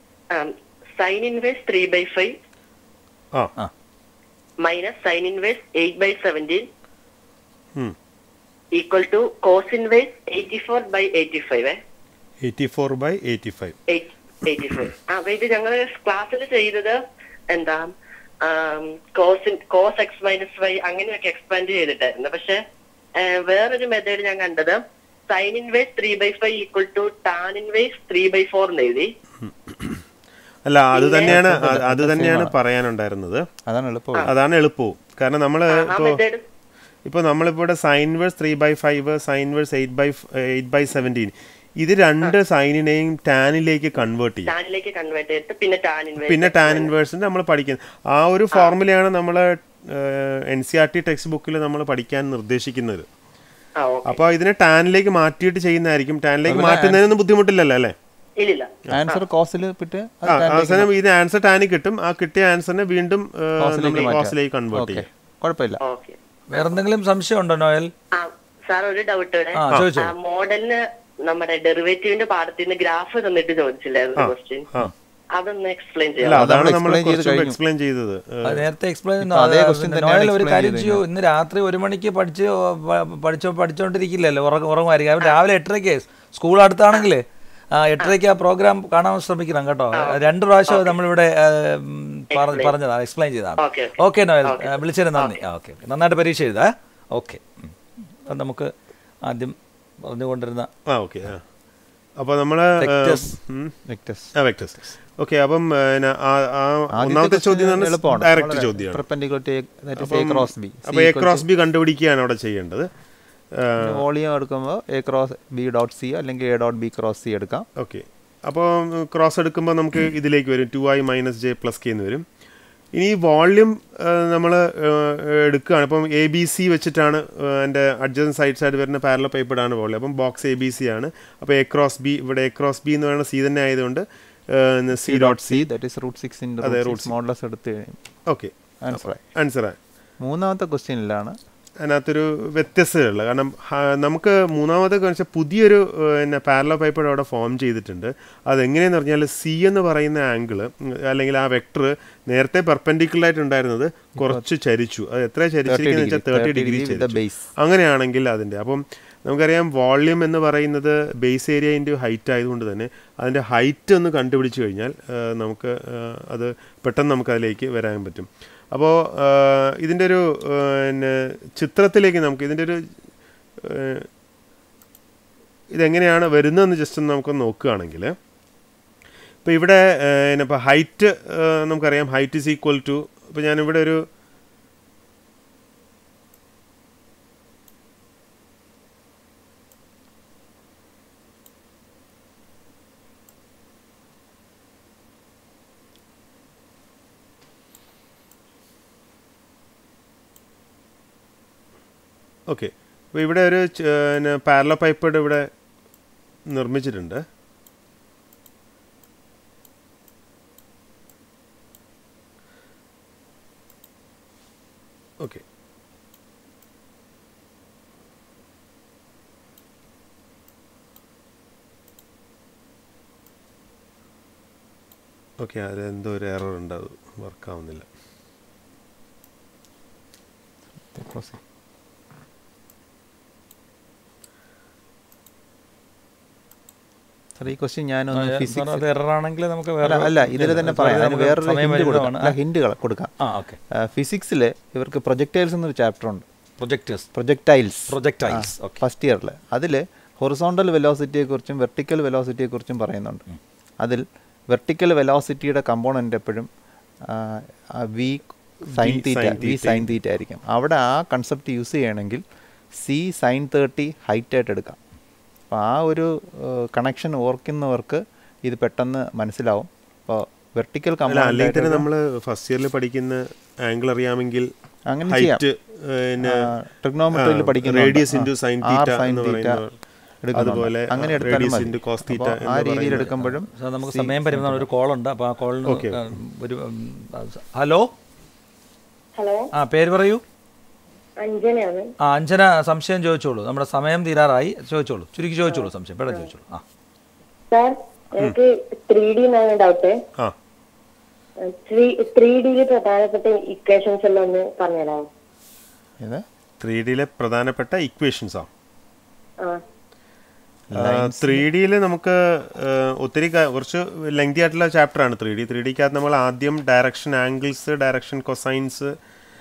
Sine inverse three by five ആ ആ minus sine inverse eight by seventeen ഉം. Equal to cos inverse eighty four by eighty five eighty four by eighty five eighty five അപ്പൊ ഇത് ഞങ്ങൾ ക്ലാസ്സിൽ ചെയ്തത് എന്താ cos cos x minus y അങ്ങനെയൊക്കെ എക്സ്പാൻഡ് ചെയ്തിട്ടായിരുന്നു പക്ഷെ ആ, വേറൊരു മെത്തേഡ് ഞാൻ കണ്ടത് sine inverse three by five equal to tan inverse three by four എന്ന് എഴുതി അല്ല അത് പിന്നെ- തന്നെയാണ് അത് അത് തന്നെയാണ് പറയാനുണ്ടായിരുന്നത് അതാണ് എളുപ്പം അതാണ് എളുപ്പവും കാരണം നമ്മൾ ആ ഇപ്പോൾ മെത്തേഡ് ഇപ്പോൾ നമ്മളിപ്പോൾ ഇവിടെ sine verse three by five sine verse eight by eight by seventeen ഇത് രണ്ട് സൈനിനെയും ടാനിലേക്ക് കൺവേർട്ട് ചെയ്യും ടാനിലേക്ക് കൺവേർട്ട് ചെയ്തിട്ട് പിന്നെ ടാൻ ഇൻവേസ് പിന്നെ ടാൻ ഇൻവേഴ്സിന്റെ നമ്മൾ പഠിക്കുന്നത് ആ ഒരു ഫോർമുലയാണ് നമ്മൾ N C R T text ബുക്കിൽ നമ്മൾ പഠിക്കാൻ നിർദ്ദേശിക്കുന്നത് ആ ഓക്കെ അപ്പോൾ ഇതിനെ ടാനിലേക്ക് മാറ്റിയിട്ട് ചെയ്യുന്നതായിരിക്കും ടാനിലേക്ക് മാറ്റുന്നതിനൊന്നും ബുദ്ധിമുട്ടില്ലല്ലോ അല്ലേ ഇല്ലില്ല ആൻസർ കോസിൽ പിറ്റ് ആ അവസാനം ഇത് ആൻസർ ടാനിൽ കിട്ടും ആ കിട്ടിയ ആൻസറിനെ വീണ്ടും നമ്മൾ കോസിലേക്ക് കൺവേർട്ട് ഓക്കെ ചെയ്യും കുഴപ്പമില്ല ഓക്കെ വേറെന്തെങ്കിലും സംശയം ഉണ്ടോ നോയൽ ആ സാർ ഒരു ഡൗട്ട് ആ, ചോദിച്ചോ. മോഡലിന് നമ്മുടെ ഡെറിവേറ്റീവിന്റെ പാടത്തിൽ നിന്ന് ഗ്രാഫ് തന്നിട്ട് ചോദിച്ചില്ലായിരുന്നു ക്വസ്റ്റ്യൻ ആ. അതൊന്ന് എക്സ്പ്ലെയിൻ അല്ല ചെയ്യാം അതാണ് നമ്മൾ നമ്മൾ explain ചെയ്ത് കുറച്ചുകൂടെ കഴിഞ്ഞു. എക്സ്പ്ലെയിൻ ചെയ്തത് അത് നേരത്തെ എക്സ്പ്ലെയിൻ ഇപ്പൊ അതേ question തന്നെയാണ് നോയൽ ഒരു explain കാര്യം ചെയ്ത് ചെയ്യൂ ഇന്ന് രാത്രി ഒരു മണിക്ക് പഠിച്ച് പ- പഠിച്ചോ പഠിച്ചോണ്ടിരിക്കില്ലല്ലോ ഉറങ്ങ ഉറങ്ങുമായിരിക്കും അവൻ രാവിലെ എട്ടരയ്ക്ക് സ്കൂൾ അടുത്താണെങ്കിൽ ആ എട്ടരയ്ക്ക് ആ പ്രോഗ്രാം കാണാൻ ശ്രമിക്കണം കേട്ടോ രണ്ട് പ്രാവശ്യം നമ്മളിവിടെ ആ, ഉം, പറ- പറഞ്ഞതാണ് എക്സ്പ്ലെയിൻ ചെയ്തതാണ് ഓക്കെ, ഓക്കെ നോയൽ ആ, വിളിച്ചതിന് നന്ദി ആ ഓക്കെ നന്നായിട്ട് പരീക്ഷ എഴുതാ ഓക്കെ നമുക്ക് ആദ്യം പറഞ്ഞുകൊണ്ടിരുന്ന ആ ഓക്കെ ആ അപ്പോൾ നമ്മൾ Vectors. വെക്ടേഴ്സ് ആ വെക്ടേഴ്സ് ഓക്കെ അപ്പം പിന്നെ ആ- ആ ഒന്നാമത്തെ ചോദ്യം എളുപ്പമാണ് ഡയറക്റ്റ് ചോദ്യമാണ് പെർപെൻഡിക്കുലർ ക്രോസ് ബി അപ്പോൾ എ ക്രോസ് ബി കണ്ടുപിടിക്കുകയാണ് അവിടെ ചെയ്യേണ്ടത് വോളിയം എടുക്കുമ്പോൾ a cross b dot c അല്ലെങ്കിൽ a dot b cross c എടുക്കാം ഓക്കെ അപ്പോൾ ക്രോസ് എടുക്കുമ്പോൾ നമുക്ക് ഇതിലേക്ക് വരും two i minus j plus k എന്ന് വരും ഇനി ഈ വോള്യൂം നമ്മൾ എടുക്കുകയാണ് അപ്പം എ ബി സി വെച്ചിട്ടാണ് എൻ്റെ അഡ്ജൻ സൈഡ് സൈഡ് വരുന്ന പാരലോ പേപ്പറാണ് വോള്യൂം അപ്പം ബോക്സ് എ ബി സി ആണ് അപ്പോൾ എ ക്രോസ് ബി ഇവിടെ എ ക്രോസ് ബി എന്ന് പറയുന്ന സി തന്നെ ആയതുകൊണ്ട് c dot c c that is root six into അതെ, റൂട്ട് root സിക്സ് മോഡലസ് എടുത്ത് ഓക്കെ ആൻസറായി ആൻസറായി മൂന്നാമത്തെ ക്വസ്റ്റ്യനിലാണ് അതിനകത്തൊരു വ്യത്യസ്തതയുള്ള കാരണം ഹ- നമുക്ക് മൂന്നാമത്തെ വെച്ചാൽ പുതിയൊരു ഏഹ്, പിന്നെ പാരലോ പൈപ്പ് അവിടെ ഫോം ചെയ്തിട്ടുണ്ട് അതെങ്ങനെയെന്ന് പറഞ്ഞാൽ സി എന്ന് പറയുന്ന ആംഗിൾ അല്ലെങ്കിൽ ആ വെക്ടർ നേരത്തെ പെർപെൻഡിക്കുലർ ആയിട്ട് ഉണ്ടായിരുന്നത് കുറച്ച് ചരിച്ചു അത് എത്ര ചരിച്ചിരിക്കുന്നത് വെച്ചാൽ thirty degree with the base. അങ്ങനെയാണെങ്കിൽ അതിൻ്റെ അപ്പം നമുക്കറിയാം വോള്യൂം എന്ന് പറയുന്നത് ബേസ് ഏരിയ ഇൻറ്റു ഹൈറ്റ് ആയതുകൊണ്ട് തന്നെ അതിൻ്റെ ഹൈറ്റ് ഒന്ന് കണ്ടുപിടിച്ച് കഴിഞ്ഞാൽ ഏഹ്, നമുക്ക് ഏഹ്, അത് പെട്ടെന്ന് നമുക്ക് അതിലേക്ക് വരാൻ പറ്റും അപ്പോൾ ഇതിൻ്റെ ഒരു ഏഹ്, പിന്നെ ചിത്രത്തിലേക്ക് നമുക്ക് ഇതിൻ്റെ ഒരു ഏഹ്, ഇതെങ്ങനെയാണ് വരുന്നതെന്ന് ജസ്റ്റ് ഒന്ന് നമുക്ക് നോക്കുകയാണെങ്കിൽ ഇപ്പോൾ ഇവിടെ ഇപ്പോൾ ഹൈറ്റ് നമുക്കറിയാം ഹൈറ്റ് ഈസ് ഈക്വൽ ടു ഇപ്പോൾ ഞാനിവിടെ ഒരു ഓക്കെ അപ്പോൾ ഇവിടെ ഒരു പാരലോ പൈപ്പ് ഇവിടെ നിർമ്മിച്ചിട്ടുണ്ട് ഓക്കെ ഓക്കെ അതിൽ എന്തോ ഒരു എറർ ഉണ്ട് അത് വർക്കാവുന്നില്ല സാർ ഈ ക്വസ്റ്റ്യൻ ഞാനൊന്ന് സാർ ഫിസിക്സ് അത് എററാണെങ്കിൽ നമുക്ക് അല്ല വേറെ അല്ല ഇതിൽ തന്നെ പറയാം അതിന് വേറൊരു സമയം ഹിന്റ് കൊടുക്കാം വരുന്നതാണ്. ഹിന്റുകൾ കൊടുക്കാം ആ ഓക്കെ ഫിസിക്സിൽ ഇവർക്ക് പ്രൊജക്ടൈൽസ് എന്നൊരു ചാപ്റ്റർ ഉണ്ട് projectors projectiles Projectiles, okay. First ഇയറിൽ അതിൽ ഹൊറിസോണ്ടൽ വെലോസിറ്റിയെക്കുറിച്ചും വെർട്ടിക്കൽ വെലോസിറ്റിയെക്കുറിച്ചും പറയുന്നുണ്ട് അതിൽ വെർട്ടിക്കൽ വെലോസിറ്റിയുടെ കമ്പോണൻ്റ് എപ്പോഴും v sine V theta sin v theta. Sine theta ആയിരിക്കും അവിടെ ആ കൺസെപ്റ്റ് യൂസ് ചെയ്യണമെങ്കിൽ സി സൈൻ തേർട്ടി ഹൈറ്റ് ആയിട്ട് എടുക്കാം അപ്പോൾ ആ ഒരു കണക്ഷൻ ഓർക്കുന്നവർക്ക് ഇത് പെട്ടെന്ന് മനസ്സിലാവും അപ്പോൾ വെർട്ടിക്കൽ അല്ല അല്ലെങ്കിൽ തന്നെ കമ്പോണൻ്റ് നമ്മൾ ഫസ്റ്റ് ഇയറിൽ പഠിക്കുന്ന ആംഗിൾ അറിയാമെങ്കിൽ അങ്ങനെ ഹൈറ്റ് ട്രിഗ്നോമെട്രിയിൽ പഠിക്കുന്ന റേഡിയസ് ഇൻറ്റു സൈൻ തീറ്റ എന്ന് പറയുന്നത് എടുക്കുന്നുണ്ട്. അതുപോലെ അങ്ങനെ എടുത്താലും റേഡിയസ് മതി. ഇൻറ്റു കോസ് തീറ്റ അപ്പോൾ ആ രീതിയിൽ എടുക്കുമ്പോഴും സാർ നമുക്ക് സമയം പറ്റുന്ന ഒരു കോൾ ഉണ്ട് അപ്പോൾ ആ കോളിന് Okay. ഒരു ഉം, ഹലോ ഹലോ ആ പേര് പറയൂ അഞ്ജനയാണ് ആ അഞ്ജന സംശയം ചോദിച്ചോളൂ നമ്മുടെ സമയം തീരാറായി ചോദിച്ചോളൂ ചുരുക്കി ചോദിച്ചോളൂ സംശയം പെട്ടെന്ന് ചോദിച്ചോളൂ ആ സാർ എനിക്ക് ത്രീ ഡി എന്നാണ് ഡൗട്ട് ആ ത്രീ ഡിയിൽ പ്രധാനപ്പെട്ട ഇക്വേഷൻസ് എല്ലാം ഒന്ന് പറഞ്ഞുതരാമോ ഇത് ത്രീ ഡിയിലെ പ്രധാനപ്പെട്ട ഇക്വേഷൻസ് ആ ആ ത്രീ ഡിയിൽ നമുക്ക് ആ, ഒത്തിരി ക- കുറച്ച് ലെങ്തി ആയിട്ടുള്ള ചാപ്റ്റർ ആണ് ത്രീ ഡി ത്രീ ഡിക്കകത്ത് നമ്മൾ ആദ്യം ഡയറക്ഷൻ ആംഗിൾസ് ഡയറക്ഷൻ കൊസൈൻസ്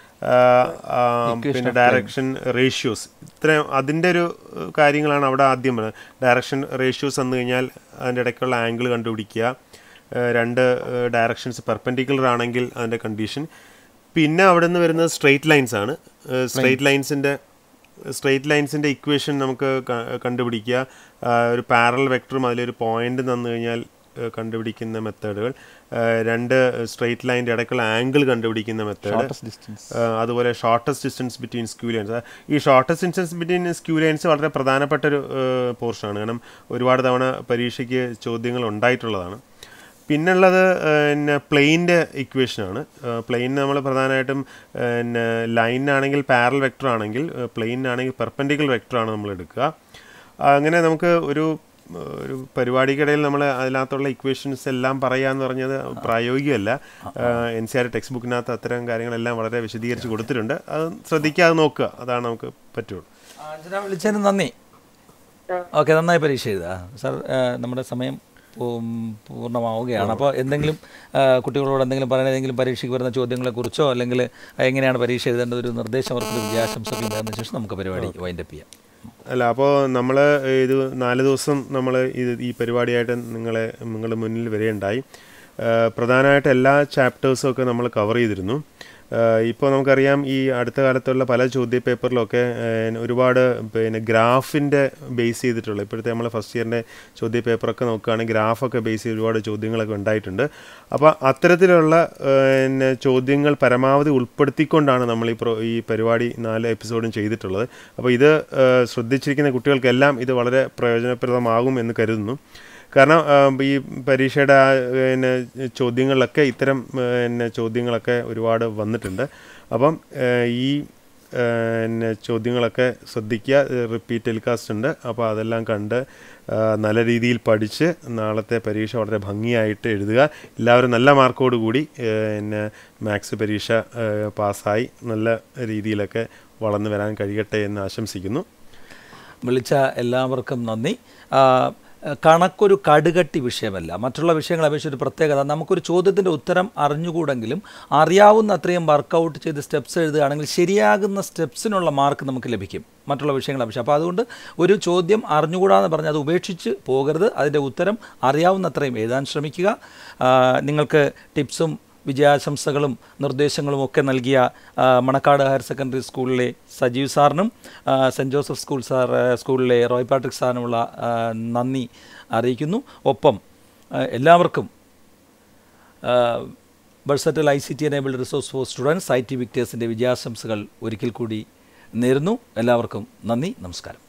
പിന്നെ ഡയറക്ഷൻ റേഷ്യോസ് ഇത്രയും അതിൻ്റെ ഒരു ഏഹ്, കാര്യങ്ങളാണ് അവിടെ ആദ്യം ഡയറക്ഷൻ റേഷ്യോസ് വന്നു കഴിഞ്ഞാൽ അതിൻ്റെ ഇടയ്ക്കുള്ള ആംഗിൾ കണ്ടുപിടിക്കുക ഏഹ്, രണ്ട് ഡയറക്ഷൻസ് പെർപെൻഡിക്കുലർ ആണെങ്കിൽ അതിൻ്റെ കണ്ടീഷൻ പിന്നെ അവിടെ നിന്ന് വരുന്നത് സ്ട്രെയിറ്റ് ലൈൻസ് ആണ് സ്ട്രെയിറ്റ് ലൈൻസിൻ്റെ സ്ട്രെയിറ്റ് ലൈൻസിൻ്റെ ഇക്വേഷൻ നമുക്ക് ക- കണ്ടുപിടിക്കുക ആ, ഒരു പാരൽ വെക്ടറും അതിലൊരു പോയിന്റ് തന്നു കഴിഞ്ഞാൽ ഏഹ്, കണ്ടുപിടിക്കുന്ന മെത്തേഡുകൾ രണ്ട് സ്ട്രെയിറ്റ് ലൈൻ്റെ ഇടയ്ക്കുള്ള ആംഗിൾ കണ്ടുപിടിക്കുന്ന മെത്തേഡ് Shortest distance. അതുപോലെ shortest distance between skew lines ഈ shortest distance between skew lines വളരെ പ്രധാനപ്പെട്ട ഒരു പോർഷനാണ് കാരണം ഒരുപാട് തവണ പരീക്ഷയ്ക്ക് ചോദ്യങ്ങൾ ഉണ്ടായിട്ടുള്ളതാണ് പിന്നുള്ളത് പിന്നെ പ്ലെയിൻ്റെ ഇക്വേഷനാണ് പ്ലെയിൻ നമ്മൾ പ്രധാനമായിട്ടും പിന്നെ ലൈനാണെങ്കിൽ പാരൽ വെക്ടർ ആണെങ്കിൽ പ്ലെയിനാണെങ്കിൽ പെർപെൻഡിക്കൽ വെക്ടറാണ് നമ്മൾ എടുക്കുക അങ്ങനെ നമുക്ക് ഒരു ഏഹ്, ഒരു പരിപാടിക്കിടയിൽ നമ്മൾ അതിനകത്തുള്ള ഇക്വേഷൻസ് എല്ലാം പറയാന്ന് പറഞ്ഞത് പ്രായോഗികമല്ല എൻ സി ആർ ടെക്സ്റ്റ് ബുക്കിനകത്ത് അത്തരം കാര്യങ്ങളെല്ലാം വളരെ വിശദീകരിച്ച് കൊടുത്തിട്ടുണ്ട് അത് ശ്രദ്ധിക്കാതെ നോക്കുക അതാണ് നമുക്ക് പറ്റുള്ളൂ ആ, അഞ്ജന വിളിച്ചതിന് നന്ദി ഓക്കെ നന്നായി പരീക്ഷ എഴുതുക സാർ ആ, നമ്മുടെ സമയം പൂം- പൂർണ്ണമാവുകയാണ് അപ്പോൾ എന്തെങ്കിലും ആ, കുട്ടികളോട് എന്തെങ്കിലും പറയാൻ ഏതെങ്കിലും പരീക്ഷയ്ക്ക് വരുന്ന ചോദ്യങ്ങളെക്കുറിച്ചോ അല്ലെങ്കിൽ എങ്ങനെയാണ് പരീക്ഷ എഴുതേണ്ട ഒരു നിർദ്ദേശം അവർക്ക് വിദ്യാശംസകൾ നേർന്ന ശേഷം നമുക്ക് പരിപാടി വൈൻഡപ്പ് ചെയ്യാം അല്ല അപ്പോൾ നമ്മൾ ഇത് നാല് ദിവസം നമ്മൾ ഇത് ഈ പരിപാടിയായിട്ട് നിങ്ങളെ നിങ്ങളുടെ മുന്നിൽ വരികയുണ്ടായി ആ, പ്രധാനമായിട്ട് എല്ലാ ചാപ്റ്റേഴ്സും ഒക്കെ നമ്മൾ കവർ ചെയ്തിരുന്നു ഇപ്പോൾ നമുക്കറിയാം ഈ അടുത്ത കാലത്തുള്ള പല ചോദ്യ പേപ്പറിലൊക്കെ ഏഹ്, ഒരുപാട് പിന്നെ ഗ്രാഫിൻ്റെ ബേസ് ചെയ്തിട്ടുള്ള ഇപ്പോഴത്തെ നമ്മൾ ഫസ്റ്റ് ഇയറിൻ്റെ ചോദ്യ പേപ്പറൊക്കെ നോക്കുകയാണെങ്കിൽ ഗ്രാഫൊക്കെ ബേസ് ചെയ്ത് ഒരുപാട് ചോദ്യങ്ങളൊക്കെ ഉണ്ടായിട്ടുണ്ട് അപ്പോൾ അത്തരത്തിലുള്ള ഏഹ്, പിന്നെ ചോദ്യങ്ങൾ പരമാവധി ഉൾപ്പെടുത്തിക്കൊണ്ടാണ് നമ്മൾ ഈ പ്രോ ഈ പരിപാടി നാല് എപ്പിസോഡും ചെയ്തിട്ടുള്ളത് അപ്പോൾ ഇത് ഏഹ്, ശ്രദ്ധിച്ചിരിക്കുന്ന കുട്ടികൾക്കെല്ലാം ഇത് വളരെ പ്രയോജനപ്രദമാകും എന്ന് കരുതുന്നു കാരണം ആ, ഈ പരീക്ഷയുടെ ആ, പിന്നെ ചോദ്യങ്ങളിലൊക്കെ ഇത്തരം ആ, പിന്നെ ചോദ്യങ്ങളൊക്കെ ഒരുപാട് വന്നിട്ടുണ്ട് അപ്പം ആ, ഈ ആ, പിന്നെ ചോദ്യങ്ങളൊക്കെ ശ്രദ്ധിക്കുക റിപ്പീറ്റ് ടെലികാസ്റ്റ് ഉണ്ട് അപ്പോൾ അതെല്ലാം കണ്ട് ആ, നല്ല രീതിയിൽ പഠിച്ച് നാളത്തെ പരീക്ഷ വളരെ ഭംഗിയായിട്ട് എഴുതുക എല്ലാവരും നല്ല മാർക്കോട് കൂടി ആ, പിന്നെ മാത്സ് പരീക്ഷ ആ, പാസ്സായി നല്ല രീതിയിലൊക്കെ വളർന്നു വരാൻ കഴിയട്ടെ എന്ന് ആശംസിക്കുന്നു വിളിച്ച എല്ലാവർക്കും നന്ദി ആ, കണക്കൊരു കടുകട്ടി വിഷയമല്ല മറ്റുള്ള വിഷയങ്ങളെ അപേക്ഷിച്ച് ഒരു പ്രത്യേകത നമുക്കൊരു ചോദ്യത്തിൻ്റെ ഉത്തരം അറിഞ്ഞുകൂടെങ്കിലും അറിയാവുന്ന അത്രയും വർക്കൗട്ട് ചെയ്ത് സ്റ്റെപ്സ് എഴുതുകയാണെങ്കിൽ ശരിയാകുന്ന സ്റ്റെപ്സിനുള്ള മാർക്ക് നമുക്ക് ലഭിക്കും മറ്റുള്ള വിഷയങ്ങളെ അപേക്ഷിച്ച് അപ്പോൾ അതുകൊണ്ട് ഒരു ചോദ്യം അറിഞ്ഞുകൂടാന്ന് പറഞ്ഞ് അത് ഉപേക്ഷിച്ച് പോകരുത് അതിൻ്റെ ഉത്തരം അറിയാവുന്ന അത്രയും എഴുതാൻ ശ്രമിക്കുക ആ, നിങ്ങൾക്ക് ടിപ്സും വിജയാശംസകളും നിർദ്ദേശങ്ങളും ഒക്കെ നൽകിയ ആ, മണക്കാട് ഹയർ സെക്കൻഡറി സ്കൂളിലെ സജീവ് സാറിനും ആ, സെൻറ് ജോസഫ് സ്കൂൾ സാർ ആ, സ്കൂളിലെ റോയ് പാട്രിക് സാറിനുമുള്ള ആ, നന്ദി അറിയിക്കുന്നു ഒപ്പം ആ, എല്ലാവർക്കും ബൾസറ്റൽ I C T enabled resource for students I T വിക്ടേഴ്സിൻ്റെ വിജയാശംസകൾ ഒരിക്കൽ കൂടി നേരുന്നു എല്ലാവർക്കും നന്ദി നമസ്കാരം